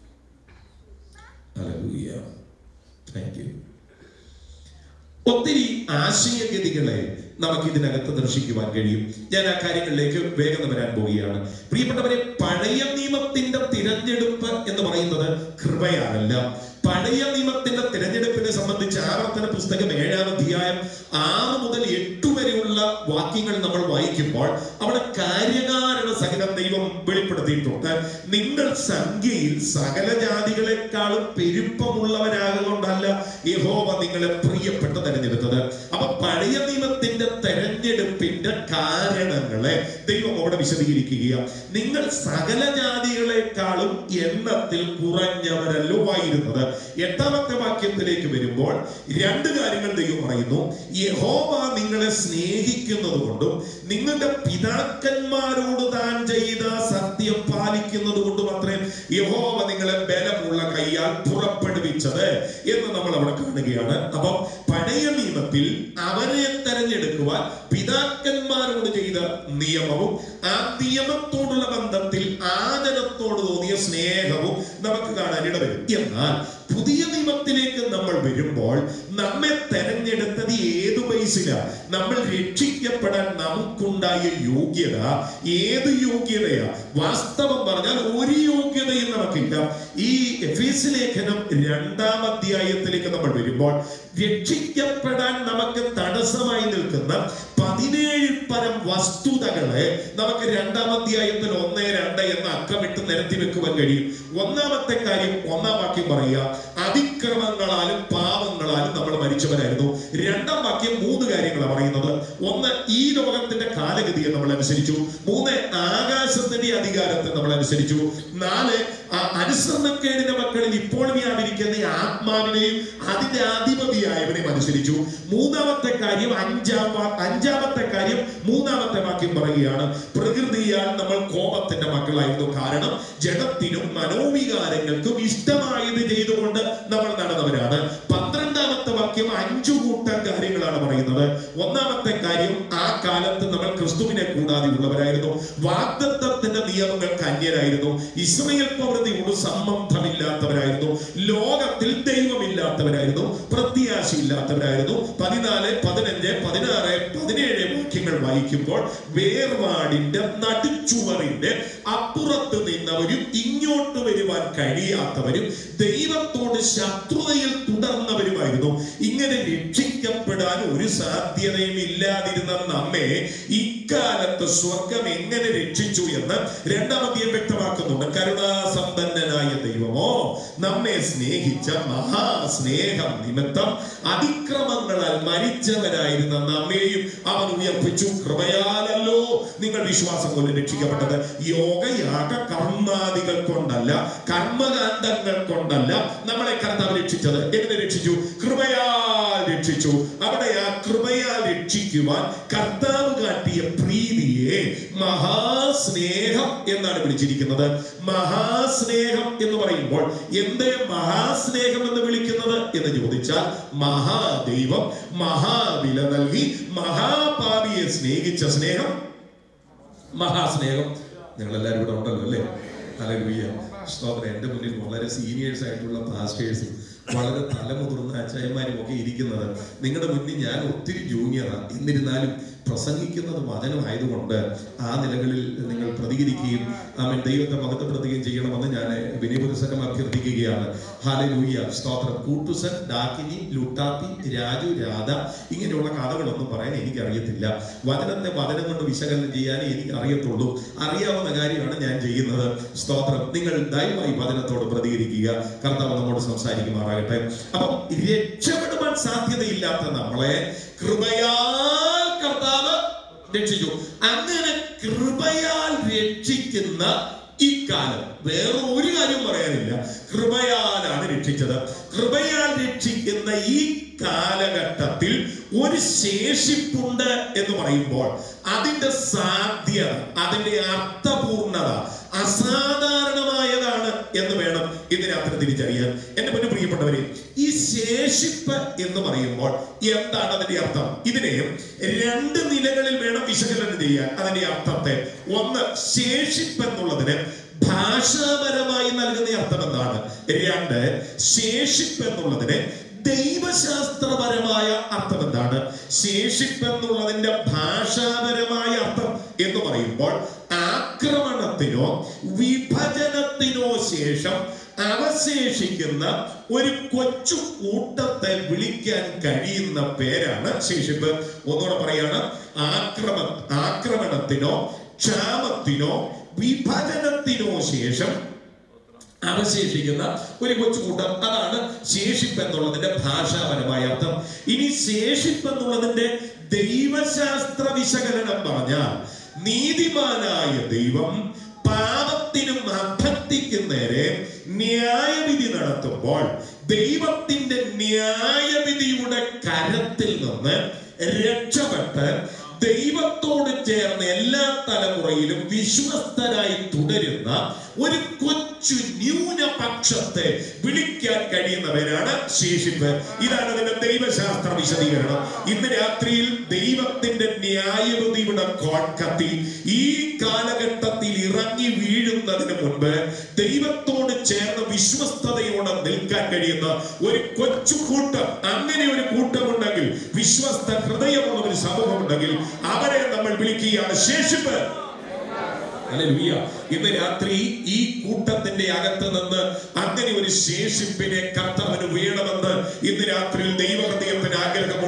ഹല്ലേലൂയ താങ്ക് യു ഒത്തിരി ആശയഗതികളെ നമുക്ക് ഇതിനകത്ത് ദർശിക്കുവാൻ കഴിയും ഞാൻ ആ കാര്യങ്ങളിലേക്ക് വേഗം വരാൻ പോവുകയാണ് പ്രിയപ്പെട്ടവരെ പഴയ നിയമത്തിന്റെ തിരഞ്ഞെടുപ്പ് എന്ന് പറയുന്നത് കൃപയാണല്ല പഴയ നിയമത്തിന്റെ തിരഞ്ഞെടുപ്പിനെ സംബന്ധിച്ച് ആവർത്തന പുസ്തകം ഏഴാം അധ്യായം ആറ് മുതൽ എട്ട് വരെയുള്ള വാക്യങ്ങൾ നമ്മൾ വായിക്കുമ്പോൾ അവിടെ കാര്യകാരണ സഹിതം ദൈവം വെളിപ്പെടുത്തിയിട്ടുണ്ട് നിങ്ങൾ സംഖ്യയിൽ സകല ജാതികളെക്കാളും പെരുപ്പമുള്ളവരാകൊണ്ടല്ല യഹോവ നിങ്ങളെ പ്രിയപ്പെട്ട് തെരഞ്ഞെടുത്തത് അപ്പൊ പഴയ നിയമത്തിന്റെ തെരഞ്ഞെടുപ്പിന്റെ കാരണങ്ങളെ ദൈവം അവിടെ വിശദീകരിക്കുക നിങ്ങൾ സകല ജാതികളെക്കാളും എണ്ണത്തിൽ കുറഞ്ഞവരല്ലോ ആയിരുന്നത് എട്ടാമത്തെ വാക്യത്തിലേക്ക് വരുമ്പോൾ രണ്ട് കാര്യങ്ങൾ ദൈവം പറയുന്നു യഹോവ നിങ്ങളെ സ്നേഹിക്കുന്നത് കൊണ്ടും നിങ്ങളുടെ പിതാക്കന്മാരോട് താൻ ചെയ്ത സത്യം പാലിക്കുന്നത് കൊണ്ടും അത്രയും യഹോവ നിങ്ങളെ ബലമുള്ള കൈയാൽ പുറപ്പെടുവിച്ചത് എന്ന് നമ്മൾ അവിടെ കാണുകയാണ് അപ്പം പഴയ നിയമത്തിൽ അവരെ തെരഞ്ഞെടുക്കുവാൻ പിതാക്കന്മാരോട് ചെയ്ത നിയമവും ആ നിയമത്തോടുള്ള ബന്ധത്തിൽ ആദരത്തോട് തോന്നിയ സ്നേഹവും നമുക്ക് കാണാൻ ഇടവരും എന്നാൽ പുതിയ നിയമത്തിലേക്ക് നമ്മൾ വരുമ്പോൾ നമ്മെ തെരഞ്ഞെടുത്തത് ഏത് ബേസിലാണ് നമ്മൾ രക്ഷിക്കപ്പെടാൻ നമുക്കുണ്ടായ യോഗ്യത ഏത് യോഗ്യതയാ വാസ്തവം പറഞ്ഞാൽ ഒരു യോഗ്യതയും നമുക്കില്ല ഈ എഫീസ് ലേഖനം രണ്ടാം അധ്യായത്തിലേക്ക് നമ്മൾ വരുമ്പോൾ രക്ഷിക്കപ്പെടാൻ നമുക്ക് തടസ്സമായി നിൽക്കുന്ന പതിനേഴിൽ പരം വസ്തുതകളെ നമുക്ക് രണ്ടാം അധ്യായത്തിൽ ഒന്ന് രണ്ട് എന്ന അക്കമിട്ട് നിരത്തി വെക്കുവാൻ കഴിയും ഒന്നാമത്തെ കാര്യം ഒന്നാം വാക്യം പറയുക അതിക്രമങ്ങളാലും പാപങ്ങളാലും നമ്മൾ മരിച്ചവരായിരുന്നു രണ്ടാം വാക്യം മൂന്ന് കാര്യങ്ങളാണ് പറയുന്നത് ഒന്ന് ഈ ലോകത്തിന്റെ കാലഗതിയെ നമ്മൾ അനുസരിച്ചു മൂന്ന് ആകാശത്തിന്റെ അധികാരത്തെ നമ്മൾ അനുസരിച്ചു നാല് ആ അനുസരണക്കേടിന്റെ മക്കളിൽ ഇപ്പോൾ വ്യാപരിക്കുന്ന ഈ ആത്മാവിനെയും അതിന്റെ അധിപതിയായവനെയും അനുസരിച്ചു മൂന്നാമത്തെ കാര്യം അഞ്ചാം വാ- അഞ്ചാമത്തെ കാര്യം മൂന്നാമത്തെ വാക്യം പറയുകയാണ് പ്രകൃതിയാൽ നമ്മൾ കോപത്തിന്റെ മക്കളായിരുന്നു കാരണം ജഡത്തിനും മനോവികാരങ്ങൾക്കും ഇഷ്ടമായത് ചെയ്തുകൊണ്ട് നമ്മൾ നടന്നവരാണ് പന്ത്രണ്ടാമത്തെ വാക്യം അഞ്ചു കൂട്ടം കാര്യങ്ങളാണ് പറയുന്നത് ഒന്നാമത്തെ കാര്യം ആ കാലത്ത് നമ്മൾ ക്രിസ്തുവിനെ കൂടാതെ ഉള്ളവരായിരുന്നു വാഗ്ദത്തത്തിന്റെ നിയമങ്ങൾക്ക് അന്യരായിരുന്നു ഇസ്രയേൽ പ്രവൃത്തിയോട് സംബന്ധമില്ലാത്തവരായിരുന്നു ലോകത്തിൽ ദൈവമില്ലാത്തവരായിരുന്നു പ്രത്യാശയില്ലാത്തവരായിരുന്നു പതിനാല് പതിനഞ്ച് പതിനാറ് പതിനേഴ് വാക്യങ്ങൾ വായിക്കുമ്പോൾ വേർപാടിന്റെ നടുച്ചുവറിന്റെ അപ്പുറത്ത് നിന്നവരും ഇങ്ങോട്ട് വരുവാൻ കഴിയാത്തവരും ദൈവത്തോട് ശത്രുതയിൽ തുടർന്നവരുമായിരുന്നു ഇങ്ങനെ രക്ഷിക്കപ്പെടാൻ ഒരു സാധ്യതയും ഇല്ലാതിരുന്ന നമ്മെ ഇക്കാലത്ത് സ്വർഗം എങ്ങനെ രക്ഷിച്ചു എന്ന് രണ്ടാമത്തെ വ്യക്തമാക്കുന്നുണ്ട് കരുണാസമ്പന്നനായ ദൈവമോ നമ്മെ സ്നേഹിച്ച മഹാസ്നേഹം നിമിത്തം അതിക്രമങ്ങളാൽ മരിച്ചവരായിരുന്ന നമ്മെയും അവൻ ഉയർപ്പിച്ചു കൃപയാലല്ലോ നിങ്ങൾ വിശ്വാസം കൊണ്ട് രക്ഷിക്കപ്പെട്ടത് യോഗയാഗ കർമാദികൾ കൊണ്ടല്ല കർമ്മകാന്ഡങ്ങൾ കൊണ്ടല്ല നമ്മളെ കർത്താവ് രക്ഷിച്ചത് എങ്ങനെ രക്ഷിച്ചു കൃപയാൽ രക്ഷിച്ചു അവിടെ ആ കൃപയാൽ രക്ഷിക്കുവാൻ കർത്താവ് കാട്ടിയ പ്രീതിയെ മഹാസ്നേഹം എന്നാണ് വിളിച്ചിരിക്കുന്നത് മഹാസ്നേഹം എന്ന് പറയുമ്പോൾ എന്തേ മഹാസ്നേഹം എന്ന് വിളിക്കുന്നത് എന്ന് ചോദിച്ചാൽ മഹാദൈവം മഹാവില നൽകി മഹാപാപിയെ സ്നേഹിച്ച സ്നേഹം മഹാസ്നേഹം നിങ്ങൾ എല്ലാവരും ഇവിടെ ഉണ്ടല്ലോ അല്ലേ ഹല്ലേലൂയ സ്തോത്രം എൻ്റെ മുന്നിൽ വളരെ സീനിയേഴ്സ് ആയിട്ടുള്ള പാസ്റ്റേഴ്സും വളരെ തലമുതിർന്ന അച്ചായന്മാരും ഒക്കെ ഇരിക്കുന്നത് നിങ്ങളുടെ മുന്നിൽ ഞാൻ ഒത്തിരി ജൂനിയറാണ് എന്നിരുന്നാലും പ്രസംഗിക്കുന്നത് വചനമായതുകൊണ്ട് ആ നിലകളിൽ നിങ്ങൾ പ്രതികരിക്കുകയും ആമൻ ദൈവത്തെ മഹത്വപ്പെടുത്തുകയും ചെയ്യണമെന്ന് ഞാൻ വിനയപുരസരം അഭ്യർത്ഥിക്കുകയാണ് ഹാലലൂയ സ്തോത്രം കൂട്ടുസൻ ഡാക്കിനി ലുട്ടാപ്പി രാജു രാധ ഇങ്ങനെയുള്ള കഥകളൊന്നും പറയാൻ എനിക്കറിയത്തില്ല വചനത്തെ വചനം കൊണ്ട് വിശകലനം ചെയ്യാനേ എനിക്ക് അറിയത്തുള്ളൂ അറിയാവുന്ന കാര്യമാണ് ഞാൻ ചെയ്യുന്നത് സ്തോത്രം നിങ്ങൾ ദയവായി വചനത്തോട് പ്രതികരിക്കുക കർത്താവ് നമ്മോട് സംസാരിക്കുമാറാകട്ടെ അപ്പം രക്ഷപ്പെടുവാൻ സാധ്യതയില്ലാത്ത നമ്മളെ കൃപയാൽ കർത്താവ് രക്ഷിച്ചു അങ്ങനെ കൃപയാൽ രക്ഷിക്കുന്ന ഈ കാലം വേറെ ഒരു കാര്യം പറയാനില്ല കൃപയാലാണ് രക്ഷിച്ചത് കൃപയാൽ രക്ഷിക്കുന്ന ഈ കാലഘട്ടത്തിൽ ഒരു ശേഷിപ്പുണ്ട് എന്ന് പറയുമ്പോൾ അതിന്റെ സാധ്യത അതിന്റെ അർത്ഥപൂർണത അസാധാരണമായതാണ് എന്ന് വേണം ഇതിനകത്ത് തിരിച്ചറിയാൻ എന്റെ മുന്നിൽ പ്രിയപ്പെട്ടവരെ ഈ ശേഷിപ്പ് എന്ന് പറയുമ്പോൾ എന്താണ് അതിന്റെ അർത്ഥം ഇതിനെ രണ്ട് നിലകളിൽ വേണം വിശകലനം ചെയ്യാൻ അതിന്റെ അർത്ഥത്തെ ഒന്ന് ശേഷിപ്പ് എന്നുള്ളതിന് ഭാഷാപരമായി നൽകുന്ന അർത്ഥം എന്താണ് രണ്ട് ശേഷിപ്പ് എന്നുള്ളതിന് ദൈവശാസ്ത്രപരമായ അർത്ഥം എന്താണ് ശേഷിപ്പ് എന്നുള്ളതിന്റെ ഭാഷാപരമായ അർത്ഥം എന്ന് പറയുമ്പോൾ ആക്രമണത്തിനോ വിഭജനത്തിനോ ശേഷം അവശേഷിക്കുന്ന ഒരു കൊച്ചു കൂട്ടത്തെ വിളിക്കാൻ കഴിയുന്ന പേരാണ് ശേഷിപ്പ് ഒന്നുകൂടെ പറയാണ് ആക്രമ ആക്രമണത്തിനോ ക്ഷാമത്തിനോ വിഭജനത്തിനോ ശേഷം അവശേഷിക്കുന്ന ഒരു കൊച്ചുകൂട്ടം അതാണ് ശേഷിപ്പ് എന്നുള്ളതിന്റെ ഭാഷാപരമായ അർത്ഥം ഇനി ശേഷിപ്പ് എന്നുള്ളതിന്റെ ദൈവശാസ്ത്ര വിശകലനം പറഞ്ഞാൽ നീതിമാനായ ദൈവം പാപത്തിനും അഭക്തിക്കും നേരെ ന്യായവിധി നടത്തുമ്പോൾ ദൈവത്തിന്റെ ന്യായവിധിയുടെ കരത്തിൽ നിന്ന് രക്ഷപ്പെട്ട് ദൈവത്തോട് ചേർന്ന് എല്ലാ തലമുറയിലും വിശ്വസ്തരായി തുടരുന്ന ഒരു കൊച്ചു ന്യൂനപക്ഷത്തെ വിളിക്കാൻ കഴിയുന്നവരാണ് ശേഷിപ്പ് ഇതാണ് അതിന്റെ ദൈവശാസ്ത്ര വിശദീകരണം ഇന്ന് രാത്രിയിൽ ദൈവത്തിന്റെ ന്യായവിധിയുടെ കോൺകത്തി ഈ കാലഘട്ടത്തിൽ ഇറങ്ങി വീഴുന്നതിന് മുൻപ് ദൈവത്തോട് ചേർന്ന് വിശ്വസ്തയോടെ നിൽക്കാൻ കഴിയുന്ന ഒരു കൊച്ചു കൂട്ടം അങ്ങനെ ഒരു കൂട്ടമുണ്ടെങ്കിൽ വിശ്വസ്ത ഹൃദയമുള്ള ഒരു സമൂഹമുണ്ടെങ്കിൽ അവരെ നമ്മൾ വിളിക്കുകയാണ് ശേഷിപ്പ് ഹല്ലേലൂയ. ഇന്ന് രാത്രി ഈ കൂട്ടത്തിന്റെ അകത്ത് നിന്ന് അങ്ങനെ ഒരു ശേഷിപ്പിനെ കർത്താവിന് വേണമെന്ന് ഇന്ന് രാത്രിയിൽ ദൈവഹൃദയത്തിന് ആഗ്രഹമുണ്ട്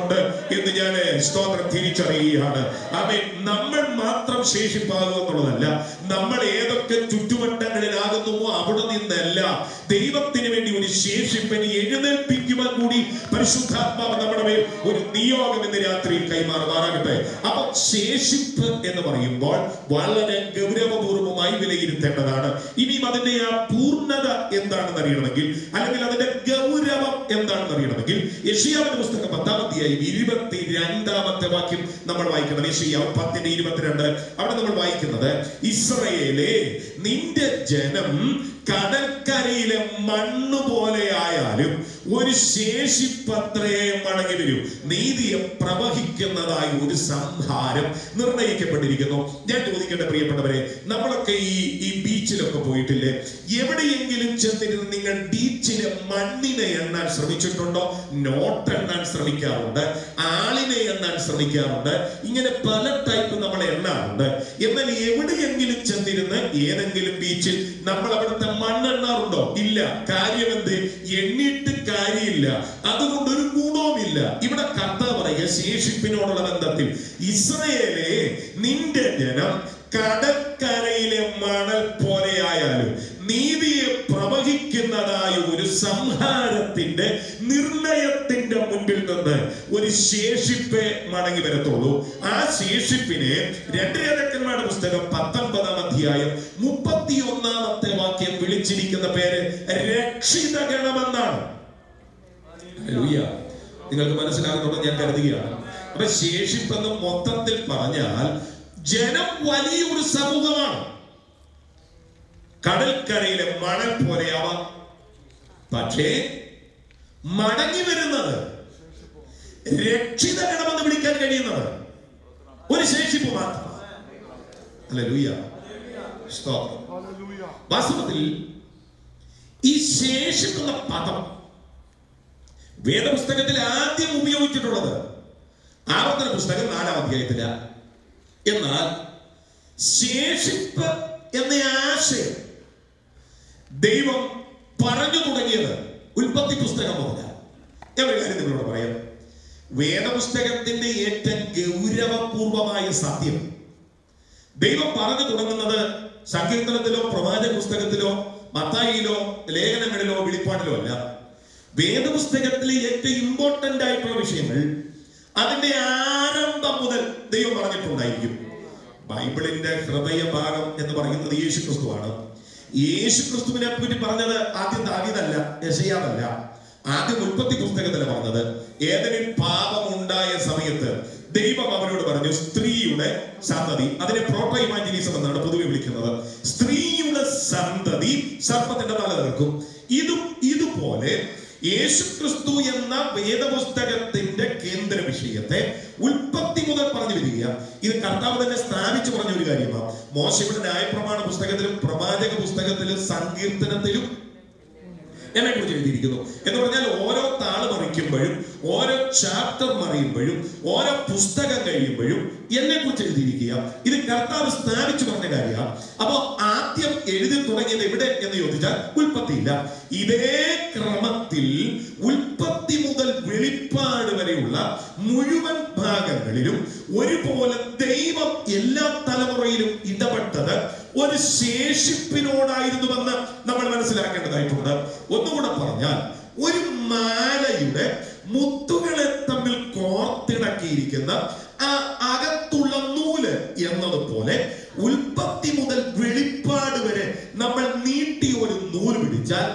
എന്ന് ഞാൻ സ്തോത്രം തിരിച്ചറിയുകയാണ് അവൻ നമ്മൾ മാത്രം ശേഷിപ്പാകുക എന്നുള്ളതല്ല നമ്മൾ ഏതൊക്കെ ചുറ്റുവട്ടങ്ങളിലാകുന്നുവോ അവിടെ നിന്നല്ല ദൈവത്തിന് വേണ്ടി ഒരു ശേഷിപ്പന് എഴുന്നേൽപ്പിക്കുവാൻ കൂടി പരിശുദ്ധാത്മാവ് നമ്മുടെ മേൽ ഒരു നിയോഗം ഇന്ന് രാത്രിയിൽ കൈമാറുമാറാകട്ടെ അപ്പൊ ശേഷിപ്പ് എന്ന് പറയുമ്പോൾ വളരെ ഗൗരവപൂർവമായി വിലയിരുത്തേണ്ടതാണ് ഇനിയും അതിന്റെ ആ പൂർണ്ണത എന്താണെന്ന് അറിയണമെങ്കിൽ അല്ലെങ്കിൽ അതിന്റെ ഗൗരവം എന്താണെന്ന് അറിയണമെങ്കിൽ യഷിയാവിന്റെ പുസ്തകം പത്താം അധ്യായം ഇരുപത്തി രണ്ടാമത്തെ വാക്യം നമ്മൾ വായിക്കണം യഷിയാവ് പത്തിന്റെ ഇരുപത്തിരണ്ട് അവിടെ നമ്മൾ വായിക്കുന്നത് ഇസ്രയേലേ നിന്റെ ജനം കടൽക്കരയിലെ മണ്ണ് പോലെ ആയാലും ഒരു ശേഷിപ്പത്രേ മടങ്ങി വരും നീതിയെ പ്രവഹിക്കുന്നതായ ഒരു സംഹാരം നിർണയിക്കപ്പെട്ടിരിക്കുന്നു ഞാൻ ചോദിക്കട്ടെ പ്രിയപ്പെട്ടവരെ നമ്മളൊക്കെ ഈ ഈ ബീച്ചിലൊക്കെ പോയിട്ടില്ലേ എവിടെയെങ്കിലും ചെന്നിരുന്ന് നിങ്ങൾ ബീച്ചിലെ മണ്ണിനെ എണ്ണാൻ ശ്രമിച്ചിട്ടുണ്ടോ നോട്ട് എണ്ണാൻ ശ്രമിക്കാറുണ്ട് ആളിനെ എണ്ണാൻ ശ്രമിക്കാറുണ്ട് ഇങ്ങനെ പല ടൈപ്പ് നമ്മൾ എണ്ണാറുണ്ട് എന്നാൽ എവിടെയെങ്കിലും ചെന്നിരുന്ന് ഏതെങ്കിലും ബീച്ചിൽ നമ്മൾ അവിടുത്തെ മണ്ണെണ്ണാറുണ്ടോ ഇല്ല കാര്യം എന്ത് എണ്ണിട്ട് കാര്യമില്ല അതുകൊണ്ട് ഒരു ഗുണവുമില്ല ഇവിടെ കഥ പറയുക ശേഷിപ്പിനോടുള്ള ബന്ധത്തിൽ ഇസ്രയേലെ നിന്റെ ജനം കടൽക്കരയിലെ മണൽ പോലെയായാലും നീതിയെ പ്രവഹിക്കുന്നതായ ഒരു സംഹാരത്തിന്റെ നിർണയത്തിന്റെ മുൻപിൽ നിന്ന് ഒരു ശേഷിപ്പെ മടങ്ങി വരത്തുള്ളൂ ആ ശേഷിപ്പിനെ രണ്ട് രാജാക്കന്മാരുടെ പുസ്തകം പത്തൊൻപതാം അധ്യായം മുപ്പത്തി ഒന്നാമത്തെ വാക്യം വിളിച്ചിരിക്കുന്ന പേര് രക്ഷിതഗണമെന്നാണ് ഹല്ലേലൂയ. നിങ്ങൾക്ക് മനസ്സിലാകുന്നുണ്ടോ ഞാൻ കരുതുകയാണ് അപ്പൊ ശേഷിപ്പെന്ന് മൊത്തത്തിൽ പറഞ്ഞാൽ ജനം വലിയൊരു സമൂഹമാണ് കടൽക്കരയിലെ മണൽ പോലെയാവാം പക്ഷേ മടങ്ങി വരുന്നത് രക്ഷിതഗണമെന്ന് വിളിക്കാൻ കഴിയുന്നത് ഒരു ശേഷിപ്പ് മാത്രമാണ് അല്ലെ ലൂയ വാസ്തവത്തിൽ ഈ ശേഷിക്കുന്ന പദം വേദപുസ്തകത്തിൽ ആദ്യം ഉപയോഗിച്ചിട്ടുള്ളത് ആവർത്തന പുസ്തകം നാലാം അധ്യായത്തില എന്നാൽ ശേഷിപ്പ് എന്ന ആശയം ദൈവം പറഞ്ഞു തുടങ്ങിയത് ഉൽപ്പത്തി പുസ്തകം മുതല ഞാൻ ഒരു കാര്യം നിങ്ങളോട് പറയാം വേദപുസ്തകത്തിന്റെ ഏറ്റവും ഗൗരവപൂർവമായ സത്യം ദൈവം പറഞ്ഞു തുടങ്ങുന്നത് സങ്കീർത്തനത്തിലോ പ്രവാചക പുസ്തകത്തിലോ മത്തായിയിലോ ലേഖനങ്ങളിലോ വെളിപ്പാടിലോ അല്ല വേദപുസ്തകത്തിലെ ഏറ്റവും ഇമ്പോർട്ടന്റ് ആയിട്ടുള്ള വിഷയങ്ങൾ അതിന്റെ ആരംഭം മുതൽ ദൈവം പറഞ്ഞിട്ടുണ്ടായിരിക്കും ബൈബിളിന്റെ ഹൃദയഭാഗം എന്ന് പറയുന്നത് യേശു ക്രിസ്തുവാണ് യേശു ക്രിസ്തുവിനെ പറ്റി പറഞ്ഞത് ആദ്യം ദാവീദല്ല യശയാവല്ല ആദ്യം ഉൽപ്പത്തി പുസ്തകത്തിലാണ് പറഞ്ഞത് ഏതെങ്കിലും പാപം ഉണ്ടായ സമയത്ത് ദൈവം അവരോട് പറഞ്ഞു സ്ത്രീയുടെ സന്തതി അതിനെ പ്രോട്ടോ ഇമാജിനീസം എന്നാണ് പൊതുവെ വിളിക്കുന്നത് സ്ത്രീയുടെ സന്തതി സർപ്പത്തിന്റെ തല തീർക്കും ഇതും ഇതുപോലെ യേശുക്രിസ്തു എന്ന വേദപുസ്തകത്തിന്റെ കേന്ദ്ര വിഷയത്തെ ഉൽപ്പത്തി മുതൽ പറഞ്ഞു വരിക ഇത് കർത്താവ് തന്നെ സ്ഥാപിച്ചു പറഞ്ഞ ഒരു കാര്യമാണ് മോശയുടെ ന്യായപ്രമാണ പുസ്തകത്തിലും പ്രവാചക പുസ്തകത്തിലും സങ്കീർത്തനത്തിലും എന്നെ കുറിച്ച് എഴുതിയിരിക്കുന്നു എന്ന് പറഞ്ഞാൽ ഓരോ താള് മറിക്കുമ്പോഴും ഓരോ ചാപ്റ്റർ മറിയുമ്പോഴും ഓരോ പുസ്തകം കഴിയുമ്പോഴും എന്നെ കുറിച്ച് എഴുതിയിരിക്കുക ഇത് കർത്താവ് സ്ഥാപിച്ചു പറഞ്ഞ കാര്യമാണ് അപ്പോ ആദ്യം എഴുതി തുടങ്ങിയത് എവിടെ എന്ന് ചോദിച്ചാൽ ഉൽപ്പത്തിയില്ല ഇതേ ക്രമത്തിൽ ഉൽപ്പത്തി മുതൽ വെളിപ്പാട് വരെയുള്ള മുഴുവൻ ഭാഗങ്ങളിലും ഒരുപോലെ ദൈവം എല്ലാ തലമുറയിലും ഇടപെട്ടത് ഒരു ശേഷിപ്പിനോടായിരുന്നുവെന്ന് നമ്മൾ മനസ്സിലാക്കേണ്ടതായിട്ടുണ്ട് ഒന്നുകൂടെ പറഞ്ഞാൽ ഒരു മാലയുടെ മുത്തുകളെ തമ്മിൽ കോർത്തിണക്കിയിരിക്കുന്ന ആ അകത്തുള്ള നൂല് എന്നതുപോലെ ഉൽപ്പത്തി മുതൽ വെളിപ്പാട് വരെ നമ്മൾ നീട്ടി ഒരു നൂല് പിടിച്ചാൽ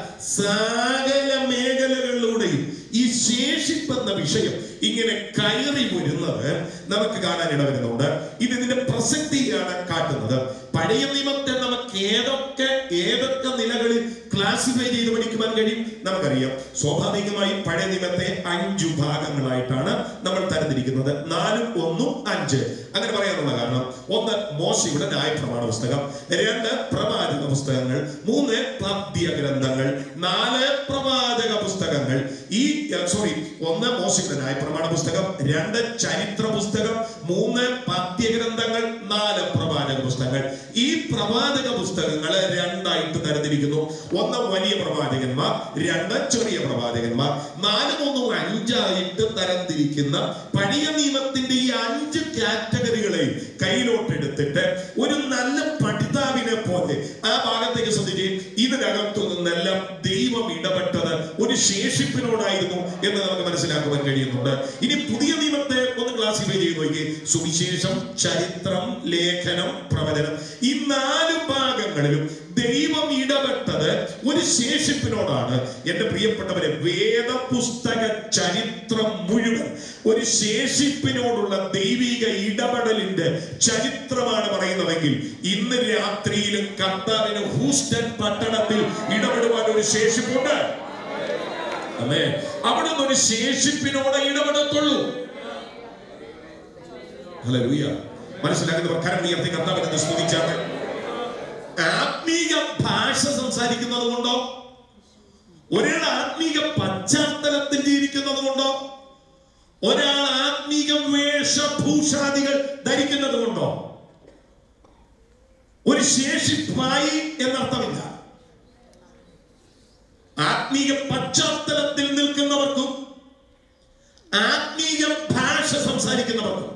സകല മേഖലകളിലൂടെയും ഈ ശേഷിപ്പെന്ന വിഷയം ഇങ്ങനെ കയറി വരുന്നത് നമുക്ക് കാണാൻ ഇടവരുന്നുണ്ട് ഇത് ഇതിന്റെ പ്രസക്തിയാണ് കാട്ടുന്നത് പഴയ നിയമത്തെ നമുക്ക് ഏതൊക്കെ ഏതൊക്കെ നിലകളിൽ ക്ലാസിഫൈ ചെയ്ത് പഠിക്കുവാൻ കഴിയും നമുക്കറിയാം സ്വാഭാവികമായും പഴയ നിയമത്തെ അഞ്ചു ഭാഗങ്ങളായിട്ടാണ് നമ്മൾ തരംതിരിക്കുന്നത് നാലും ഒന്നും അഞ്ച് അങ്ങനെ പറയാനുള്ള കാരണം ഒന്ന് മോശയുടെ ന്യായപ്രമാണ പുസ്തകം രണ്ട് പ്രവാചക പുസ്തകങ്ങൾ മൂന്ന് പദ്യ ഗ്രന്ഥങ്ങൾ നാല് പ്രവാചക പുസ്തകങ്ങൾ പുസ്തകങ്ങൾ ഈ സോറി ഒന്ന് മോശയുടെ ന്യായ പ്രമാണ പുസ്തകം രണ്ട് ചരിത്ര പുസ്തകം മൂന്ന് പദ്യഗ്രന്ഥങ്ങൾ നാല് പ്രവാചക പുസ്തകങ്ങൾ ഈ പ്രവാചക പുസ്തകങ്ങൾ രണ്ടായിട്ട് തരംതിരിക്കുന്നു ഒന്ന് വലിയ പ്രവാചകന്മാർ രണ്ട് ചെറിയ പ്രവാചകന്മാർ നാല് മൂന്നും അഞ്ചായിട്ട് തരംതിരിക്കുന്ന പഴയ നിയമത്തിന്റെ ഈ അഞ്ച് കാറ്റഗറികളെ കയ്യിലോട്ടെടുത്തിട്ട് ഒരു നല്ല പഠിതാവിനെ പോലെ ആ ഭാഗത്തേക്ക് ശ്രദ്ധിച്ച് ഇതിനകത്തു നിന്നെല്ലാം ദൈവം ഇടപെട്ടത് ഒരു ശേഷിപ്പിനോടായിരുന്നു എന്ന് നമുക്ക് മനസ്സിലാക്കുവാൻ കഴിയുന്നുണ്ട് ഇനി പുതിയ നിയമത്തെ ഒന്ന് ക്ലാസിഫൈ ചെയ്ത് നോക്കി സുവിശേഷം ചരിത്രം ലേഖനം പ്രവചനം ഈ നാല് ഭാഗങ്ങളിലും ദൈവം ഇടപെട്ടത് ഒരു ശേഷിപ്പിനോടാണ് എന്റെ പ്രിയപ്പെട്ടവരെ വേദപുസ്തക ചരിത്രം മുഴുവൻ ഒരു ശേഷിപ്പിനോടുള്ള ദൈവിക ഇടപെടലിന്റെ ചരിത്രമാണ് പറയുന്നതെങ്കിൽ ഇന്ന് രാത്രിയിലും കർത്താവിന് ഹൂസ്റ്റൺ പട്ടണത്തിൽ ഇടപെടുവാൻ ഒരു ശേഷിപ്പുണ്ട് അല്ലേ അവിടെ ഒരു ശേഷിപ്പിനോടെ ഇടപെടത്തുള്ളൂ ഹല്ലേലൂയ മനസ്സിലാക്കുന്നവർ കരം ഉയർത്തി കർത്താവിനെ സ്തുതിച്ചാണ് ആത്മീക ഭാഷ സംസാരിക്കുന്നത് കൊണ്ടോ ഒരാൾ ആത്മീക പശ്ചാത്തലത്തിൽ ജീവിക്കുന്നത് കൊണ്ടോ ഒരാൾ ആത്മീക വേഷഭൂഷാദികൾ ധരിക്കുന്നത് കൊണ്ടോ ഒരു ശേഷിപ്പായി എന്നർത്ഥമില്ല ആത്മീക പശ്ചാത്തലത്തിൽ നിൽക്കുന്നവർക്കും ആത്മീക ഭാഷ സംസാരിക്കുന്നവർക്കും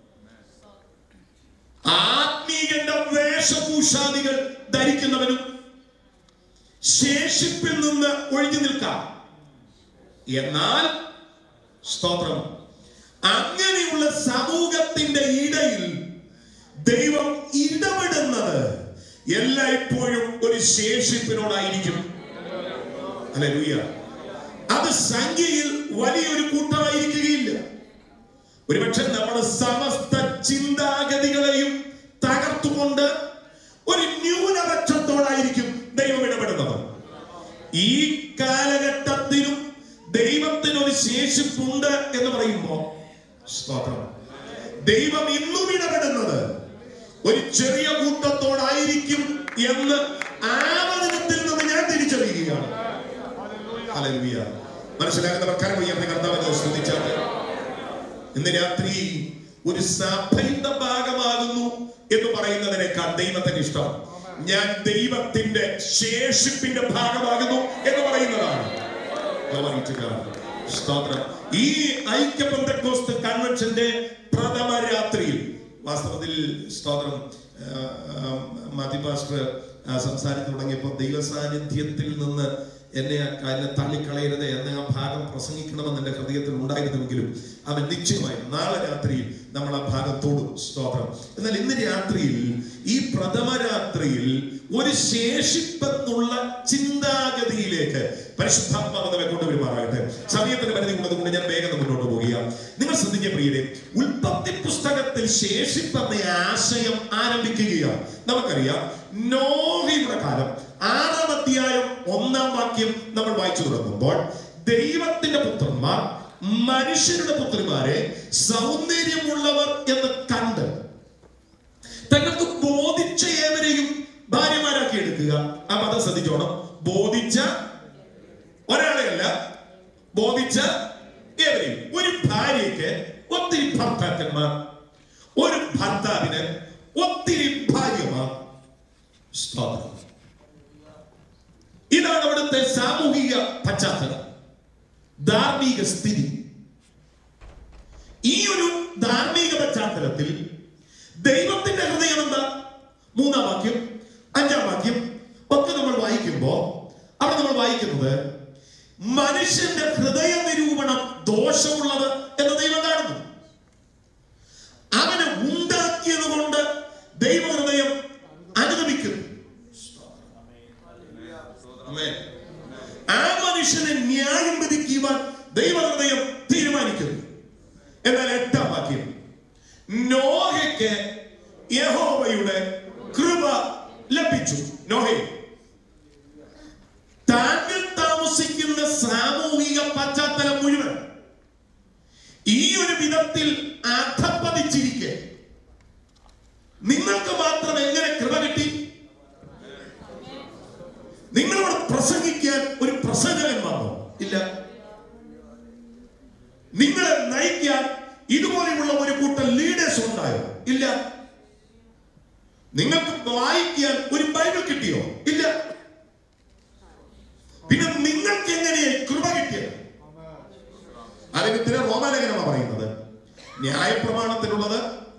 ആത്മീകന്റെ വേഷഭൂഷാദികൾ ധരിക്കുന്നവനും ശേഷിപ്പിൽ നിന്ന് ഒഴിഞ്ഞു നിൽക്കാം എന്നാൽ സ്തോത്രം അങ്ങനെയുള്ള സമൂഹത്തിന്റെ ഇടയിൽ ദൈവം ഇടപെടുന്നത് എല്ലായ്പ്പോഴും ഒരു ശേഷിപ്പിനോടായിരിക്കും അല്ലെ അത് സംഖ്യയിൽ വലിയൊരു കൂട്ടമായിരിക്കുകയില്ല ഒരുപക്ഷെ നമ്മുടെ സമസ്ത ചിന്താഗതികളെയും തകർത്തുകൊണ്ട് ഒരു ന്യൂനപക്ഷത്തോടായിരിക്കും ദൈവം ഇടപെടുന്നത് ഈ കാലഘട്ടത്തിലും ദൈവത്തിന് ഒരു ശേഷിപ്പുണ്ട് എന്ന് പറയുമ്പോ സ്തോത്രം ദൈവം ഇന്നും ഇടപെടുന്നത് ഒരു ചെറിയ കൂട്ടത്തോടായിരിക്കും എന്ന് ആവചനത്തിൽ നിന്ന് ഞാൻ തിരിച്ചറിയുകയാണ് ഹല്ലേലൂയ. മനസ്സിലാക്കുന്നവർ കരം ഉയർത്തി കർത്താവിനെ സ്തുതിച്ചാട്ടെ ഇന്ന് രാത്രി ഒരു സഭയുടെ ഭാഗമാകുന്നു എന്ന് പറയുന്നതിനേക്കാൾ ദൈവത്തിന് ഇഷ്ടം ഞാൻ ദൈവത്തിന്റെ ശേഷിപ്പിന്റെ ഭാഗമാകുന്നു എന്ന് പറയുന്നതാണ് Glory to God. സ്തോത്രം ഈ ഐക്യ പെന്തക്കോസ്ത് കൺവെൻഷന്റെ പ്രഥമ രാത്രിയിൽ വാസ്തവത്തിൽ സ്തോത്രം ആ, ആ, മാത്യു പാസ്റ്റർ ആ, സംസാരിച്ചു തുടങ്ങിയപ്പോൾ ദൈവ സാന്നിധ്യത്തിൽ നിന്ന് എന്നെ ആ എന്നെ തള്ളിക്കളയരുത് എന്ന ആ ഭാഗം പ്രസംഗിക്കണമെന്ന് എൻ്റെ ഹൃദയത്തിൽ ഉണ്ടായിരുന്നുവെങ്കിലും അവൻ നിശ്ചയമായും നാളെ രാത്രിയിൽ നമ്മൾ ആ ഭാഗത്തോടും സ്തോത്രം എന്നാൽ ഇന്ന് രാത്രിയിൽ ഈ പ്രഥമ രാത്രിയിൽ ഒരു ശേഷിപ്പെന്നുള്ള ചിന്താഗതിയിലേക്ക് പരിശുദ്ധാത്മാവ് നമ്മെ കൊണ്ടുവരുമാറാകട്ടെ സമയത്തിന്റെ പരിധി ഉള്ളതുകൊണ്ട് ഞാൻ വേഗം മുന്നോട്ട് പോവുകയാണ് നിങ്ങൾ ശ്രദ്ധിക്കുക പ്രിയരെ ഉൽപ്പത്തി പുസ്തകത്തിൽ ശേഷിപ്പെന്ന ആശയം ആരംഭിക്കുകയാണ് നമുക്കറിയാം നോഹിയുടെ കാലം ആറാം അധ്യായം ഒന്നാം വാക്യം നമ്മൾ വായിച്ചു തുടങ്ങുമ്പോൾ ദൈവത്തിന്റെ പുത്രന്മാർ മനുഷ്യരുടെ പുത്രിമാരെ സൗന്ദര്യമുള്ളവർ എന്ന് കണ്ട് തങ്ങൾക്ക് ബോധിച്ച ഏവരെയും ഭാര്യമാരാക്കി എടുക്കുക ആ പദം ശ്രദ്ധിച്ചോണം ബോധിച്ച ഒരാളെയല്ല ബോധിച്ച ഏവരെയും ഒരു ഭാര്യയ്ക്ക് ഒത്തിരി ഭർത്താക്കന്മാർ ഒരു ഭർത്താവിന് ഒത്തിരി ഭാര്യമാർ സ്തോത്രം ഇതാണ് അവിടുത്തെ സാമൂഹിക പശ്ചാത്തലം ധാർമ്മിക സ്ഥിതി ഈ ഒരു ധാർമ്മിക പശ്ചാത്തലത്തിൽ ദൈവത്തിന്റെ ഹൃദയം എന്താ മൂന്നാം വാക്യം അഞ്ചാം വാക്യം ഒക്കെ നമ്മൾ വായിക്കുമ്പോ അവിടെ നമ്മൾ വായിക്കുന്നത് മനുഷ്യന്റെ ഹൃദയ നിരൂപണം ദോഷമുള്ളത് എന്ന് ദൈവം കാണുന്നു അവനെ ഉണ്ടാക്കിയത് കൊണ്ട് ദൈവഹൃദയം അനുഗമിക്കുന്നു ആമേൻ. ആ മനുഷ്യനെ ന്യായം വിധിക്കുവാൻ ദൈവഹൃദയം തീരുമാനിക്കുന്നു എന്നാൽ എട്ടാം വാക്യം നോഹയ്ക്ക് യഹോവയുടെ കൃപ ലഭിച്ചു നോഹെ താങ്കൾ താമസിക്കുന്ന സാമൂഹിക പശ്ചാത്തലം മുഴുവൻ ഈ ഒരു വിധത്തിൽ അധപ്പതിച്ചിരിക്കെ നിങ്ങൾക്ക് മാത്രം എങ്ങനെ കൃപ കിട്ടി നിങ്ങളോട് പ്രസംഗിക്കാൻ ഒരു പ്രസംഗകൻ വന്നോ ഇല്ല ഇല്ല നിങ്ങൾക്ക് വായിക്കാൻ ഒരു ബൈബിൾ കിട്ടിയോ ഇല്ല പിന്നെ നിങ്ങൾക്ക് എങ്ങനെയാ കൃപ കിട്ടിയത് അതിന് റോമാലേഖനമാണ് പറയുന്നത് ന്യായപ്രമാണത്തിലുള്ളത്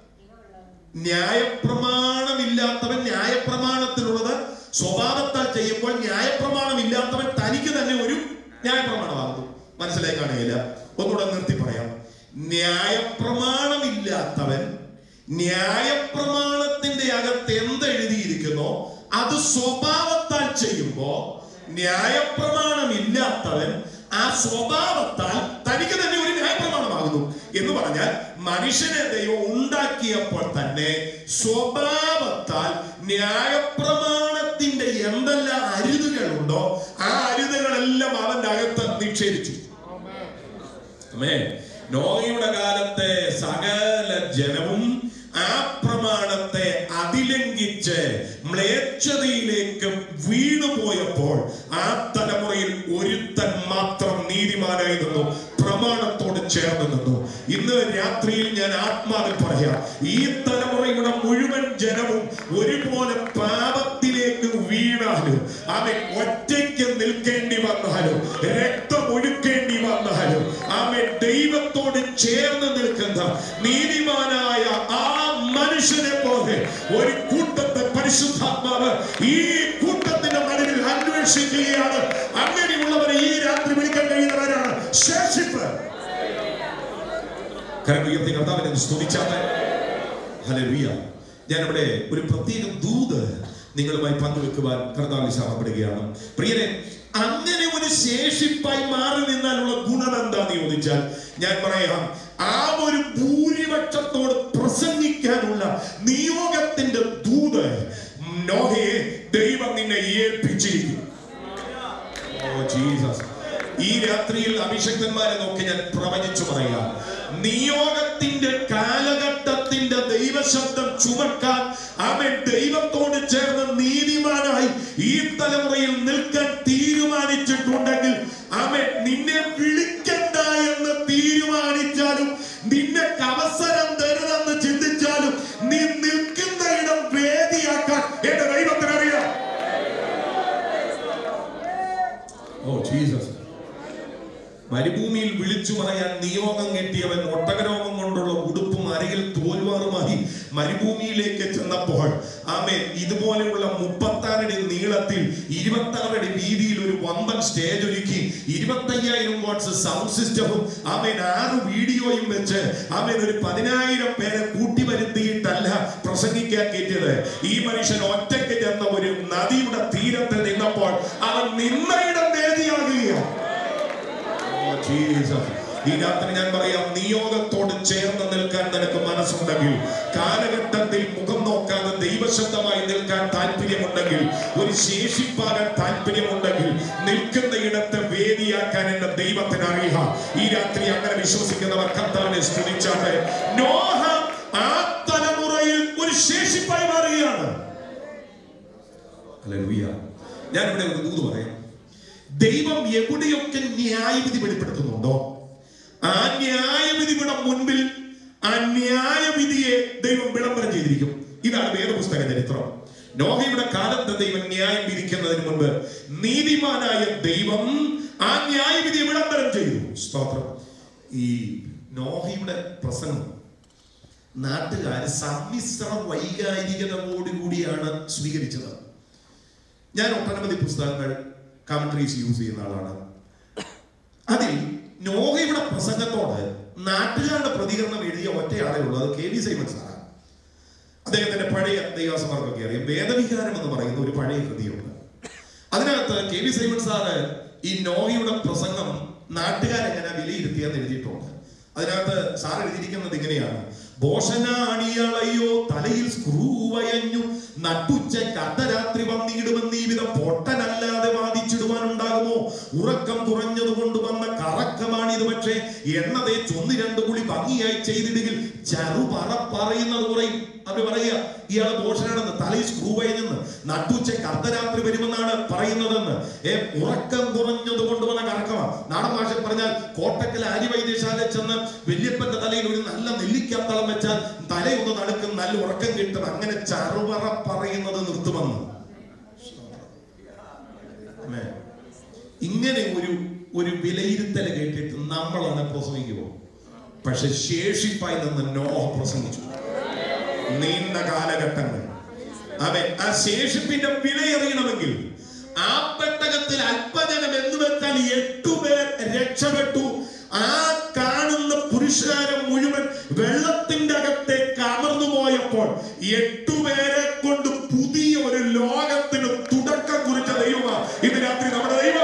ന്യായപ്രമാണമില്ലാത്തവൻ ന്യായപ്രമാണത്തിലുള്ളത് സ്വഭാവത്താൽ ചെയ്യുമ്പോൾ ന്യായപ്രമാണമില്ലാത്തവൻ തനിക്ക് തന്നെ ഒരു ന്യായപ്രമാണമാകുന്നു മനസ്സിലായി കാണുകയില്ല ഒന്നുകൂടെ നിർത്തി പറയാം ന്യായപ്രമാണമില്ലാത്തവൻ ന്യായപ്രമാണത്തിന്റെ അകത്ത് എന്തെഴുതിയിരിക്കുന്നോ അത് സ്വഭാവത്താൽ ചെയ്യുമ്പോ ന്യായപ്രമാണമില്ലാത്തവൻ ആ സ്വഭാവത്താൽ തനിക്ക് തന്നെ ഒരു ന്യായപ്രമാണമാകുന്നു എന്ന് പറഞ്ഞാൽ മനുഷ്യനെ ദൈവം ഉണ്ടാക്കിയപ്പോൾ തന്നെ സ്വഭാവത്താൽ ന്യായപ്രമാണത്തിന്റെ എന്തെല്ലാം അരുതുകളുണ്ടോ ആ അരുതുകളെല്ലാം അവന്റെ അകത്ത് നിക്ഷേപിച്ചു അമേ നോയുടെ കാലത്തെ സകല ജനവും ആ പ്രമാണത്തെ അതിലംഘിച്ച് മ്ലേച്ഛതയിലേക്ക് വീണുപോയപ്പോൾ ആ തലമുറയിൽ ഒരുത്തൻ മാത്രം നീതിമാനായി നിന്നു പ്രമാണത്തോട് ചേർന്ന് നിന്നു ഇന്ന് രാത്രിയിൽ ഞാൻ ആത്മാവിൽ പറയാം ഈ തലമുറയുടെ മുഴുവൻ ജനവും ഒരുപോലെ പാപത്തിലേക്ക് വീണാലും അവൻ ഒറ്റയ്ക്ക് നിൽക്കേണ്ടി വന്നാലും രക്തമൊഴുക്കേണ്ടി വന്നാലും അവൻ ദൈവത്തോട് ചേർന്ന് നിൽക്കുന്ന നീതിമാനായ ആ മനുഷ്യനെ പോലെ ഒരു കൂട്ടത്തെ പരിശുദ്ധാത്മാവ് ഈ കൂട്ടത്തിന്റെ നടുവിൽ അന്വേഷിക്കുകയാണ് അങ്ങനെയുള്ളവരെ ഈ രാത്രി വിളിക്കാൻ കഴിയുന്നവരാണ് ശേഷിപ്പ് കരം ഉയർത്തി കർത്താവിനെ സ്തുതിച്ചാട്ടെ ഹല്ലേലൂയ ഞാനിവിടെ ഒരു പ്രത്യേക ദൂത് നിങ്ങളുമായി പങ്കുവെക്കുവാൻ കർത്താവിൽ ശാപപ്പെടുകയാണ് പ്രിയരെ അങ്ങനെ ഒരു ശേഷിപ്പായി മാറി നിന്നാലുള്ള ഗുണം എന്താന്ന് ചോദിച്ചാൽ ഞാൻ പറയാം ആ ഒരു ഭൂരിപക്ഷത്തോട് പ്രസംഗിക്കാനുള്ള നിയോഗത്തിന്റെ ദൂത് നോഹയെ ദൈവം നിന്നെ ഏൽപ്പിച്ചിരിക്കും ഓ ജീസസ് ഈ രാത്രിയിൽ അഭിഷക്തന്മാരെ നോക്കി ഞാൻ പ്രവചിച്ചു പറയാം നിയോഗത്തിന്റെ കാലഘട്ടത്തിന്റെ ദൈവശബ്ദം ചുമക്കാൻ അവൻ ദൈവത്തോട് ചേർന്ന് നീതിമാനായി ഈ തലമുറയിൽ നിൽക്കാൻ തീരുമാനിച്ചിട്ടുണ്ടെങ്കിൽ അവൻ നിന്നെ വിളിക്കണ്ട എന്ന് തീരുമാനിച്ചാലും നിന്നെ അവസരം തരുതെന്ന് ചിന്തിച്ചാലും നീ നിൽക്കുന്ന ഇടം വേദിയാക്കാൻ എന്റെ ദൈവത്തിനറിയാം ഓ ജീസസ് മരുഭൂമിയിൽ വിളിച്ചു പറയാൻ നിയോഗം കിട്ടിയവൻ ഒട്ടകരോഗം കൊണ്ടുള്ള ഉടുപ്പും അരയിൽ തോൽവാറുമായി മരുഭൂമിയിലേക്ക് ചെന്നപ്പോൾ ആമേ ഇതുപോലെയുള്ള മുപ്പത്താറടി നീളത്തിൽ ഇരുപത്തി ആറടി വീതിയിൽ ഒരു വമ്പൻ സ്റ്റേജ് ഒരുക്കി ഇരുപത്തയ്യായിരം വാട്ട്സ് സൗണ്ട് സിസ്റ്റവും ആമേൻ ആറ് വീഡിയോയും വെച്ച് ആമേൻ ഒരു പതിനായിരം പേരെ കൂട്ടി വരുത്തിയിട്ടല്ല പ്രസംഗിക്കാൻ കയറ്റിയത് ഈ മനുഷ്യൻ ഒറ്റയ്ക്ക് ചെന്ന ഒരു നദിയുടെ തീരത്ത് നിന്നപ്പോൾ അവൻ നിന്നയിടം വേദിയാകുകയാണ് ജീസസ് ഈ രാത്രി ഞാൻ പറയാം നിയോഗത്തോട് ചേർന്ന് നിൽക്കാൻ നിനക്ക് മനസ്സുണ്ടെങ്കിൽ കാലഘട്ടത്തിൽ മുഖം നോക്കാതെ ദൈവശബ്ദമായി നിൽക്കാൻ താല്പര്യമുണ്ടെങ്കിൽ ഒരു ശേഷിപ്പാകാൻ താല്പര്യമുണ്ടെങ്കിൽ നിൽക്കുന്ന ഇടത്തെ വേദിയാക്കാൻ എന്റെ ദൈവത്തിന് അറിയാം ഈ രാത്രി അങ്ങനെ വിശ്വസിക്കുന്നവർ കർത്താവിനെ സ്തുതിച്ചാട്ടെ നോഹ ആ തലമുറയിൽ ഒരു ശേഷിപ്പായി മാറുകയാണ് ഹല്ലേലൂയ. ഞാനിവിടെ ഒരു ദൂത് പറയാം ദൈവം എവിടെയൊക്കെ ന്യായവിധി വെളിപ്പെടുത്തുന്നുണ്ടോ ആ ന്യായവിധിയുടെ മുൻപിൽ ആ ന്യായവിധിയെ ദൈവം വിളംബരം ചെയ്തിരിക്കും ഇതാണ് വേദപുസ്തക ചരിത്രം നോഹയുടെ കാലത്ത് ദൈവം ന്യായം വിധിക്കുന്നതിന് മുൻപ് നീതിമാനായ ദൈവം ആ ന്യായവിധിയെ വിളംബരം ചെയ്തു സ്തോത്രം ഈ നോഹയുടെ പ്രസംഗം നാട്ടുകാർ സമ്മിശ്ര വൈകാരികതയോടുകൂടിയാണ് സ്വീകരിച്ചത് ഞാൻ ഒട്ടനവധി പുസ്തകങ്ങൾ കമൻട്രീസ് യൂസ് ചെയ്യുന്ന ആളാണ് അതിൽ നോഹയുടെ പ്രസംഗത്തോട് നാട്ടുകാരുടെ പ്രതികരണം എഴുതിയ ഒറ്റയാളേ ഉള്ളൂ അത് കെ വി സൈമൻ സാറാണ് അദ്ദേഹത്തിന്റെ പഴയ ദൈവാസമാർക്കൊക്കെ അറിയാം വേദവികാരം എന്ന് പറയുന്ന ഒരു പഴയ കൃതിയുണ്ട് അതിനകത്ത് കെ വി സൈമൺ സാറ് ഈ നോഹയുടെ പ്രസംഗം നാട്ടുകാരെങ്ങനെ വിലയിരുത്തിയെന്ന് എഴുതിയിട്ടുണ്ട് അതിനകത്ത് സാർ എഴുതിയിരിക്കുന്നത് ഇങ്ങനെയാണ് ഭോഷനാണിയളയോ തലയിൽ സ്ക്രൂ വയഞ്ഞു നട്ടുച്ച കർത്തരാത്രി വന്നിടുമെന്ന് ഈ വിധം പൊട്ടനല്ലാതെ വാദിച്ചിടുവാനുണ്ടാകുമോ ഉറക്കം കുറഞ്ഞത് കൊണ്ട് വന്ന കറക്കമാണിത് പക്ഷേ എണ്ണ തേച്ച് ഒന്ന് രണ്ട് കുളി ഭംഗിയായി ചെയ്തിടുകിൽ ചറുപറ പറയുന്നത് പറയും അവര് പറയുക ഇയാള് ഭോഷനാണെന്ന് തലയിൽ സ്ക്രൂ വയഞ്ഞെന്ന് നട്ടുച്ച കർത്തരാത്രി വരുമെന്നാണ് പറയുന്നതെന്ന് ഏ ഉറക്കം കുറഞ്ഞത് കൊണ്ട് വന്ന കറക്കമാണ് നാടൻ ഭാഷ പറഞ്ഞാൽ കോട്ടക്കൽ ആര്യവൈദ്യശാല ചെന്ന് വല്യപ്പന്റെ തലയിൽ ഒരു നല്ല നെല്ലിക്കാത്തളം വെച്ചാൽ തലയൊന്ന് നടക്കും നല്ല ഉറക്കം കിട്ടും അങ്ങനെ ചറുപറ പറയുന്നത് നിർത്തുമെന്ന് ആമേൻ. ഇങ്ങനെ ഒരു ഒരു വിലയിരുത്തൽ കേട്ടിട്ട് നമ്മളാണ് പ്രസംഗിക്കുമോ പക്ഷെ ശേഷിപ്പായി നിന്ന് നോഹ പ്രസംഗിച്ചു നീണ്ട കാലഘട്ടങ്ങൾ അവൻ ആ ശേഷിപ്പിന്റെ വിലയറിയണമെങ്കിൽ ആ പെട്ടകത്തിൽ അല്പജനം എന്ന് വെച്ചാൽ എട്ടുപേർ രക്ഷപ്പെട്ടു ആ കാണുന്ന പുരുഷാരം മുഴുവൻ വെള്ളത്തിന്റെ അകത്തേക്ക് അമർന്നു പോയപ്പോൾ എട്ടുപേരെ കൊണ്ട് പുതിയ ഒരു ലോകത്തിന് തുടക്കം കുറിച്ച ദൈവമാണ് ഇന്ന് രാത്രി നമ്മുടെ ദൈവം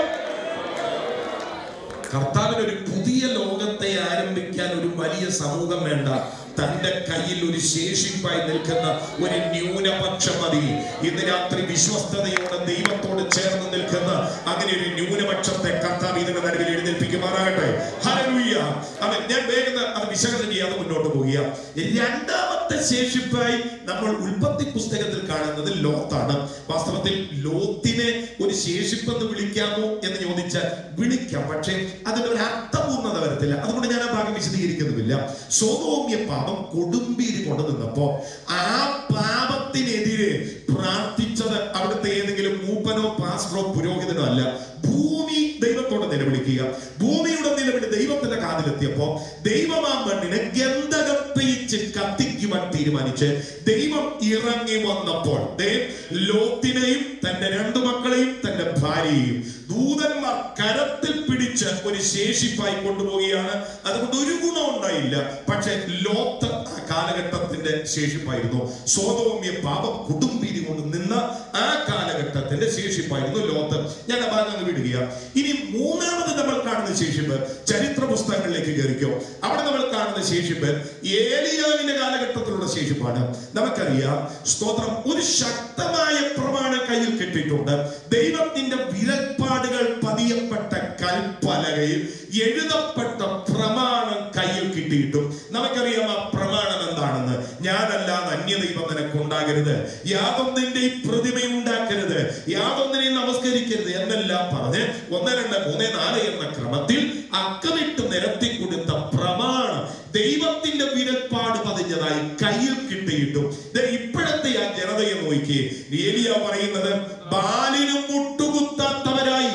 കർത്താവിന് ഒരു പുതിയ ലോകത്തെ ആരംഭിക്കാൻ ഒരു വലിയ സമൂഹം വേണ്ട തന്റെ കയ്യിൽ ഒരു ശേഷിപ്പായി നിൽക്കുന്ന ഒരു ന്യൂനപക്ഷം മതി ഇന്ന് രാത്രി വിശ്വസ്തയോടെ ദൈവത്തോട് ചേർന്ന് നിൽക്കുന്ന അങ്ങനെ ഒരു ന്യൂനപക്ഷത്തെ കർത്താവ് ഇതിന്റെ നടുവിൽ എഴുന്നേൽപ്പിക്കുമാറാകട്ടെ ഹല്ലേലൂയ അവൻ ഞാൻ വേഗം അത് വിശകലനം ചെയ്യാതെ മുന്നോട്ട് പോകുക രണ്ടാമത്തെ ശേഷിപ്പായി നമ്മൾ ഉൽപ്പത്തി പുസ്തകത്തിൽ കാണുന്നത് ലോത്താണ് വാസ്തവത്തിൽ ലോത്തിനെ ഒരു ശേഷിപ്പെന്ന് വിളിക്കാമോ എന്ന് ചോദിച്ചാൽ വിളിക്കാം പക്ഷേ അതിന്റെ ഒരു അർത്ഥപൂർണ്ണത വരത്തില്ല അതുകൊണ്ട് ഞാൻ ആ ഭാഗം വിശദീകരിക്കുന്നുമില്ല സോതോമ്യ പാപം കൊടുമ്പീരി കൊണ്ടുനിന്നപ്പോ ആ പാപത്തിനെതിരെ പ്രാർത്ഥിച്ചത് അവിടുത്തെ ഏതെങ്കിലും മൂപ്പനോ പാസ്റ്ററോ പുരോഹിതനോ അല്ല ഭൂമി ദൈവത്തോട് നിലവിളിക്കുക ഭൂമിയുടെ നിലവിളി ദൈവത്തിന്റെ കാതിലെത്തിയപ്പോ ദൈവം ആ മണ്ണിനെ ഗന്ധകം പെയ്ച്ച് കത്തിക്കുവാൻ തീരുമാനിച്ച് ദൈവം ഇറങ്ങി വന്നപ്പോൾ ദേ ലോത്തിനെയും തന്റെ രണ്ടു മക്കളെയും തന്റെ ഭാര്യയെയും ദൂതന്മാർ കരത്തിൽ പിടിച്ച് ഒരു ശേഷിപ്പായി കൊണ്ടുപോവുകയാണ് അതുകൊണ്ട് ഒരു ഗുണം ഉണ്ടായില്ല പക്ഷെ ലോത്ത് ആ കാലഘട്ടത്തിന്റെ ശേഷിപ്പായിരുന്നു സോതോമ്യ പാപം കുടുംബീരി കൊണ്ട് നിന്ന ആ കാലഘട്ടത്തിന്റെ ശേഷിപ്പായിരുന്നു ലോത്ത് ഞാൻ ആ ഭാഗം അങ്ങ് വിടുക ഇനി മൂന്നാമത് നമ്മൾ കാണുന്ന ശേഷിപ്പ് ചരിത്ര പുസ്തകങ്ങളിലേക്ക് കയറിക്കോ അവിടെ നമ്മൾ കാണുന്ന ശേഷിപ്പ് ഏലിയാവിന്റെ കാലഘട്ടത്തിലുള്ള ശേഷിപ്പാണ് നമുക്കറിയാം സ്തോത്രം ഒരു ശക്തമായ പ്രമാണം കയ്യിൽ കിട്ടിയിട്ടുണ്ട് ദൈവത്തിന്റെ വിരൽപ്പാടുകൾ പതിയപ്പെട്ട കൽപ്പലകയിൽ എഴുതപ്പെട്ട പ്രമാണം കയ്യിൽ കിട്ടിയിട്ടും നമുക്കറിയാം ആ പ്രമാണം എന്താണെന്ന് ഞാനല്ലാതെ അന്യദൈവം നിനക്കുണ്ടാകരുത് യാതൊന്നിന്റെ പ്രതിമ ഉണ്ടാക്കരുത് യാതൊന്നിനെയും നമസ്കരിക്കരുത് എന്നെല്ലാം പറഞ്ഞ് ഒന്ന് രണ്ട് മൂന്ന് നാല് എന്ന ക്രമത്തിൽ അക്കമിട്ട് നിരത്തി കൊടുത്ത പ്രമാണം ദൈവത്തിന്റെ വിരൽപ്പാട് പതിഞ്ഞതായി കയ്യിൽ കിട്ടിയിട്ടും ദേ ഇപ്പോഴത്തെ ആ ജനതയെ നോക്കി ഏലിയ പറയുന്നത് ബാലിനും മുട്ടുകുത്താത്തവരായി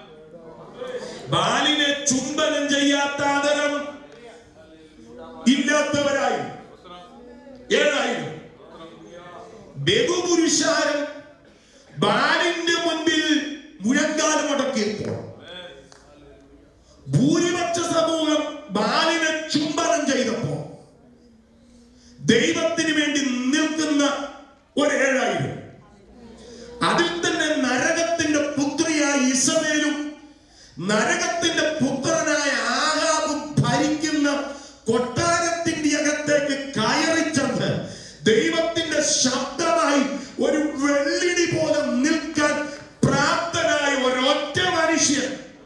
ബാലിനെ ചുംബനം ചെയ്യാത്ത ആദരം ഇല്ലാത്തവരായി ഏഴായിരം ബഹുപുരുഷാരം ബാലിന്റെ മുൻപിൽ മുഴങ്കാലം അടക്കിയപ്പോൾ ഭൂരിപക്ഷ സമൂഹം ബാലിനെ ചുംബനം ചെയ്തപ്പോ ദൈവത്തിന് വേണ്ടി നിൽക്കുന്ന ഒരു ഏഴായിരം അതിൽ തന്നെ നരകത്തിന്റെ പുത്രിയായ ഇസബേലും നരകത്തിന്റെ പുത്രനായ ആഹാബും ഭരിക്കുന്ന കൊട്ടാരത്തിന്റെ അകത്തേക്ക് കയറി ചെന്ന് ദൈവത്തിന്റെ ശബ്ദമായി ഒരു വെള്ളിടി പോലെ നിൽക്കാൻ പ്രാപ്തനായ ഒരൊറ്റ മനുഷ്യൻ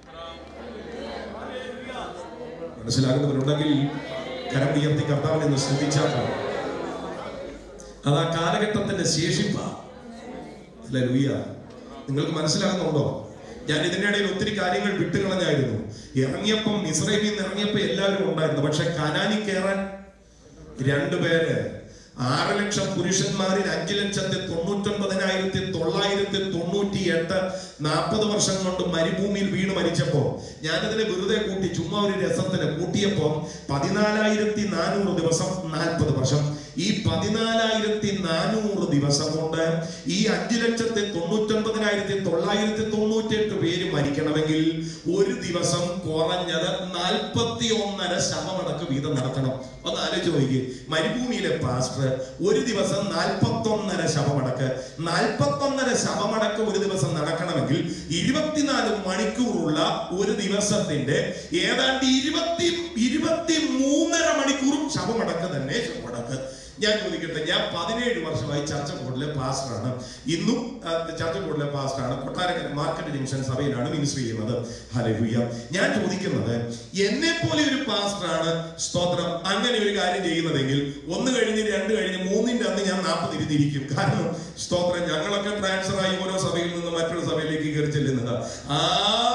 മനസ്സിലാകുന്നവരുണ്ടെങ്കിൽ കരം ഉയർത്തി കർത്താവിനെ ഒന്ന് ശ്രദ്ധിച്ചാൽ മതി. അത് ആ കാലഘട്ടത്തിന്റെ ശേഷിപ്പ അല്ല ലൂയ നിങ്ങൾക്ക് മനസ്സിലാകുന്നുണ്ടോ ഞാൻ ഇതിന്റെ ഇടയിൽ ഒത്തിരി കാര്യങ്ങൾ വിട്ടുകളഞ്ഞായിരുന്നു ഇറങ്ങിയപ്പം ഇസ്രയേലിൽ നിന്ന് ഇറങ്ങിയപ്പോ എല്ലാവരും ഉണ്ടായിരുന്നു പക്ഷെ കനാനി കയറാൻ രണ്ടുപേര് ആറ് ലക്ഷം പുരുഷന്മാരിൽ അഞ്ചു ലക്ഷത്തി തൊണ്ണൂറ്റൊൻപതിനായിരത്തി തൊള്ളായിരത്തി തൊണ്ണൂറ്റി എട്ട് നാൽപ്പത് വർഷം കൊണ്ട് മരുഭൂമിയിൽ വീണ് മരിച്ചപ്പോ ഞാനിതിനെ വെറുതെ കൂട്ടി ചുമ്മാ ഒരു രസത്തിന് കൂട്ടിയപ്പോ പതിനാലായിരത്തി നാനൂറ് ദിവസം നാൽപ്പത് വർഷം ഈ പതിനാലായിരത്തി നാനൂറ് ദിവസം കൊണ്ട് ഈ അഞ്ചു ലക്ഷത്തി തൊണ്ണൂറ്റൊൻപതിനായിരത്തി തൊള്ളായിരത്തി തൊണ്ണൂറ്റി എട്ട് പേര് മരിക്കണമെങ്കിൽ ഒരു ദിവസം കുറഞ്ഞത് നാൽപ്പത്തി ഒന്നര ശവമടക്ക് വീതം നടത്തണം ഒന്ന് ആലോചിച്ച് നോക്കി മരുഭൂമിയിലെ പാസ്റ്റർ ഒരു ദിവസം നാൽപ്പത്തി ഒന്നര ശവമടക്ക് നാൽപ്പത്തി ഒന്നര ശവമടക്ക് ഒരു ദിവസം നടക്കണമെങ്കിൽ ഇരുപത്തിനാല് മണിക്കൂറുള്ള ഒരു ദിവസത്തിന്റെ ഏതാണ്ട് ഇരുപത്തി ഇരുപത്തി മൂന്നര മണിക്കൂറും ശവമടക്ക് തന്നെ ശവമടക്ക് ഞാൻ ചോദിക്കട്ടെ ഞാൻ പതിനേഴ് വർഷമായി ചർച്ച ബോർഡിലെ പാസ്റ്ററാണ് ഇന്നും ആ, ചർച്ച ബോർഡിലെ പാസ്റ്ററാണ് കൊട്ടാരക്കര മാർക്കറ്റ് ജംഗ്ഷൻ സഭയിലാണ് മിനിസ്റ്റർ ചെയ്യുന്നത് ഹല്ലേലൂയ ഞാൻ ചോദിക്കുന്നത് എന്നെ പോലെ ഒരു പാസ്റ്ററാണ് സ്തോത്രം അങ്ങനെ ഒരു കാര്യം ചെയ്യുന്നതെങ്കിൽ ഒന്ന് കഴിഞ്ഞ് രണ്ട് കഴിഞ്ഞ് മൂന്നിന്റെ അന്ന് ഞാൻ നാൽപ്പത് ഇരുന്നിരിക്കും കാരണം സ്തോത്രം ഞങ്ങളൊക്കെ ട്രാൻസ്ഫർ ആയി ഓരോ സഭയിൽ നിന്ന് മറ്റൊരു സഭയിലേക്ക് കയറി ചെല്ലുന്നത് ആദ്യം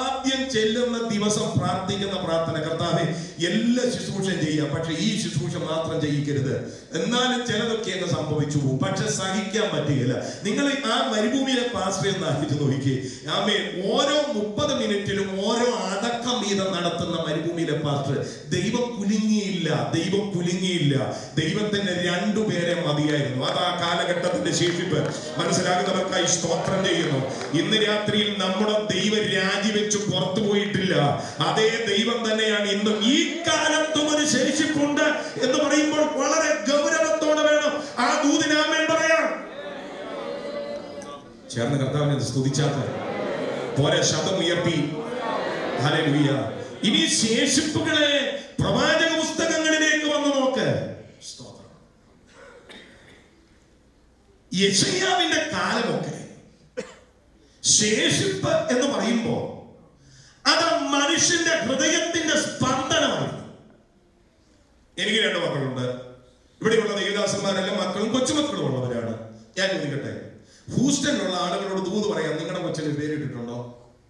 ചെല്ലുന്ന ദിവസം പ്രാർത്ഥിക്കുന്ന പ്രാർത്ഥന കർത്താവെ എല്ലാ ശുശ്രൂഷയും ചെയ്യാം പക്ഷെ ഈ ശുശ്രൂഷ മാത്രം ചെയ്യിക്കരുത് എന്നാലും ചിലതൊക്കെ അങ്ങ് സംഭവിച്ചു പോകും പക്ഷെ സഹിക്കാൻ പറ്റുകയില്ല നിങ്ങൾ ആ മരുഭൂമിയിലെ പാസ്റ്റർ എന്ന് ആലോചിച്ച് നോക്കിക്കേ ആമേ ഓരോ മുപ്പത് മിനിറ്റിലും ഓരോ അടക്കം വീതം നടത്തുന്ന മരുഭൂമിയിലെ പാസ്റ്റർ ദൈവം കുലുങ്ങിയില്ല ദൈവം കുലുങ്ങിയില്ല ദൈവത്തിന് രണ്ടുപേരെ മതിയായിരുന്നു അത് ആ കാലഘട്ടത്തിന്റെ ശേഷിപ്പ് മനസ്സിലാകുന്നവർക്കായി സ്തോത്രം ചെയ്യുന്നു ഇന്ന് രാത്രിയിൽ നമ്മുടെ ദൈവം രാജിവെച്ച് പുറത്തു പോയിട്ടില്ല അതേ ദൈവം തന്നെയാണ് ഇന്നും ഈ കാലത്തും ഒരു ശേഷിപ്പുണ്ട് എന്ന് പറയുമ്പോൾ വളരെ ഗൗരവത്തോടെ വേണം ആ ദൂതിനാമേൻ പറയാം ചേർന്ന് കർത്താവിനെ സ്തുതിച്ചാത്ത പോരെ ശബ്ദം ഉയർത്തി ഹല്ലേലൂയ ഇനി ശേഷിപ്പുകളെ പ്രവാചക പുസ്തകങ്ങളിലേക്ക് വന്ന് നോക്ക് സ്തോത്രം യശയ്യാവിന്റെ കാലമൊക്കെ ശേഷിപ്പ് എന്ന് പറയുമ്പോ അത് മനുഷ്യന്റെ ഹൃദയത്തിന്റെ സ്പന്ദനമായിരുന്നു എനിക്ക് രണ്ട് മക്കളുണ്ട് ഇവിടെയുള്ള ദേവദാസന്മാരെല്ലാം മക്കളും കൊച്ചുമക്കളും ഉള്ളവരാണ് ഞാൻ ചോദിക്കട്ടെ ഹൂസ്റ്റണിലുള്ള ആളുകളോട് ദൂത് പറയാം നിങ്ങളുടെ കൊച്ചിന് പേരിട്ടിട്ടുണ്ടോ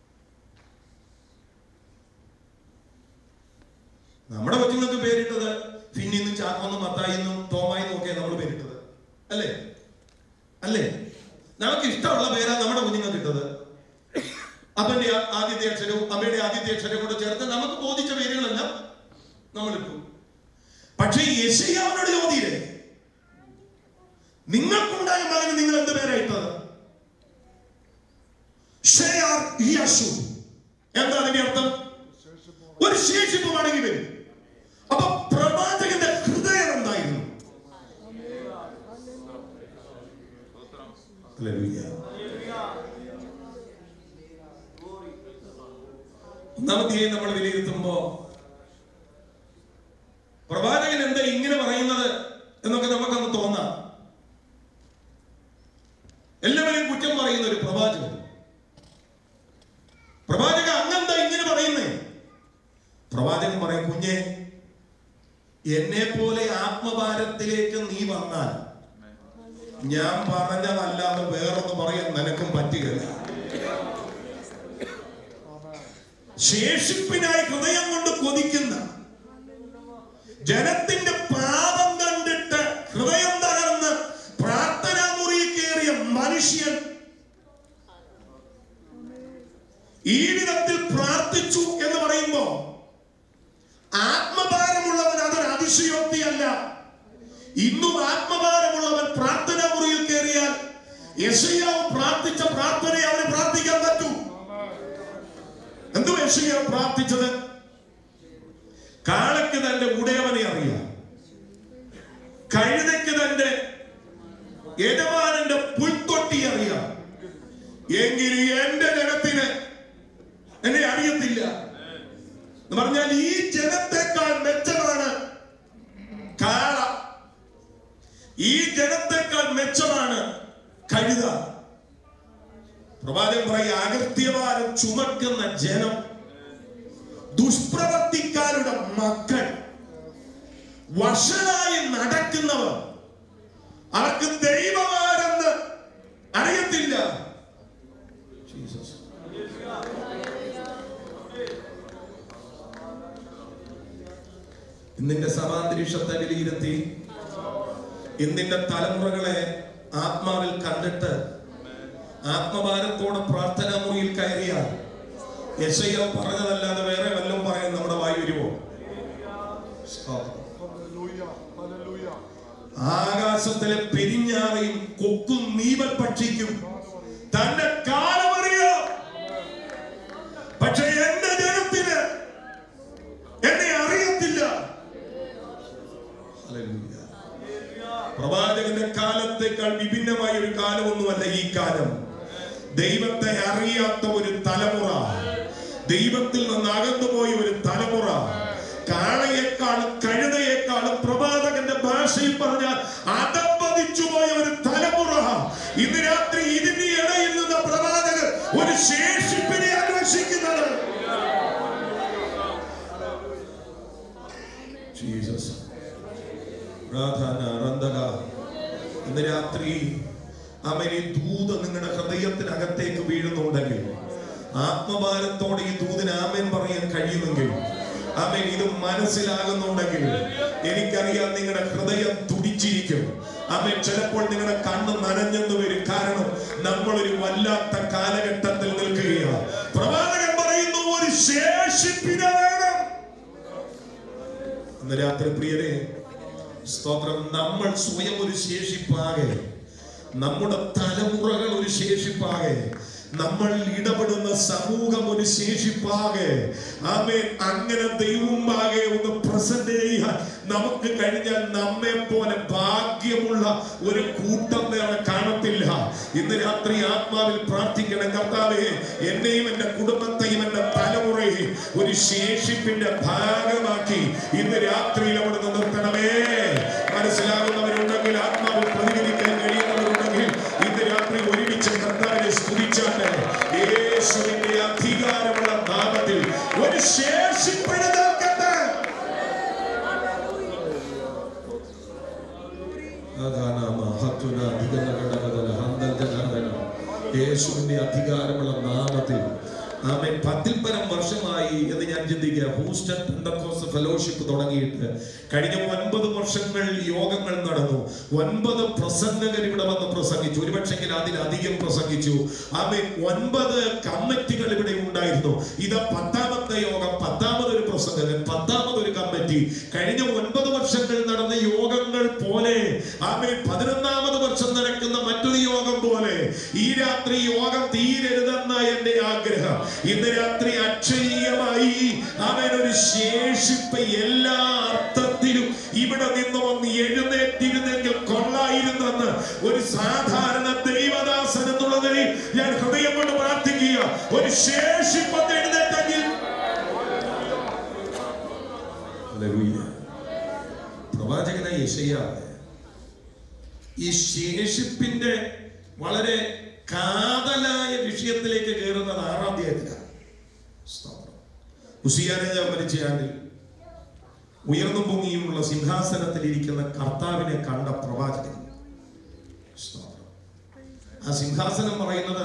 നമ്മുടെ കൊച്ചുങ്ങൾക്ക് പേരിട്ടത് ഫിന്നിന്നും ചാക്കോന്നും മത്തായിന്നും തോമായിന്നും ഒക്കെ നമ്മൾ പേരിട്ടത് അല്ലേ അല്ലേ നമുക്ക് ഇഷ്ടമുള്ള പേരാ നമ്മുടെ കുഞ്ഞുങ്ങൾക്ക് ഇട്ടത് അപ്പന്റെ ആ- ആദ്യത്തെ അക്ഷരവും അമ്മയുടെ ആദ്യത്തെ അക്ഷരവും കൂടെ ചേർത്ത് നമുക്ക് ബോധിച്ച പേരുകളെല്ലാം നമ്മളിട്ടു പക്ഷേ യശയാവിനോട് ചോദ്യയില്ലേ നിങ്ങൾക്കുണ്ടായ മകന് നിങ്ങൾ എന്ത് പേരാ ഇട്ടത് ഷെയാർ യശു എന്താ അതിന്റെ അർത്ഥം ഒരു ശേഷിപ്പ് മടങ്ങി വരും അപ്പൊ പ്രവാചകന്റെ ഹൃദയം എന്തായിരുന്നു ഹല്ലേലൂയ. ഒന്നാമത്തെയായി നമ്മൾ വിലയിരുത്തുമ്പോ പ്രവാചകൻ എന്താ ഇങ്ങനെ പറയുന്നത് എന്നൊക്കെ നമുക്കൊന്ന് തോന്നാം എല്ലാവരെയും കുറ്റം പറയുന്ന ഒരു പ്രവാചകൻ പ്രവാചക അങ്ങെന്താ ഇങ്ങനെ പറയുന്നേ പ്രവാചകൻ പറയും കുഞ്ഞെ എന്നെ പോലെ ആത്മഭാരത്തിലേക്ക് നീ വന്നാൽ ഞാൻ പറഞ്ഞതല്ലാതെ വേറൊന്ന് പറയാൻ നിനക്കും പറ്റുകയില്ല ശേഷിപ്പിനായി ഹൃദയം കൊണ്ട് കൊതിക്കുന്ന ജനത്തിന്റെ പാപം കണ്ടിട്ട് ഹൃദയം തകർന്ന് പ്രാർത്ഥനാ മുറിയിൽ കയറിയ മനുഷ്യൻ ഈ വിധത്തിൽ പ്രാർത്ഥിച്ചു എന്ന് പറയുമ്പോ ആത്മഭാരമുള്ളവൻ അതൊരു അതിശയോക്തിയല്ല ഇന്നും ആത്മഭാരമുള്ളവൻ പ്രാർത്ഥനാ മുറിയിൽ കയറിയാൽ യശയാവ് പ്രാർത്ഥിച്ച പ്രാർത്ഥനയെ അവന് പ്രാർത്ഥിക്കാൻ പറ്റൂ എന്തു യശയാവ് പ്രാർത്ഥിച്ചത് കാളയ്ക്ക് തന്റെ ഉടയവനെ അറിയാം കഴുതയ്ക്ക് തന്റെ യജമാനന്റെ പുൽത്തൊട്ടി അറിയാം എങ്കിലും എന്റെ ജനത്തിന് എന്നെ അറിയത്തില്ല എന്ന് പറഞ്ഞാൽ ഈ ജനത്തെക്കാൾ മെച്ചമാണ് കാള ഈ ജനത്തെക്കാൾ മെച്ചമാണ് കഴുത പ്രവാചകൻ പറയും അകൃത്യഭാരം ചുമക്കുന്ന ജനം ദുഷ്പ്രവർത്തിക്കാരുടെ മക്കൾ വഷളായി നടക്കുന്നവർ അവർക്ക് ദൈവമാരെന്ന് അറിയത്തില്ല ജീസസ് ഇന്നിന്റെ സമാന്തരീക്ഷത്തെ വിലയിരുത്തി ഇന്നിന്റെ തലമുറകളെ ആത്മാവിൽ കണ്ടിട്ട് ആത്മഭാരത്തോടെ പ്രാർത്ഥനാ മുറിയിൽ കയറിയാൽ യശയ്യ പറഞ്ഞതല്ലാതെ വേറെ വല്ലതും പറയാൻ നമ്മുടെ വായു വരുമോ ആകാശത്തിലെ പെരിഞ്ഞാറയും കൊക്കും നീവൽ പക്ഷിക്കും തന്റെ കാലമറിയാം പക്ഷെ എന്റെ ജനത്തിന് എന്നെ അറിയത്തില്ല ഹല്ലേലൂയ. പ്രവാചകന്റെ കാലത്തേക്കാൾ വിഭിന്നമായ ഒരു കാലമൊന്നുമല്ല ഈ കാലം ദൈവത്തെ അറിയാത്ത ഒരു തലമുറ ദൈവത്തിൽ നിന്ന് അകന്നുപോയ ഒരു തലമുറ കാളയെക്കാളും കഴുതയെക്കാളും പ്രവാചകന്റെ ഭാഷയിൽ പറഞ്ഞാൽ അതപ്പതിച്ചു പോയ ഒരു തലമുറ ഇന്ന് രാത്രി ഇതിന്റെ ഇടയിൽ നിന്ന് പ്രവാചകർ ഒരു ശേഷിപ്പിനെ അന്വേഷിക്കുന്നത് ജീസസ് പ്രാധാന റന്തക ഇന്ന് രാത്രി അവനെ ദൂത നിങ്ങളുടെ ഹൃദയത്തിനകത്തേക്ക് വീഴുന്നുണ്ടെങ്കിൽ ആത്മഭാരത്തോടെ ഈ ദൂതിന് ആമേൻ പറയാൻ കഴിയുമെങ്കിൽ ആമേൻ ഇത് മനസ്സിലാകുന്നുണ്ടെങ്കിൽ എനിക്കറിയാം നിങ്ങളുടെ ഹൃദയം തുടിച്ചിരിക്കും ആമേൻ ചിലപ്പോൾ നിങ്ങളുടെ കണ്ണ് നനഞ്ഞെന്ന് വരും കാരണം നമ്മളൊരു വല്ലാത്ത കാലഘട്ടത്തിൽ നിൽക്കുകയാണ് പ്രവാചകൻ പറയുന്നു ഒരു ശേഷിപ്പിനെ വേണം ഇന്ന് രാത്രി പ്രിയരെ സ്തോത്രം നമ്മൾ സ്വയം ഒരു ശേഷിപ്പാകെ നമ്മുടെ തലമുറകൾ ഒരു ശേഷിപ്പാകെ നമ്മൾ ഇടപെടുന്ന സമൂഹം ഒരു ശേഷിപ്പാകെ ആമേ അങ്ങനെ ദൈവമാകെ ഒന്ന് പ്രസന്റ് ചെയ്യാൻ നമുക്ക് കഴിഞ്ഞാൽ നമ്മെ പോലെ ഭാഗ്യമുള്ള ഒരു കൂട്ടം വേറെ കാണത്തില്ല ഇന്ന് രാത്രി ആത്മാവിൽ പ്രാർത്ഥിക്കണം കർത്താവേ എന്നെയും എന്റെ കുടുംബത്തെയും എന്റെ തലമുറയെയും ഒരു ശേഷിപ്പിന്റെ ഭാഗമാക്കി ഇന്ന് രാത്രിയിൽ അവിടെ നിന്ന് നിർത്തണമേ മനസ്സിലാകുന്നവരുണ്ടെങ്കിൽ ആത്മാവിൽ പ്രതികരിക്കാൻ കഴിയുന്നവരുണ്ടെങ്കിൽ ഇന്ന് രാത്രി ഒരുമിച്ച് കർത്താവിനെ സ്തുതിച്ചാട്ട് യേശുവിന്റെ അധികാരമുള്ള നാമത്തിൽ ഒരു ശേഷിപ്പിന് നിൽക്കട്ടെ അതാണ് മഹത്വന അധികനകടകതല ഹന്തജനകടന. യേശുവിന്റെ അധികാരമുള്ള നാമത്തിൽ ആമേൻ പത്തിൽ പരം വർഷമായി എന്ന് ഞാൻ ചിന്തിക്കുക ഹൂസ്റ്റൺ പെന്തക്കോസ് ഫെലോഷിപ്പ് തുടങ്ങിയിട്ട് കഴിഞ്ഞ ഒൻപത് വർഷങ്ങൾ യോഗങ്ങൾ നടന്നു ഒൻപത് പ്രസംഗകർ ഇവിടെ വന്ന് പ്രസംഗിച്ചു ഒരുപക്ഷെങ്കിൽ അതിലധികം പ്രസംഗിച്ചു ആമേൻ ഒൻപത് കമ്മിറ്റികൾ ഇവിടെ ഉണ്ടായിരുന്നു ഇത് പത്താമത്തെ യോഗം പത്താമതൊരു പ്രസംഗകൻ പത്താമതൊരു കമ്മിറ്റി കഴിഞ്ഞ ഒൻപത് വർഷങ്ങൾ നടന്ന യോഗങ്ങൾ പോലെ ആമേൻ പതിനൊന്നാമത് വർഷം നടക്കുന്ന മറ്റൊരു യോഗം പോലെ ഈ രാത്രി യോഗം തീരരുതെന്ന എന്റെ ആഗ്രഹം ഇന്ന് രാത്രി അക്ഷരീയമായി അവൻ ഒരു ശേഷിപ്പ് എല്ലാ അർത്ഥത്തിലും ഇവിടെ നിന്ന് വന്ന് എഴുന്നേറ്റിരുന്നെങ്കിൽ കൊള്ളായിരുന്നെന്ന് ഒരു സാധാരണ ദൈവദാസൻ എന്നുള്ള നിലയിൽ ഞാൻ ഹൃദയം കൊണ്ട് പ്രാർത്ഥിക്കുക ഒരു ശേഷിപ്പ് എഴുന്നേറ്റെങ്കിൽ ഹല്ലേലൂയ. പ്രവാചകനായ യെശയ്യാവ് ഈ ശേഷിപ്പിന്റെ വളരെ കാതലായ വിഷയത്തിലേക്ക് കയറുന്നത് ആറാം അധ്യായത്തിലാണ് സ്തോത്രം. ഉസിയാ രാജാവ് മരിച്ച ആണ്ടിൽ ഉയർന്നു പൊങ്ങിയുമുള്ള സിംഹാസനത്തിൽ ഇരിക്കുന്ന കർത്താവിനെ കണ്ട പ്രവാചകൻ സ്തോത്രം. ആ സിംഹാസനം പറയുന്നത്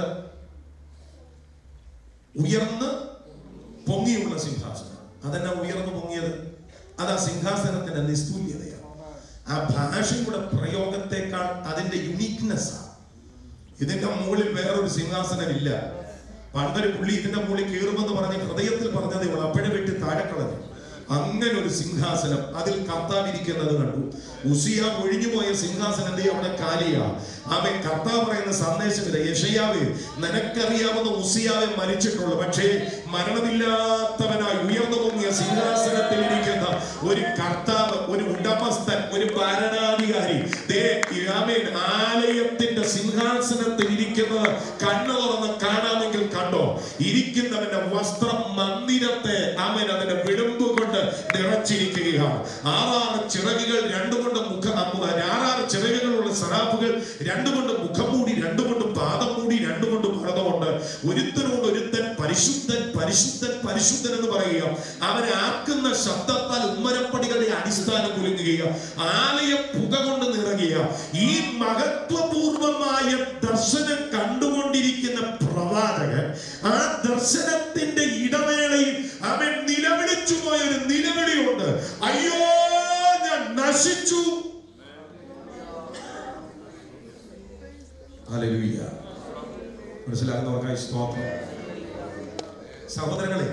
ഉയർന്ന് പൊങ്ങിയുള്ള സിംഹാസനം അതെന്നാ ഉയർന്നു പൊങ്ങിയത് അത് ആ സിംഹാസനത്തിന്റെ നിസ്തുല്യതയാണ് ആ ഭാഷയുടെ പ്രയോഗത്തെക്കാൾ അതിന്റെ യുണീക്നെസ് ആണ് ഇതിന്റെ മുകളിൽ വേറൊരു സിംഹാസനം ഇല്ല പണ്ടൊരു പുള്ളി ഇതിന്റെ മുകളിൽ കയറുമെന്ന് പറഞ്ഞ് ഹൃദയത്തിൽ പറഞ്ഞതേ ഉള്ളൂ അപ്പോഴേ വെട്ടി താഴെ കളഞ്ഞു അങ്ങനെ ഒരു സിംഹാസനം അതിൽ കർത്താവിരിക്കുന്നത് കണ്ടു ഉസിയ ഒഴിഞ്ഞുപോയ സിംഹാസനം ദേ അവിടെ കാലിയാ അവൻ കർത്താവ് പറയുന്ന സന്ദേശമില്ല യഷയാവേ നിനക്കറിയാവുന്ന ഉസിയാവെ മരിച്ചിട്ടുള്ളൂ പക്ഷേ മരണമില്ലാത്തവനായി ഉയർന്നു പൊങ്ങിയ സിംഹാസനത്തിൽ ഇരിക്കുന്ന ഒരു കർത്താവ് ഒരു ഉടമസ്ഥൻ ഒരു ഭരണാധികാരി ദേ ആമേൻ ആലയത്തിന്റെ സിംഹാസനത്തിൽ ഇരിക്കുന്നത് കണ്ണു തുറന്ന് കാണാമെങ്കിൽ കണ്ടോ ഇരിക്കുന്നവന്റെ വസ്ത്രം മന്ദിരത്തെ ആമേൻ അതിന്റെ വിടുമ്പ് കൊണ്ട് നിറച്ചിരിക്കുകയാണ് ആറാറ് ചിറകുകൾ രണ്ടുകൊണ്ട് മുഖ ആറാറ് ചിറകുകളുള്ള സറാഫുകൾ രണ്ടുകൊണ്ട് മുഖം മൂടി രണ്ടുകൊണ്ട് പാദം മൂടി രണ്ടുകൊണ്ട് ഭരതമുണ്ട് ഒരുത്തനോട് ഒരുത്തൻ പരിശുദ്ധൻ പരിശുദ്ധൻ പരിശുദ്ധൻ എന്ന് പറയുക അവനെ ആക്കുന്ന ശബ്ദത്താൽ ഉമ്മരപ്പടികളുടെ അടിസ്ഥാനം കുലുങ്ങുക ആലയം പുക കൊണ്ട് നിറങ്ങുക ഈ മഹത്വപൂർവമായ ദർശനം കണ്ടുകൊണ്ടിരിക്കുന്ന പ്രവാചകൻ ആ ദർശനത്തിന്റെ ഇടവേളയിൽ അവൻ നിലവിളിച്ചു പോയ ഒരു നിലവിളിയുണ്ട് അയ്യോ ഞാൻ നശിച്ചു ഹല്ലേലൂയ മനസ്സിലാക്കുന്നവർക്കായി സ്തോത്രം സഹോദരങ്ങളെ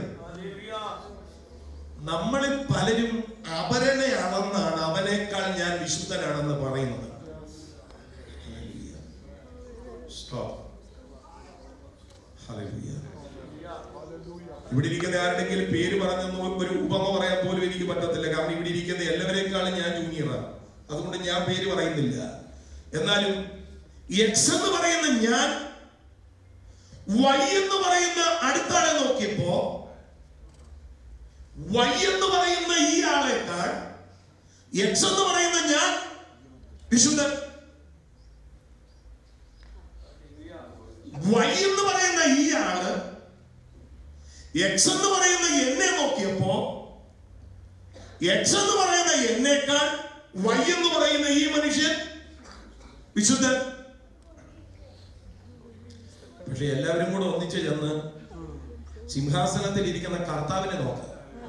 നമ്മളിൽ പലരും അവരനെ അളന്നാണ് അവനേക്കാൾ ഞാൻ വിശുദ്ധനാണെന്ന് പറയുന്നത് ഹല്ലേലൂയ. സ്തോത്രം. ഹല്ലേലൂയ. ഇവിടെ ഇരിക്കുന്ന ആരുടെങ്കിലും പേര് പറഞ്ഞെന്ന് ഒരു ഉപമ പറയാൻ പോലും എനിക്ക് പറ്റത്തില്ല കാരണം ഇവിടെ ഇരിക്കുന്ന എല്ലാവരെക്കാളും ഞാൻ ജൂനിയറാണ് അതുകൊണ്ട് ഞാൻ പേര് പറയുന്നില്ല എന്നാലും എക്സ് എന്ന് പറയുന്ന ഞാൻ വൈ എന്ന് പറയുന്ന അടുത്താളെ നോക്കിയപ്പോ വൈ എന്ന് പറയുന്ന ഈ ആളെക്കാൾ എക്സ് എന്ന് പറയുന്ന ഞാൻ വിശുദ്ധൻ വൈ എന്ന് പറയുന്ന ഈ ആള് എക്സ് എന്ന് പറയുന്ന എന്നെ നോക്കിയപ്പോ എക്സ് എന്ന് പറയുന്ന എന്നേക്കാൾ വൈ എന്ന് പറയുന്ന ഈ മനുഷ്യൻ വിശുദ്ധൻ പക്ഷെ എല്ലാവരും കൂടെ ഒന്നിച്ച് ചെന്ന് സിംഹാസനത്തിൽ ഇരിക്കുന്ന കർത്താവിനെ നോക്ക്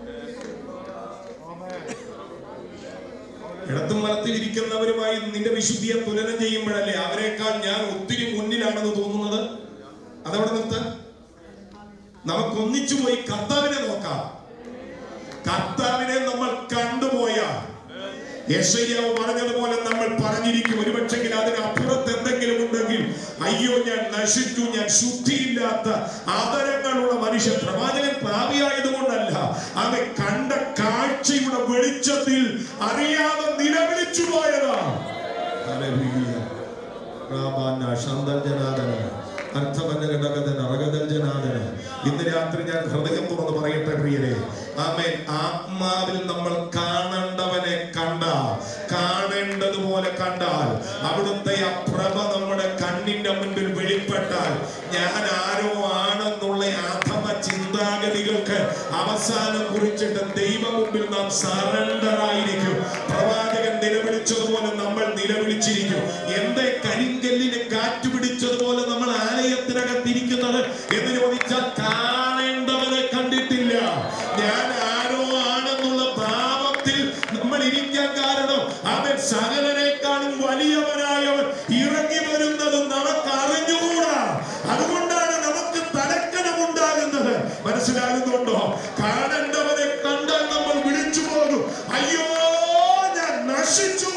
ഇടത്തും വലത്തിൽ ഇരിക്കുന്നവരുമായി നിന്റെ വിശുദ്ധിയെ തുലനം ചെയ്യുമ്പോഴല്ലേ അവരെക്കാൾ ഞാൻ ഒത്തിരി മുന്നിലാണെന്ന് തോന്നുന്നത് അതവിടെ നിർത്താൻ നമുക്കൊന്നിച്ചു പോയി കർത്താവിനെ നോക്കാം കർത്താവിനെ നമ്മൾ കണ്ടുപോയാൽ യശയ്യാവ് പറഞ്ഞതുപോലെ നമ്മൾ പറഞ്ഞിരിക്കും ഒരുപക്ഷെങ്കിൽ അതിനപ്പുറത്ത് എന്തെങ്കിലും ഉണ്ടെങ്കിൽ അയ്യോ ഞാൻ നശിച്ചു ഞാൻ ശുദ്ധിയില്ലാത്ത ആദരങ്ങളുള്ള മനുഷ്യൻ പ്രവാചകൻ പാപിയായതുകൊണ്ടല്ല അവൻ കണ്ട കാഴ്ചയുടെ വെളിച്ചത്തിൽ അറിയാതെ നിലവിളിച്ചു പോയതാ ഹല്ലേലൂയ. റാബാന ശാന്തജനാദന അർത്ഥമന്നഘടകതന അറകതജനാദന ഇന്ന് രാത്രി ഞാൻ ഹൃദയം തുറന്ന് പറയട്ടെ പ്രിയരെ ആമേൻ ആത്മാവിൽ നമ്മൾ കാണേണ്ടവനെ കണ്ടാൽ കാണേണ്ടതുപോലെ കണ്ടാൽ അവിടുത്തെ ആ പ്രഭ നമ്മുടെ കണ്ണിന്റെ മുൻപിൽ വെളിപ്പെട്ടാൽ ഞാൻ ആരോ ആണെന്നുള്ള അധമ ചിന്താഗതികൾക്ക് അവസാനം കുറിച്ചിട്ട് ദൈവ മുമ്പിൽ നാം സറണ്ടർ ആയിരിക്കും പ്രവാചകൻ നിലവിളിച്ചതുപോലെ നമ്മൾ നിലവിളിച്ചിരിക്കും എന്തേ കരിങ്കല്ലിന് കാറ്റ് പിടിച്ചതുപോലെ നമ്മൾ ആലയത്തിനകത്തിരിക്കുന്നത് എന്ന് ചോദിച്ചാൽ കാണേണ്ടവരെ കണ്ടിട്ടില്ല ഞാൻ ആരോ ആണെന്നുള്ള ഭാവത്തിൽ നമ്മൾ ഇരിക്കാൻ കാരണം അവൻ സകലരെക്കാളും വലിയവനായവൻ ഇറങ്ങി വരുന്നതും നമുക്ക് അറിഞ്ഞുകൂടാ അതുകൊണ്ടാണ് നമുക്ക് തലക്കനമുണ്ടാകുന്നത് മനസ്സിലാകുന്നുണ്ടോ കാണേണ്ടവരെ കണ്ടാൽ നമ്മൾ വിളിച്ചു പോകും അയ്യോ ഞാൻ നശിച്ചു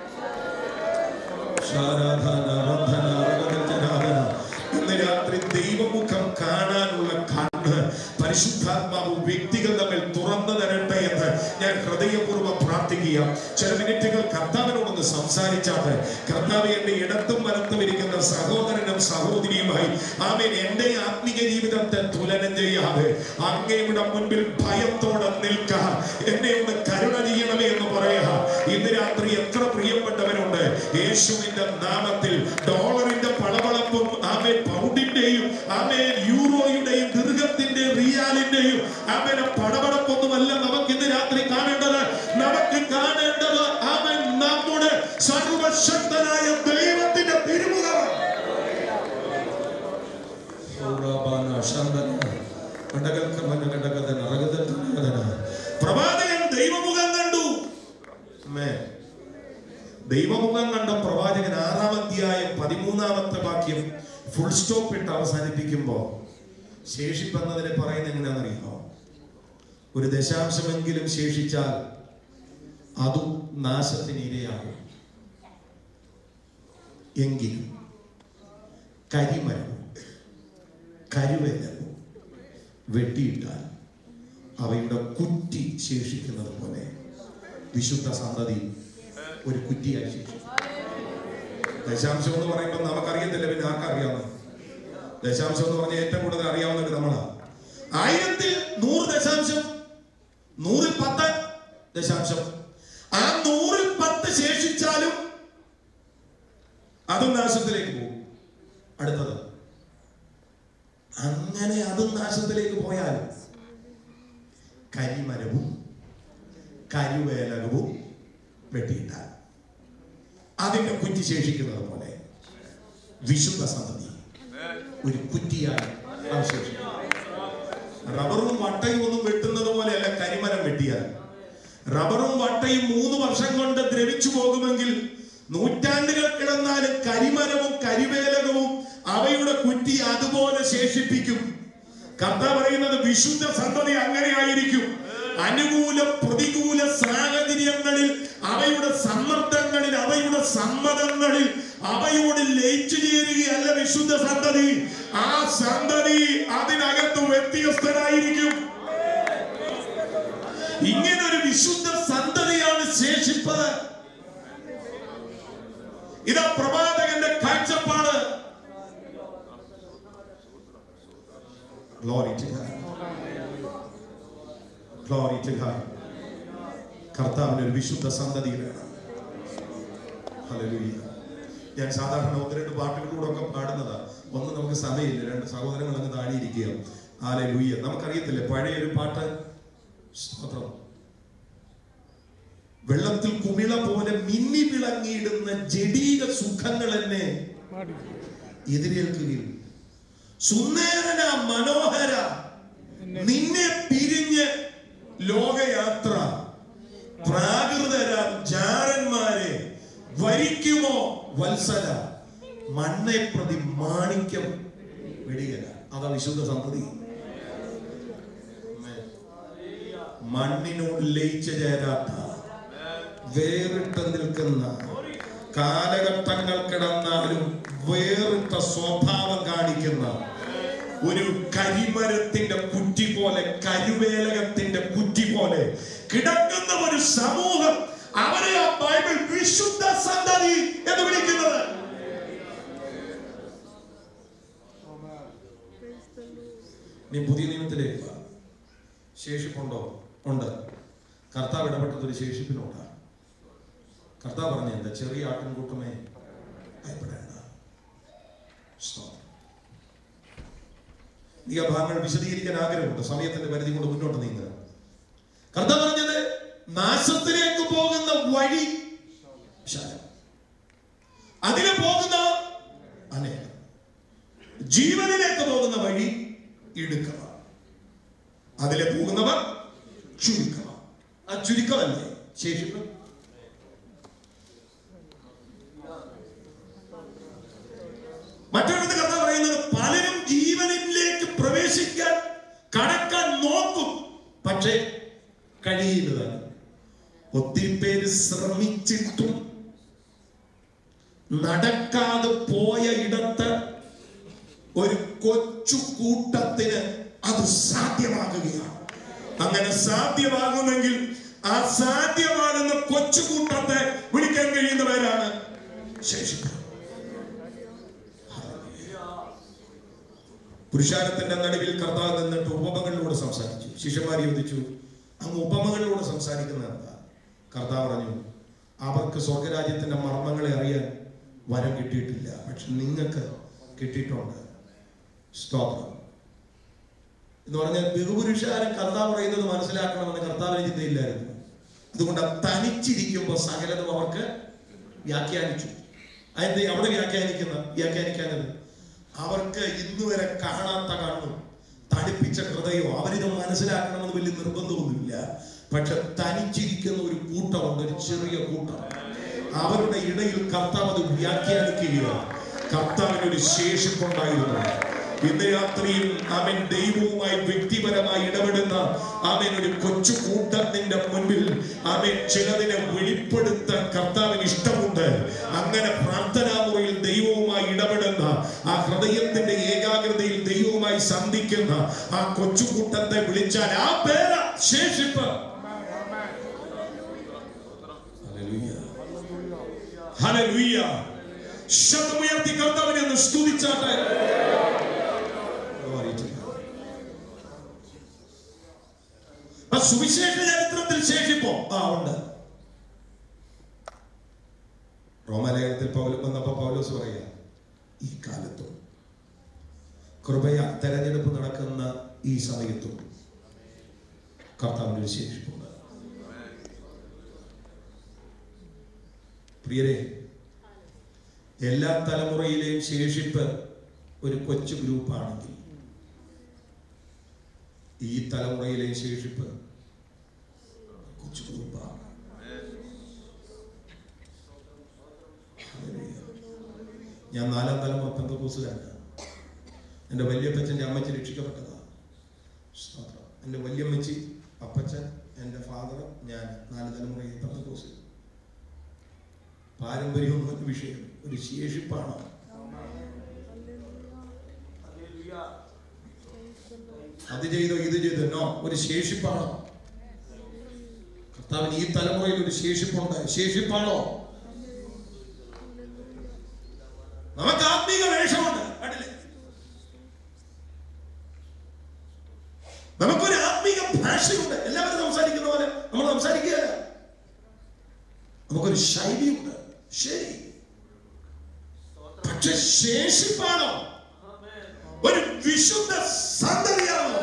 ശാരാധന, വന്ദന, അരകതജനാദന. ഇന്ന് രാത്രി ദൈവമുഖം കാണാനുള്ള കണ്ണ് പരിശുദ്ധാത്മാവ് വ്യക്തികൾ തമ്മിൽ തുറന്നു തരട്ടെ എന്ന് ഞാൻ ഹൃദയപൂർവ്വം പ്രാർത്ഥിക്കുക ചില മിനിറ്റുകൾ കർത്താവിനോടൊന്ന് സംസാരിച്ചാട്ട് കർത്താവ് എന്റെ ഇടത്തും വലത്തും ഇരിക്കുന്ന സഹോദരനും സഹോദരിയുമായി ആമേൻ എന്റെ ആത്മീയ ജീവിതത്തെ തുലനം ചെയ്യാതെ അങ്ങയുടെ മുൻപിൽ ഭയത്തോടെ നിൽക്കാൻ എന്നെ ഒന്ന് കരുണ ചെയ്യണമേ എന്ന് പറയാ ഇന്ന് രാത്രി എത്ര പ്രിയപ്പെട്ടവരുണ്ട് യേശുവിന്റെ നാമത്തിൽ ഡോളറിന്റെ പളവളപ്പും ആമേൻ പൗണ്ടിന്റെയും ആമേൻ യൂറോയുടെയും ദീർഘത്തിന്റെയും റിയാലിന്റെയും ആമേൻ പടപടപ്പൊന്നുമല്ല നമുക്ക് ഇന്ന് രാത്രി കാണേണ്ടത് നമുക്ക് കാണേണ്ടത് ആമേൻ നമ്മുടെ സർവശക്തനായ ദൈവത്തിന്റെ തിരുമുഖം പ്രവാചകൻ ദൈവമുഖം കണ്ടു Amen. ദൈവമുഖം കണ്ട പ്രവാചകൻ ആറാം അധ്യായം പതിമൂന്നാമത്തെ വാക്യം ഫുൾ സ്റ്റോപ്പ് ഇട്ട് അവസാനിപ്പിക്കുമ്പോ ശേഷിപ്പെന്നതിനെ പറയുന്നത് എങ്ങനെയാണെന്നറിയാമോ ഒരു ദശാംശമെങ്കിലും ശേഷിച്ചാൽ അതും നാശത്തിന് ഇരയാകും എങ്കിലും കരിമരവും കരുവേലവും വെട്ടിയിട്ടാൽ അവയുടെ കുറ്റി ശേഷിക്കുന്നത് പോലെ വിശുദ്ധ സന്തതി ഒരു കുറ്റിയായി ശേഷിക്കും ദശാംശം എന്ന് പറയുമ്പോൾ നമുക്കറിയത്തില്ല പിന്നെ ആർക്കറിയാവുന്ന ദശാംശം എന്ന് പറഞ്ഞാൽ ഏറ്റവും കൂടുതൽ അറിയാവുന്നത് നമ്മളാ ആയിരത്തിൽ നൂറ് ദശാംശം നൂറിൽ പത്ത് ദശാംശം ആ നൂറിൽ പത്ത് ശേഷിച്ചാലും അതും നാശത്തിലേക്ക് പോകും അടുത്തത് അങ്ങനെ അതും നാശത്തിലേക്ക് പോയാൽ കരിമരവും കരുവേലകവും വെട്ടിയിട്ടാൽ അതിന്റെ കുറ്റി ശേഷിക്കുന്നത് പോലെ വിശുദ്ധ സന്തതി ഒരു കുറ്റിയായി അവശേഷിക്കും റബ്ബറും വട്ടയും ഒന്നും വെട്ടുന്നത് പോലെയല്ല കരിമരം വെട്ടിയാൽ റബ്ബറും വട്ടയും മൂന്ന് വർഷം കൊണ്ട് ദ്രവിച്ചു പോകുമെങ്കിൽ നൂറ്റാണ്ടുകൾ കിടന്നാലും കരിമരവും കരിവേലകവും അവയുടെ കുറ്റി അതുപോലെ ശേഷിപ്പിക്കും കഥ പറയുന്നത് വിശുദ്ധ സന്തതി അങ്ങനെയായിരിക്കും അനുകൂല പ്രതികൂല സാഹചര്യങ്ങളിൽ അവയുടെ സമ്മർദ്ദങ്ങളിൽ അവയുടെ സമ്മതങ്ങളിൽ അവയോട് ലയിച്ചു ചേരുകയല്ല വിശുദ്ധ സന്തതി ആ സന്തതി അതിനകത്ത് വ്യത്യസ്തരായിരിക്കും ഇങ്ങനെ ഒരു വിശുദ്ധ സന്തതിയാണ് ശേഷിപ്പത് ഇതാ പ്രവാചകന്റെ കാഴ്ചപ്പാട് Glory to God. Glory to God. കർത്താവിന് ഒരു വിശുദ്ധ സന്തതി വേണം Hallelujah. ഞാൻ സാധാരണ ഒന്ന് രണ്ട് പാട്ടുകളിലൂടെ ഒക്കെ പാടുന്നതാ ഒന്ന് നമുക്ക് സമയമില്ല രണ്ട് സഹോദരങ്ങൾ അങ്ങ് താഴെയിരിക്കുക ആലെ ലൂയ്യ നമുക്കറിയത്തില്ലേ പഴയൊരു പാട്ട് സ്തോത്രം വെള്ളത്തിൽ കുമിള പോലെ മിന്നി വിളങ്ങിയിടുന്ന ജഡീക സുഖങ്ങൾ എന്നെ എതിരേൽക്കുകയും സുന്ദരന മനോഹര നിന്നെ പിരിഞ്ഞ് ലോകയാത്ര പ്രാകൃതരാം ജാരന്മാരെ വരിക്കുമോ വത്സല മണ്ണെ പ്രതി മാണിക്യം വെടികല അതാ വിശുദ്ധ സന്തതി മണ്ണിനോട് ലയിച്ചു ചേരാത്ത വേറിട്ട് നിൽക്കുന്ന കാലഘട്ടങ്ങൾ കിടന്നാലും വേറിട്ട സ്വഭാവം കാണിക്കുന്ന ഒരു കരിമരത്തിന്റെ കുറ്റി പോലെ കരുവേലകത്തിന്റെ കുറ്റി പോലെ കിടക്കുന്ന ഒരു സമൂഹം അവരെ ആ ബൈബിൾ വിശുദ്ധ സന്തതി എന്ന് വിളിക്കുന്നത് നീ പുതിയ നിയമത്തിലേക്ക് വാ. ശേഷിപ്പുണ്ടോ ഉണ്ട് കർത്താവ് ഇടപെട്ടത് ഒരു ശേഷിപ്പിനുണ്ട് കർത്താവ് പറഞ്ഞ എന്താ ചെറിയ ആട്ടിൻകൂട്ടമേ ഭയപ്പെടേണ്ട സ്തോത്രം. ഈ ആ ഭാഗങ്ങൾ വിശദീകരിക്കാൻ ആഗ്രഹമുണ്ട് സമയത്തിന്റെ പരിധി കൊണ്ട് മുന്നോട്ട് നീങ്ങുക കർത്താവ് പറഞ്ഞത് നാശത്തിലേക്ക് പോകുന്ന വഴി വിശാലം അതിലെ പോകുന്ന അനേകം ജീവനിലേക്ക് പോകുന്ന വഴി ഇടുക്കമാണ് അതിലെ പോകുന്നവർ ചുരുക്കമാണ് ആ ചുരുക്കമല്ലേ ശേഷിപ്പ് മറ്റൊരു കഥ പറയുന്നത് പലരും ജീവനിലേക്ക് പ്രവേശിക്കാൻ കടക്കാൻ നോക്കും പക്ഷേ കഴിയില്ല ഒത്തിരി പേര് ശ്രമിച്ചിട്ടും നടക്കാതെ പോയ ഇടത്ത് ഒരു കൊച്ചു കൂട്ടത്തിന് അത് സാധ്യമാകുകയാണ് അങ്ങനെ സാധ്യമാകുമെങ്കിൽ ആ സാധ്യമാകുന്ന കൊച്ചു കൂട്ടത്തെ വിളിക്കാൻ കഴിയുന്നവരാണ് ശേഷിപ്പ് പുരുഷാരത്തിന്റെ നടുവിൽ കർത്താവ് നിന്നിട്ട് ഉപമകളിലൂടെ സംസാരിച്ചു ശിഷ്യന്മാർ ചോദിച്ചു അങ്ങ് ഉപമകളിലൂടെ സംസാരിക്കുന്ന എന്താ കർത്താവ് പറഞ്ഞു അവർക്ക് സ്വർഗരാജ്യത്തിന്റെ മർമ്മങ്ങളെ അറിയാൻ വരം കിട്ടിയിട്ടില്ല പക്ഷെ നിങ്ങൾക്ക് കിട്ടിയിട്ടുണ്ട് സ്തോത്രം എന്ന് പറഞ്ഞാൽ ബഹുപുരുഷാരൻ കർത്താവ് പറയുന്നത് മനസ്സിലാക്കണമെന്ന് കർത്താവിന് ചിന്തയില്ലായിരുന്നു അതുകൊണ്ട് ആ തനിച്ചിരിക്കുമ്പോൾ സകലതും അവർക്ക് വ്യാഖ്യാനിച്ചു അതിന്റെ അവിടെ വ്യാഖ്യാനിക്കുന്ന വ്യാഖ്യാനിക്കാനത് അവർക്ക് ഇന്ന് വരെ കാണാത്ത കണ്ണും തടിപ്പിച്ച ഹൃദയമോ അവരിത് മനസ്സിലാക്കണമെന്ന് വലിയ നിർബന്ധമൊന്നുമില്ല പക്ഷെ തനിച്ചിരിക്കുന്ന ഒരു കൂട്ടമുണ്ട് ഒരു ചെറിയ കൂട്ടം അവരുടെ ഇടയിൽ കർത്താവ് അത് വ്യാഖ്യാനിക്കുകയാണ് കർത്താവിന് ഒരു ശേഷിപ്പുണ്ടായിരുന്നു ഇന്ന് രാത്രിയും അവൻ ദൈവവുമായി വ്യക്തിപരമായി ഇടപെടുന്ന അവൻ ഒരു കൊച്ചു കൂട്ടത്തിന്റെ മുൻപിൽ അവൻ ചിലതിനെ വെളിപ്പെടുത്താൻ കർത്താവിന് ഇഷ്ടമുണ്ട് അങ്ങനെ പ്രാർത്ഥനാ മുറിയിൽ ദൈവവുമായി ഇടപെടുന്ന ആ ഹൃദയത്തിന്റെ ഏകാഗ്രതയിൽ ദൈവവുമായി സന്ധിക്കുന്ന ആ കൊച്ചു കൂട്ടത്തെ വിളിച്ചാൽ ആ പേര ശേഷിപ്പ് ഹല്ലേലൂയ ശബ്ദമുയർത്തി കർത്താവിനെ ഒന്ന് സ്തുതിച്ചാട്ടെ ആ സുവിശേഷ ചരിത്രത്തിൽ ശേഷിപ്പോ ആ ഉണ്ട് റോമാലയത്തിൽ പൗലും വന്നപ്പോ പൗലോസ് പറയാ ഈ കാലത്തും കൃപയ തെരഞ്ഞെടുപ്പ് നടക്കുന്ന ഈ സമയത്തും കർത്താവിന് ഒരു ശേഷിപ്പുണ്ട് പ്രിയരെ എല്ലാ തലമുറയിലെയും ശേഷിപ്പ് ഒരു കൊച്ചു ഗ്രൂപ്പാണെങ്കിൽ ഈ തലമുറയിലെ ശേഷിപ്പ് കൊച്ചു ഗ്രൂപ്പാണ് ഞാൻ നാലാം തലമുറ പെന്തക്കോസുകാരനാണ് എൻ്റെ വല്യപ്പച്ചൻ്റെ അമ്മച്ചി രക്ഷിക്കപ്പെട്ടതാണ് സ്തോത്രം. എൻ്റെ വല്യമ്മച്ചി അപ്പച്ചൻ എൻ്റെ ഫാദർ ഞാൻ നാല് തലമുറയിൽ പെന്തക്കോസ് പാരമ്പര്യമൊന്നും ഒരു വിഷയം ഒരു ശേഷിപ്പാണ് അത് ചെയ്തോ ഇത് ചെയ്തോ നോ ഒരു ശേഷിപ്പാണോ കർത്താവിന് ഈ തലമുറയിൽ ഒരു ശേഷിപ്പുണ്ട് ശേഷിപ്പാണോ നമുക്ക് ആത്മീക വേഷമുണ്ട് കണ്ടില്ലേ നമുക്കൊരു ആത്മീക ഭാഷയുണ്ട് എല്ലാവരും സംസാരിക്കുന്ന പോലെ നമ്മൾ സംസാരിക്കുകയല്ല നമുക്കൊരു ശൈലിയുണ്ട് ശരി പക്ഷെ ശേഷിപ്പാണോ ഒരു വിശുദ്ധ സന്തതിയാണോ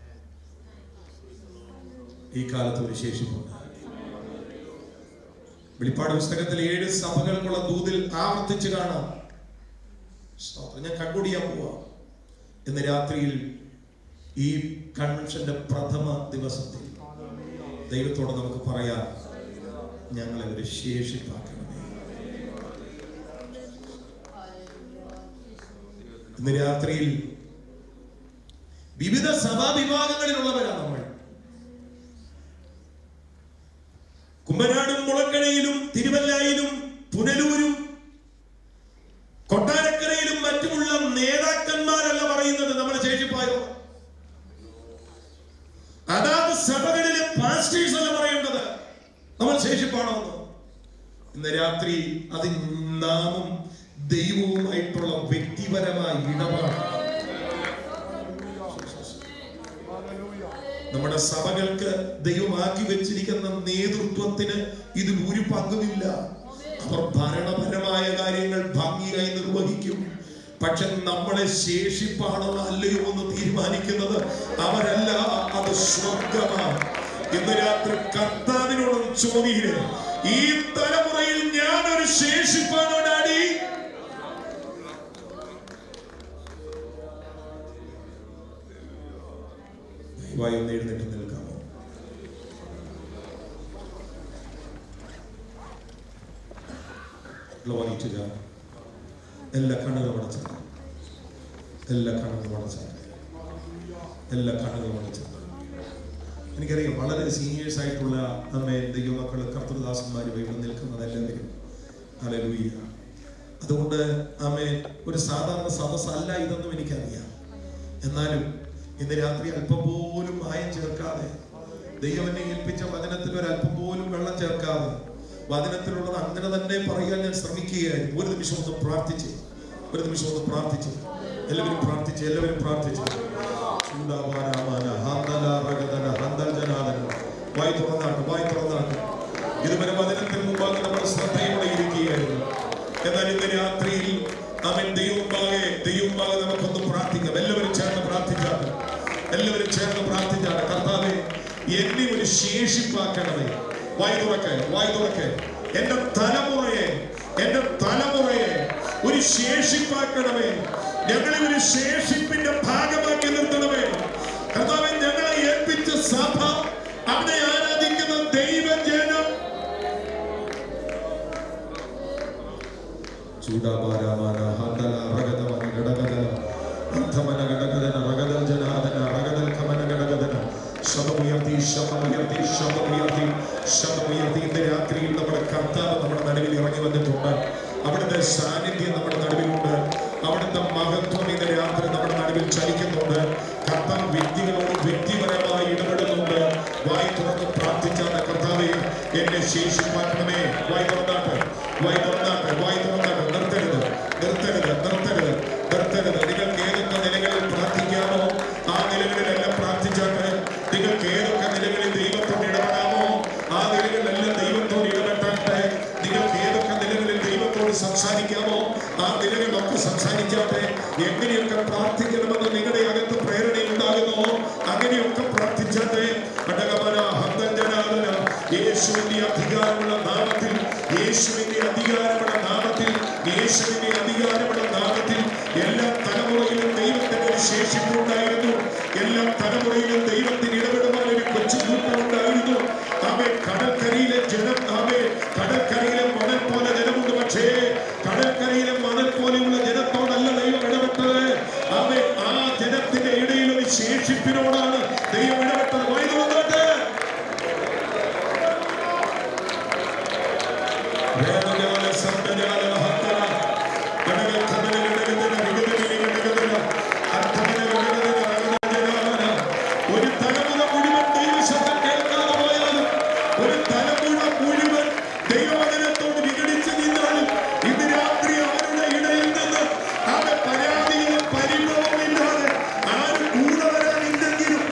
ഈ കാലത്ത് ഒരു ശേഷിപ്പുണ്ട് വെളിപ്പാട് പുസ്തകത്തിൽ ഏഴ് സഭകൾക്കുള്ള ദൂതിൽ ആവർത്തിച്ച് കാണാം സ്തോത്രം. ഞാൻ കൺകൂടിയാൻ പോവാ ഇന്ന് രാത്രിയിൽ ഈ കൺവെൻഷന്റെ പ്രഥമ ദിവസത്തിൽ ദൈവത്തോട് നമുക്ക് പറയാം ഞങ്ങളെ ഒരു ശേഷിപ്പാക്കണമേ ഇന്ന് രാത്രിയിൽ വിവിധ സഭാ വിഭാഗങ്ങളിലുള്ളവരാണ് നമ്മൾ കുമ്പനാടും മുളക്കടയിലും തിരുവല്ലായിലും പുനലൂരും കൊട്ടാരക്കരയിലും മറ്റുമുള്ള നേതാക്കന്മാരല്ല പറയുന്നത് നമ്മുടെ ശേഷിപ്പായോ അതാത് സഭകളിലെ പാസ്റ്റേഴ്സ് അല്ല പറയേണ്ടത് നമ്മൾ ശേഷിപ്പാണോ എന്ന് ഇന്ന് രാത്രി അത് നാമും ദൈവവുമായിട്ടുള്ള വ്യക്തിപരമായ ഇടപാട് നമ്മുടെ സഭകൾക്ക് ദൈവമാക്കി വെച്ചിരിക്കുന്ന നേതൃത്വത്തിന് ഇതിൽ ഒരു പങ്കുമില്ല അവർ ഭരണപരമായ കാര്യങ്ങൾ ഭംഗിയായി നിർവഹിക്കും പക്ഷെ നമ്മളെ ശേഷിപ്പാണോ അല്ലയോ എന്ന് തീരുമാനിക്കുന്നത് അവരല്ല അത് സ്വർഗമാണ് ഇന്ന് രാത്രി കർത്താവിനോട് ചോദ്യം ഈ തലമുറയിൽ ഞാനൊരു ശേഷിപ്പാണോ ഡാഡി ദയവായി ഒന്ന് എഴുന്നേറ്റ് നിൽക്കാമോ Glory to God. എല്ലാ കണ്ണുകളും അടച്ചാണ് എല്ലാ കണ്ണുകളും അടച്ചാണ് എല്ലാ കണ്ണുകളും അടച്ചാണ് എനിക്കറിയാം വളരെ സീനിയേഴ്സ് ആയിട്ടുള്ള അമ്മേ ദൈവമക്കൾ കർത്തൃദാസന്മാർ ഇവിടെ നിൽക്കുന്നത് എല്ലാവരും ഹല്ലേലൂയ അതുകൊണ്ട് അമ്മേ ഒരു സാധാരണ സദസ്സല്ല ഇതെന്നും എനിക്കറിയാം എന്നാലും ഇന്ന് രാത്രി അല്പം പോലും മായം ചേർക്കാതെ ദൈവം എന്നെ ഏൽപ്പിച്ച വചനത്തിൽ ഒരു അല്പം പോലും വെള്ളം ചേർക്കാതെ വചനത്തിലുള്ളത് അങ്ങനെ തന്നെ പറയാൻ ഞാൻ ശ്രമിക്കുകയായിരുന്നു ഒരു നിമിഷം ഒന്ന് പ്രാർത്ഥിച്ച് ഒരു നിമിഷം ഒന്ന് പ്രാർത്ഥിച്ച് എല്ലാവരും പ്രാർത്ഥിച്ച് എല്ലാവരും പ്രാർത്ഥിച്ച് ചൂടാവാരാമാന ഹാന്തല റഗതന ഹന്തൽ ജനാദന വായി തുറന്നാട്ട് വായി തുറന്നാട്ട് ഇതുവരെ വചനത്തിന് മുമ്പാകെ നമ്മൾ ശ്രദ്ധയോടെ ഇരിക്കുകയായിരുന്നു എന്നാൽ ഇന്ന് രാത്രിയിൽ അവൻ ദൈവമാകെ ദൈവമാകെ നമുക്കൊന്ന് പ്രാർത്ഥിക്കാം എല്ലാവരും ചേർന്ന് പ്രാർത്ഥിച്ചാണ് എല്ലാവരും ചേർന്ന് പ്രാർത്ഥിച്ചാണ് കർത്താവെ എന്നെ ഒരു ശേഷിപ്പാക്കണമേ വായി തുറക്കെ വായി തുറക്കെ എന്റെ തലമുറയെ എന്റെ തലമുറയെ ഒരു ശേഷിപ്പാക്കണമേ ഞങ്ങളെ ഒരു ശേഷിപ്പിന്റെ ഭാഗമാക്കി നിർത്തണമേ കർത്താവെ ഞങ്ങളെ ഏൽപ്പിച്ച സഭ അവിടെ ആരാധിക്കുന്ന ദൈവജനം ചൂടാപാരാമാന ഹന്തല റഗതമന ഗടഗദന അർത്ഥമന ഗടഗദന റഗദൽ ജനാദന റഗദൽ കമന ഗടഗദന ശബ്ദമുയർത്തി ശബ്ദമുയർത്തി ശബ്ദമുയർത്തി ശബ്ദമുയർത്തി ഇന്ന് രാത്രിയിൽ നമ്മുടെ കർത്താവ് നമ്മുടെ നടുവിൽ ഇറങ്ങി വന്നിട്ടുണ്ട് അവിടുത്തെ സാന്നിധ്യം നമ്മുടെ നടുവിലുണ്ട് അവിടുത്തെ മഹത്വം ഇന്ന് രാത്രി നമ്മുടെ നടുവിൽ ചലിക്കുന്നുണ്ട് കർത്താവ് വ്യക്തികളോട് വ്യക്തിപരമായി ഇടപെടുന്നുണ്ട് വായി തുറന്ന് പ്രാർത്ഥിച്ചാണ് കർത്താവെ എന്നെ ശേഷിപ്പാക്കണമേ വായി തുറന്നാട്ട് വായി തുറന്നാട്ട് വായി തുറന്നാട്ട് നിർത്തരുത് നിർത്തരുത് നിർത്തരുത് നിർത്തരുത് നിങ്ങൾക്ക് ഏതൊക്കെ നിലകളിൽ പ്രാർത്ഥിക്കാമോ ആ നിലകളിലെല്ലാം പ്രാർത്ഥിച്ചാട്ട് നിങ്ങൾക്ക് ഏതൊക്കെ നിലകളിൽ ദൈവത്തോട് ഇടപെടാമോ ആ നിലകളിലെല്ലാം ദൈവത്തോട് ഇടപെട്ടാട്ടെ നിങ്ങൾക്ക് ഏതൊക്കെ നിലകളിൽ ദൈവത്തോട് സംസാരിക്കാമോ ആ നിലകളിലൊക്കെ സംസാരിച്ചാട്ടെ എങ്ങനെയൊക്കെ പ്രാർത്ഥിക്കണമെന്ന് നിങ്ങളുടെ അകത്ത് പ്രേരണ ഉണ്ടാകുന്നു അങ്ങനെയൊക്കെ പ്രാർത്ഥിച്ചാട്ടെ അടകമന ഹന്തജനാദന യേശുവിന്റെ അധികാരമുള്ള നാമത്തിൽ യേശുവിന്റെ അധികാരമുള്ള നാമത്തിൽ യേശുവിന്റെ അധികാരമുള്ള നാമത്തിൽ എല്ലാ തലമുറയിലും ദൈവത്തിന് ഒരു ശേഷിപ്പുണ്ടായിരുന്നു എല്ലാ തലമുറയിലും ദൈവത്തിന് ഇടപെടുവാൻ ഒരു കൊച്ചുകൂട്ടമുണ്ടായിരുന്നു ആമേ കടൽക്കരയിലെ ജനം ആമേ കടൽക്കരയിലെ മണൽ പോലെ ജനമുണ്ട് പക്ഷേ കടൽക്കരയിലെ മണൽ പോലെയുള്ള ജനത്തോടല്ല ദൈവം ഇടപെട്ടത് ആമേ ആ ജനത്തിന്റെ ഇടയിൽ ഒരു ശേഷിപ്പിനോടാണ് ദൈവം ഇടപെട്ടത് വായി തുറന്നാട്ടെ വേദജാല ശബ്ദജാല ഹത്തല ഗണഗ ഖനന ഗണഗദന വിഗതനിനി ഗണഗദന അർത്ഥമന ഗണഗദന രഗദജനാമന ഒരു തലമുറ മുഴുവൻ ദൈവശബ്ദം കേൾക്കാതെ പോയാലും ഒരു തലമുറ മുഴുവൻ ദൈവവചനത്തോട് വിഘടിച്ച് നിന്നാലും ഇന്ന് രാത്രി അവരുടെ ഇടയിൽ നിന്ന് അവരുടെ പരാതികളും പരിഭവവും ഇല്ലാതെ ആരും കൂടെ വരാനില്ലെങ്കിലും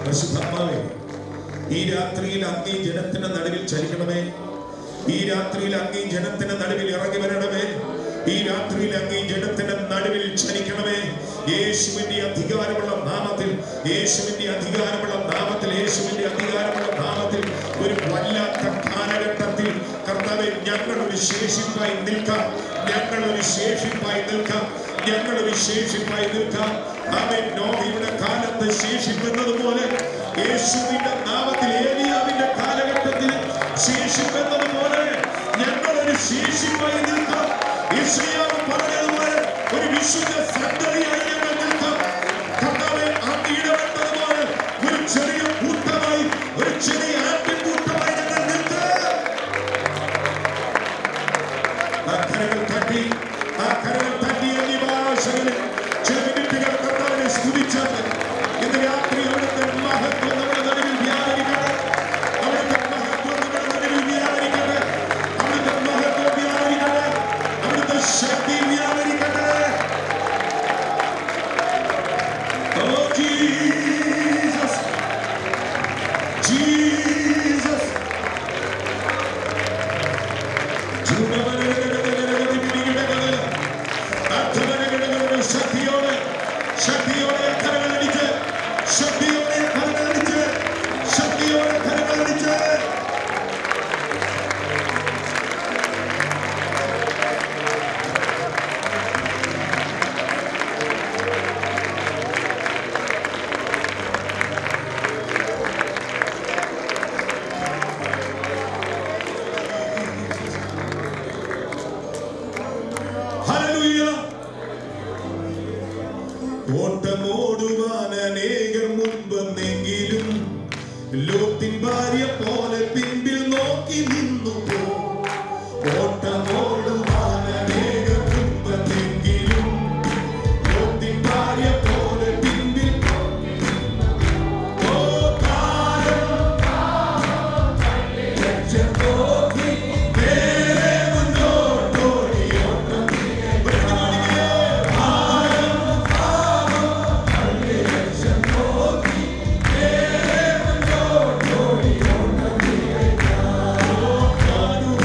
പരിശുദ്ധാത്മാവേ ഈ രാത്രിയിൽ അങ്ങേ ജനത്തിന്റെ നടുവിൽ ചലിക്കണമേ ഈ രാത്രിയിൽ അങ്ങേ ജനത്തിന്റെ നടുവിൽ ഇറങ്ങി വരണമേ ഈ രാത്രിയിൽ അങ്ങേ ജനത്തിന്റെ നടുവിൽ ചലിക്കണമേ യേശുവിന്റെ അധികാരമുള്ള നാമത്തിൽ യേശുവിന്റെ അധികാരമുള്ള നാമത്തിൽ യേശുവിന്റെ അധികാരമുള്ള നാമത്തിൽ ഒരു വല്ലാത്ത കാലഘട്ടത്തിൽ കർത്താവെ ഞങ്ങൾ ഒരു ശേഷിപ്പായി നിൽക്കാം ഞങ്ങൾ ഒരു ശേഷിപ്പായി നിൽക്കാം ഞങ്ങൾ ഒരു ശേഷിപ്പായി നിൽക്കാം അവൻ നോഹയുടെ കാലത്ത് ശേഷിക്കുന്നത് പോലെ യേശുവിന്റെ നാമത്തിൽ ഏലിയാവിന്റെ കാലഘട്ടത്തിൽ ശേഷിക്കുന്നത് പോലെ ഞങ്ങൾ ഒരു ശേഷിപ്പായി നിൽക്കാം യേശയ്യാവ് പറഞ്ഞതുപോലെ ഒരു വിശുദ്ധ സന്തതിയായി ഞങ്ങൾ നിൽക്കാം കർത്താവെ അങ്ങ് ഇടപെട്ടതുപോലെ ഒരു ചെറിയ കൂട്ടമായി ഒരു ചെറിയ ആട്ടിൻ കൂട്ടമായി ഞങ്ങൾ നിൽക്കാം ആ കരങ്ങൾ തട്ടി ആ കരങ്ങൾ തട്ടി എന്നീ ഭാഷകളിൽ ചില മിനിറ്റുകൾ കർത്താവിനെ സ്തുതിച്ചാൽ ഇന്ന് രാത്രി അവിടുത്തെ മഹത്വം നമ്മുടെ നടുവിൽ വ്യാപരിക്കട്ടെ അവിടുത്തെ മഹത്വം നമ്മുടെ നടുവിൽ വ്യാപരിക്കട്ടെ അവിടുത്തെ മഹത്വം വ്യാപരിക്കട്ടെ അവിടുത്തെ ശക്തി വ്യാപരിക്കട്ടെ Oh Jesus Jesus ശക്തിയോടെ ശക്തിയോടെ കരകളടിച്ച് ശക്തിയോടെ കരകളടിച്ച് ശക്തിയോടെ കരകളടിച്ച് ഹല്ലേലൂയ ഓട്ടമോടുവാൻ അനേകർ മുൻപെന്നെങ്കിലും ലോത്തിൻ ഭാര്യ പോലെ പിൻപിൽ നോക്കി നിന്നു പോ ഓട്ടമോടുവാൻ അനേകർ മുൻപെന്നെങ്കിലും ലോത്തിൻ ഭാര്യ പോലെ പിൻപിൽ ഓ കാലം ലക്ഷ്യം നോക്കി നേരെ മുന്നോട്ടോടി ഓട്ടം Oh,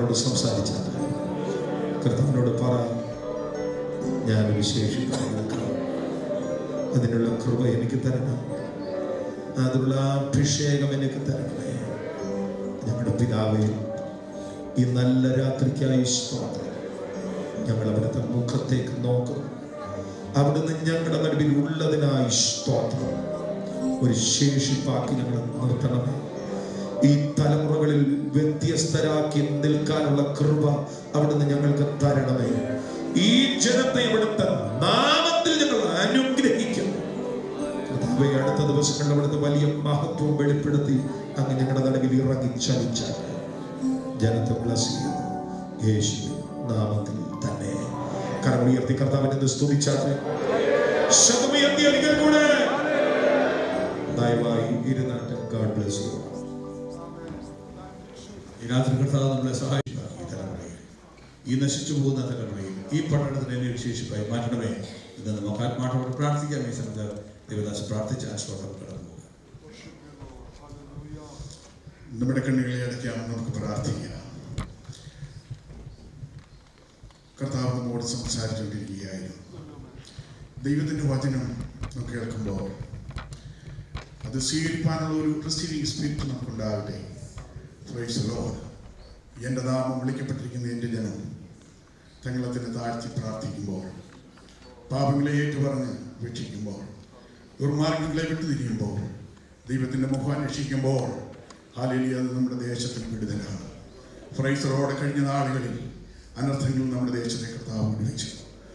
കർത്താവിനോട് സംസാരിച്ചാൽ കർത്താവിനോട് പറ ഞാൻ വിശേഷിപ്പായി നിൽക്കണം അതിനുള്ള കൃപ എനിക്ക് തരണം അതിനുള്ള അഭിഷേകം എനിക്ക് തരണമേ ഞങ്ങളുടെ പിതാവേ ഈ നല്ല രാത്രിക്കായി സ്തോത്രം ഞങ്ങൾ അവിടുത്തെ മുഖത്തേക്ക് നോക്കുന്നു അവിടുന്ന് ഞങ്ങളുടെ നടുവിൽ ഉള്ളതിനായി സ്തോത്രം ഒരു ശേഷിപ്പാക്കി ഞങ്ങൾ നിർത്തണമേ ഈ തലമുറകളിൽ വ്യത്യസ്തരാക്കി നിൽക്കാനുള്ള കൃപ അവിടുന്ന് ഞങ്ങൾക്ക് തരണമേ ഈ ജനത്തെ ഇവിടുത്തെ നാമത്തിൽ ഞങ്ങൾ അനുഗ്രഹിക്കുന്നു കർത്താവേ, അടുത്ത ദിവസങ്ങളിൽ അവിടുത്തെ വലിയ മഹത്വം വെളിപ്പെടുത്തി അങ്ങ് ഞങ്ങളുടെ നടുവിൽ ഇറങ്ങി ചലിച്ചാൽ ജനത്തെ ബ്ലസ് ചെയ്യുന്നു യേശു നാമത്തിൽ തന്നെ കരമുയർത്തി കർത്താവിനെ സ്തുതിച്ചാട്ടെ ശതമുയർത്തി ഒരിക്കൽ കൂടെ ദയവായി ഇരുന്നാട്ടെ ഗാഡ് ബ്ലസ് യു ഈ രാത്രി കർത്താവ് നമ്മളെ സഹായിക്കുക ഈ തലമുറയിൽ ഈ നശിച്ചു പോകുന്ന തലമുറയിൽ ഈ പട്ടണത്തിന് എന്നെ വിശേഷിപ്പായി മാറ്റണമേ എന്ന് നമുക്ക് ആത്മാർത്ഥോട് പ്രാർത്ഥിക്കാം ഈ സമയത്ത് ദേവദാസ് പ്രാർത്ഥിച്ച ആശ്വാസം കടന്നു പോകുക നമ്മുടെ കണ്ണുകളെ അടയ്ക്കാം നമുക്ക് പ്രാർത്ഥിക്കാം കർത്താവ് നമ്മോട് സംസാരിച്ചുകൊണ്ടിരിക്കുകയായിരുന്നു ദൈവത്തിൻ്റെ വചനം നമുക്ക് കേൾക്കുമ്പോൾ അത് സ്വീകരിക്കാനുള്ള ഒരു റിസീവിങ് സ്പിരിറ്റ് നമുക്കുണ്ടാകട്ടെ പ്രൈസ് ലോഡ് എൻ്റെ നാമം വിളിക്കപ്പെട്ടിരിക്കുന്ന എൻ്റെ ജനം തങ്ങളെ തന്നെ താഴ്ത്തി പ്രാർത്ഥിക്കുമ്പോൾ പാപങ്ങളെ ഏറ്റുപറഞ്ഞ് വീക്ഷിക്കുമ്പോൾ ദുർമാർഗങ്ങളെ വിട്ടുതിരിയുമ്പോൾ ദൈവത്തിൻ്റെ മുഖം അന്വേഷിക്കുമ്പോൾ ഹാലേലി അത് നമ്മുടെ ദേശത്തിന് വിടുതലാണ് ഫ്രൈസറോടെ കഴിഞ്ഞ നാളുകളിൽ അനർത്ഥങ്ങൾ നമ്മുടെ ദേശത്തെ കർത്താവ് വിടുവിച്ചു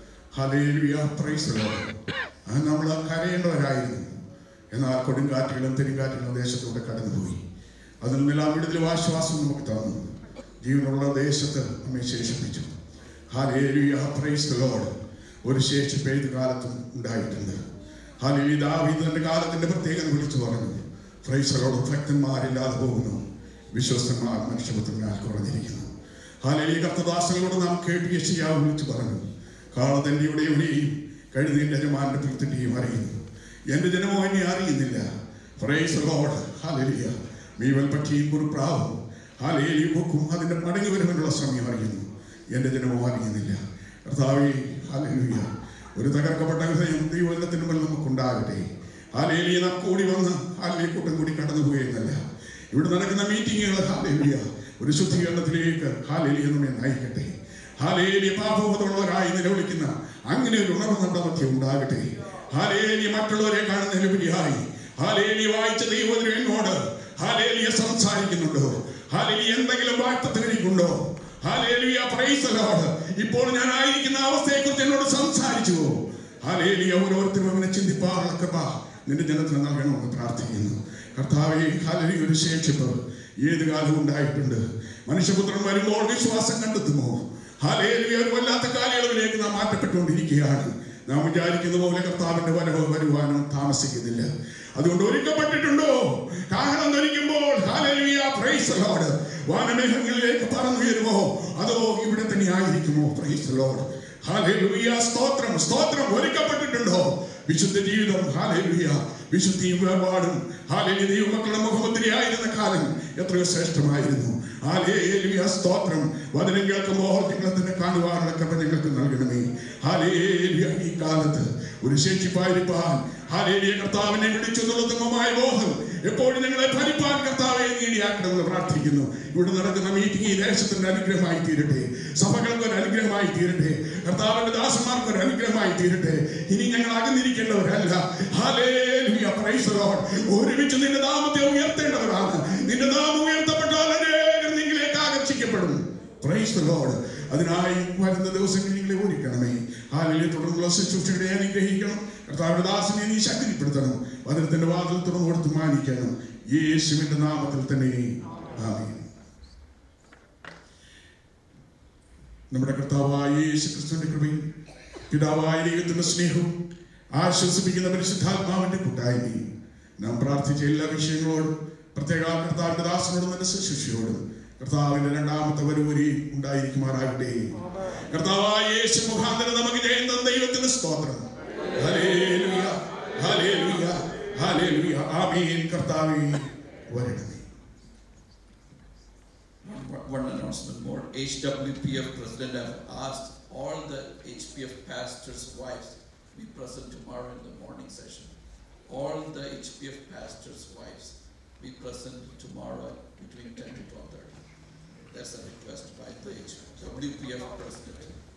ഹാലേലിയ പ്രൈസറോട് അത് നമ്മൾ കരയേണ്ടവരായിരുന്നു എന്നാൽ കൊടുങ്കാറ്റുകളും തെരുങ്കാറ്റുകളും ദേശത്തൂടെ കടന്നുപോയി അതിൽ നിന്നെല്ലാം വിടുതലും ആശ്വാസം നമുക്ക് തന്നു ജീവനുള്ള ദേശത്ത് നമ്മെ ശേഷിപ്പിച്ചു ഹാലേലിയ പ്രൈസ് ലോഡ് ഒരു ശേഷിപ്പ് ഏത് കാലത്തും ഉണ്ടായിട്ടുണ്ട് ഹാലേലി ദാവീദ് തന്റെ കാലത്തിന്റെ പ്രത്യേകത വിളിച്ചു പറഞ്ഞു ഫ്രൈസറോട് ഭക്തന്മാരില്ലാതെ പോകുന്നു വിശ്വസ്തന്മാർ മനുഷ്യപുത്രനാൽ കുറഞ്ഞിരിക്കുന്നു ഹാലേലി കർത്തദാസങ്ങളോട് നാം കേട്ട് യശയാവ് വിളിച്ചു പറഞ്ഞു കാളതന്റെയുടെയും കഴുതിന്റെ യജമാന്റെ പ്രത്യക്ഷയും അറിയുന്നു എന്റെ ജനമോ എന്നെ അറിയുന്നില്ല ഫ്രൈസ് ലോഡ് ഹാലേലിയ മീവൽ പക്ഷിയും കുറുപ്രാവും ഹാലേലി ബുക്കും അതിന്റെ മടങ്ങി വരുവാനുള്ള സമയം അറിയുന്നു എന്റെ ജനമോ അറിയുന്നില്ല കർത്താവേ ഹാലേലുയ ഒരു തകർക്കപ്പെട്ട ഹൃദയം ദൈവത്തിന് മുന്നിൽ നമുക്കുണ്ടാകട്ടെ ഹാലേലിയ നാം കൂടി വന്ന് ഹാലേ കൂട്ടം കൂടി കടന്നു പോയെന്നല്ല ഇവിടെ നടക്കുന്ന മീറ്റിങ്ങുകൾ ഹാലേലിയ ഒരു ശുദ്ധീകരണത്തിലേക്ക് ഹാലേലിയ നമ്മെ നയിക്കട്ടെ ഹാലേലിയ പാപബോധമുള്ളവരായി നിലവിളിക്കുന്ന അങ്ങനെ ഒരു ഉണർവ് നമ്മുടെ മധ്യം ഉണ്ടാകട്ടെ ഹാലേലിയ മറ്റുള്ളവരെക്കാൾ നിലവിളിയായി ഹാലേലിയ വായിച്ച ദൈവത്തിന് എന്നോട് ഹാലേലിയ സംസാരിക്കുന്നുണ്ടോ ഹാലേലിയ എന്തെങ്കിലും വാക്തത്തിന് എനിക്കുണ്ടോ ഹാലേലിയ പ്രൈസ് ദി ലോർഡ് ഇപ്പോൾ ഞാൻ ആയിരിക്കുന്ന അവസ്ഥയെക്കുറിച്ച് എന്നോട് സംസാരിച്ചു ഹാലേലിയ ഓരോരുത്തരും അങ്ങനെ ചിന്തിപ്പാറുള്ള കൃപ നിന്റെ ജനത്തിന് നൽകണമെന്ന് പ്രാർത്ഥിക്കുന്നു കർത്താവെ ഹാലേലിയ ഒരു ശേഷിപ്പ് ഏത് കാലവും ഉണ്ടായിട്ടുണ്ട് മനുഷ്യപുത്രൻ വരുമ്പോൾ വിശ്വാസം കണ്ടെത്തുമോ ഹാലേലിയ ഒരു വല്ലാത്ത കാലയളവിലേക്ക് നാം മാറ്റപ്പെട്ടുകൊണ്ടിരിക്കുകയാണ് നാം വിചാരിക്കുന്ന പോലെ കർത്താവിന്റെ വരവ് വരുവാനും താമസിക്കുന്നില്ല അതുകൊണ്ട് ഒരുക്കപ്പെട്ടിട്ടുണ്ടോ കാഹളം ധരിക്കുമ്പോൾ ഹാലേലിയ പ്രൈസ് ലോർഡ് വാനമേഘങ്ങളിലേക്ക് പറന്നുയരുമോ അതോ ഇവിടെ തന്നെ ആയിരിക്കുമോ പ്രൈസ് ലോർഡ് ഹാലേലുയ സ്തോത്രം സ്തോത്രം ഒരുക്കപ്പെട്ടിട്ടുണ്ടോ വിശുദ്ധ ജീവിതം ഹാലേലുയ വിശുദ്ധിയും വേർപാടും ഹാലേലി ദൈവമക്കളുടെ മുഖമുദ്രയായിരുന്ന കാലം എത്രയോ ശ്രേഷ്ഠമായിരുന്നു ഹാലേലുയ സ്തോത്രം വചനം കേൾക്കുമ്പോൾ നിങ്ങൾ തന്നെ കാണുവാനുള്ള കൃപ ഞങ്ങൾക്ക് നൽകണമേ ഹാലേലുയ ഈ കാലത്ത് ഒരു ശേഷിപ്പായിരിക്കാൻ ഹാലേലിയ കർത്താവിനെ വിളിച്ചു ഉത്തമമായ ബോധം എപ്പോഴും ഞങ്ങളെ ഭരിപ്പാൻ കർത്താവെ നേടിയാക്കണമെന്ന് പ്രാർത്ഥിക്കുന്നു ഇവിടെ നടക്കുന്ന മീറ്റിംഗ് ഈ ദേശത്തിന്റെ അനുഗ്രഹമായി തീരട്ടെ സഭകൾക്ക് ഒരു അനുഗ്രഹമായി തീരട്ടെ കർത്താവിന്റെ ദാസന്മാർക്ക് ഒരു അനുഗ്രഹമായി തീരട്ടെ ഇനി ഞങ്ങൾ അകന്നിരിക്കേണ്ടവരല്ല ഹാലേലുയ പ്രൈസ് ദി ലോർഡ് ഒരുമിച്ച് നിന്റെ നാമത്തെ ഉയർത്തേണ്ടവരാണ് നിന്റെ നാമം ഉയർത്തപ്പെട്ടാൽ അനേകർ നിങ്ങളിലേക്ക് ആകർഷിക്കപ്പെടും പ്രൈസ് ദി ലോർഡ് അതിനായി വരുന്ന ദിവസങ്ങളിൽ നിങ്ങളെ ഒരുക്കണമേ ഹാലിലെ തുടർന്നുള്ള ശുശ്രൂഷകളെ അനുഗ്രഹിക്കണം കർത്താവിന്റെ ദാസനെ നീ ശക്തിപ്പെടുത്തണം വചനത്തിന്റെ വാതിൽ തുറന്നു കൊടുത്ത് മാനിക്കണം യേശുവിന്റെ നാമത്തിൽ തന്നെ ആമേൻ നമ്മുടെ കർത്താവായ യേശു ക്രിസ്തുവിന്റെ കൃപയും പിതാവായ ദൈവത്തിന്റെ സ്നേഹവും ആശ്വസിപ്പിക്കുന്ന പരിശുദ്ധാത്മാവിന്റെ കൂട്ടായ്മയും നാം പ്രാർത്ഥിച്ച എല്ലാ വിഷയങ്ങളോടും പ്രത്യേക കർത്താവിന്റെ ദാസനോടും തന്നെ ശുശ്രൂഷയോടും കർത്താവിന്റെ രണ്ടാമത്തെ വരവരി ഉണ്ടായിരിക്കുമാറാകട്ടെ കർത്താവായ യേശു മുഖാന്തരം നമുക്ക് ജയം തന്ന ദൈവത്തിന്റെ സ്തോത്രം ഹല്ലേലൂയ ഹല്ലേലൂയ ഹല്ലേലൂയ ആമേൻ കർത്താവേ വരണമേ One announcement more. HWPF president have asked all the HPF pastors' wives be present tomorrow in the morning session. All the HPF pastors' wives be present tomorrow between 10 to 12:30. That's a request by the HWPF president.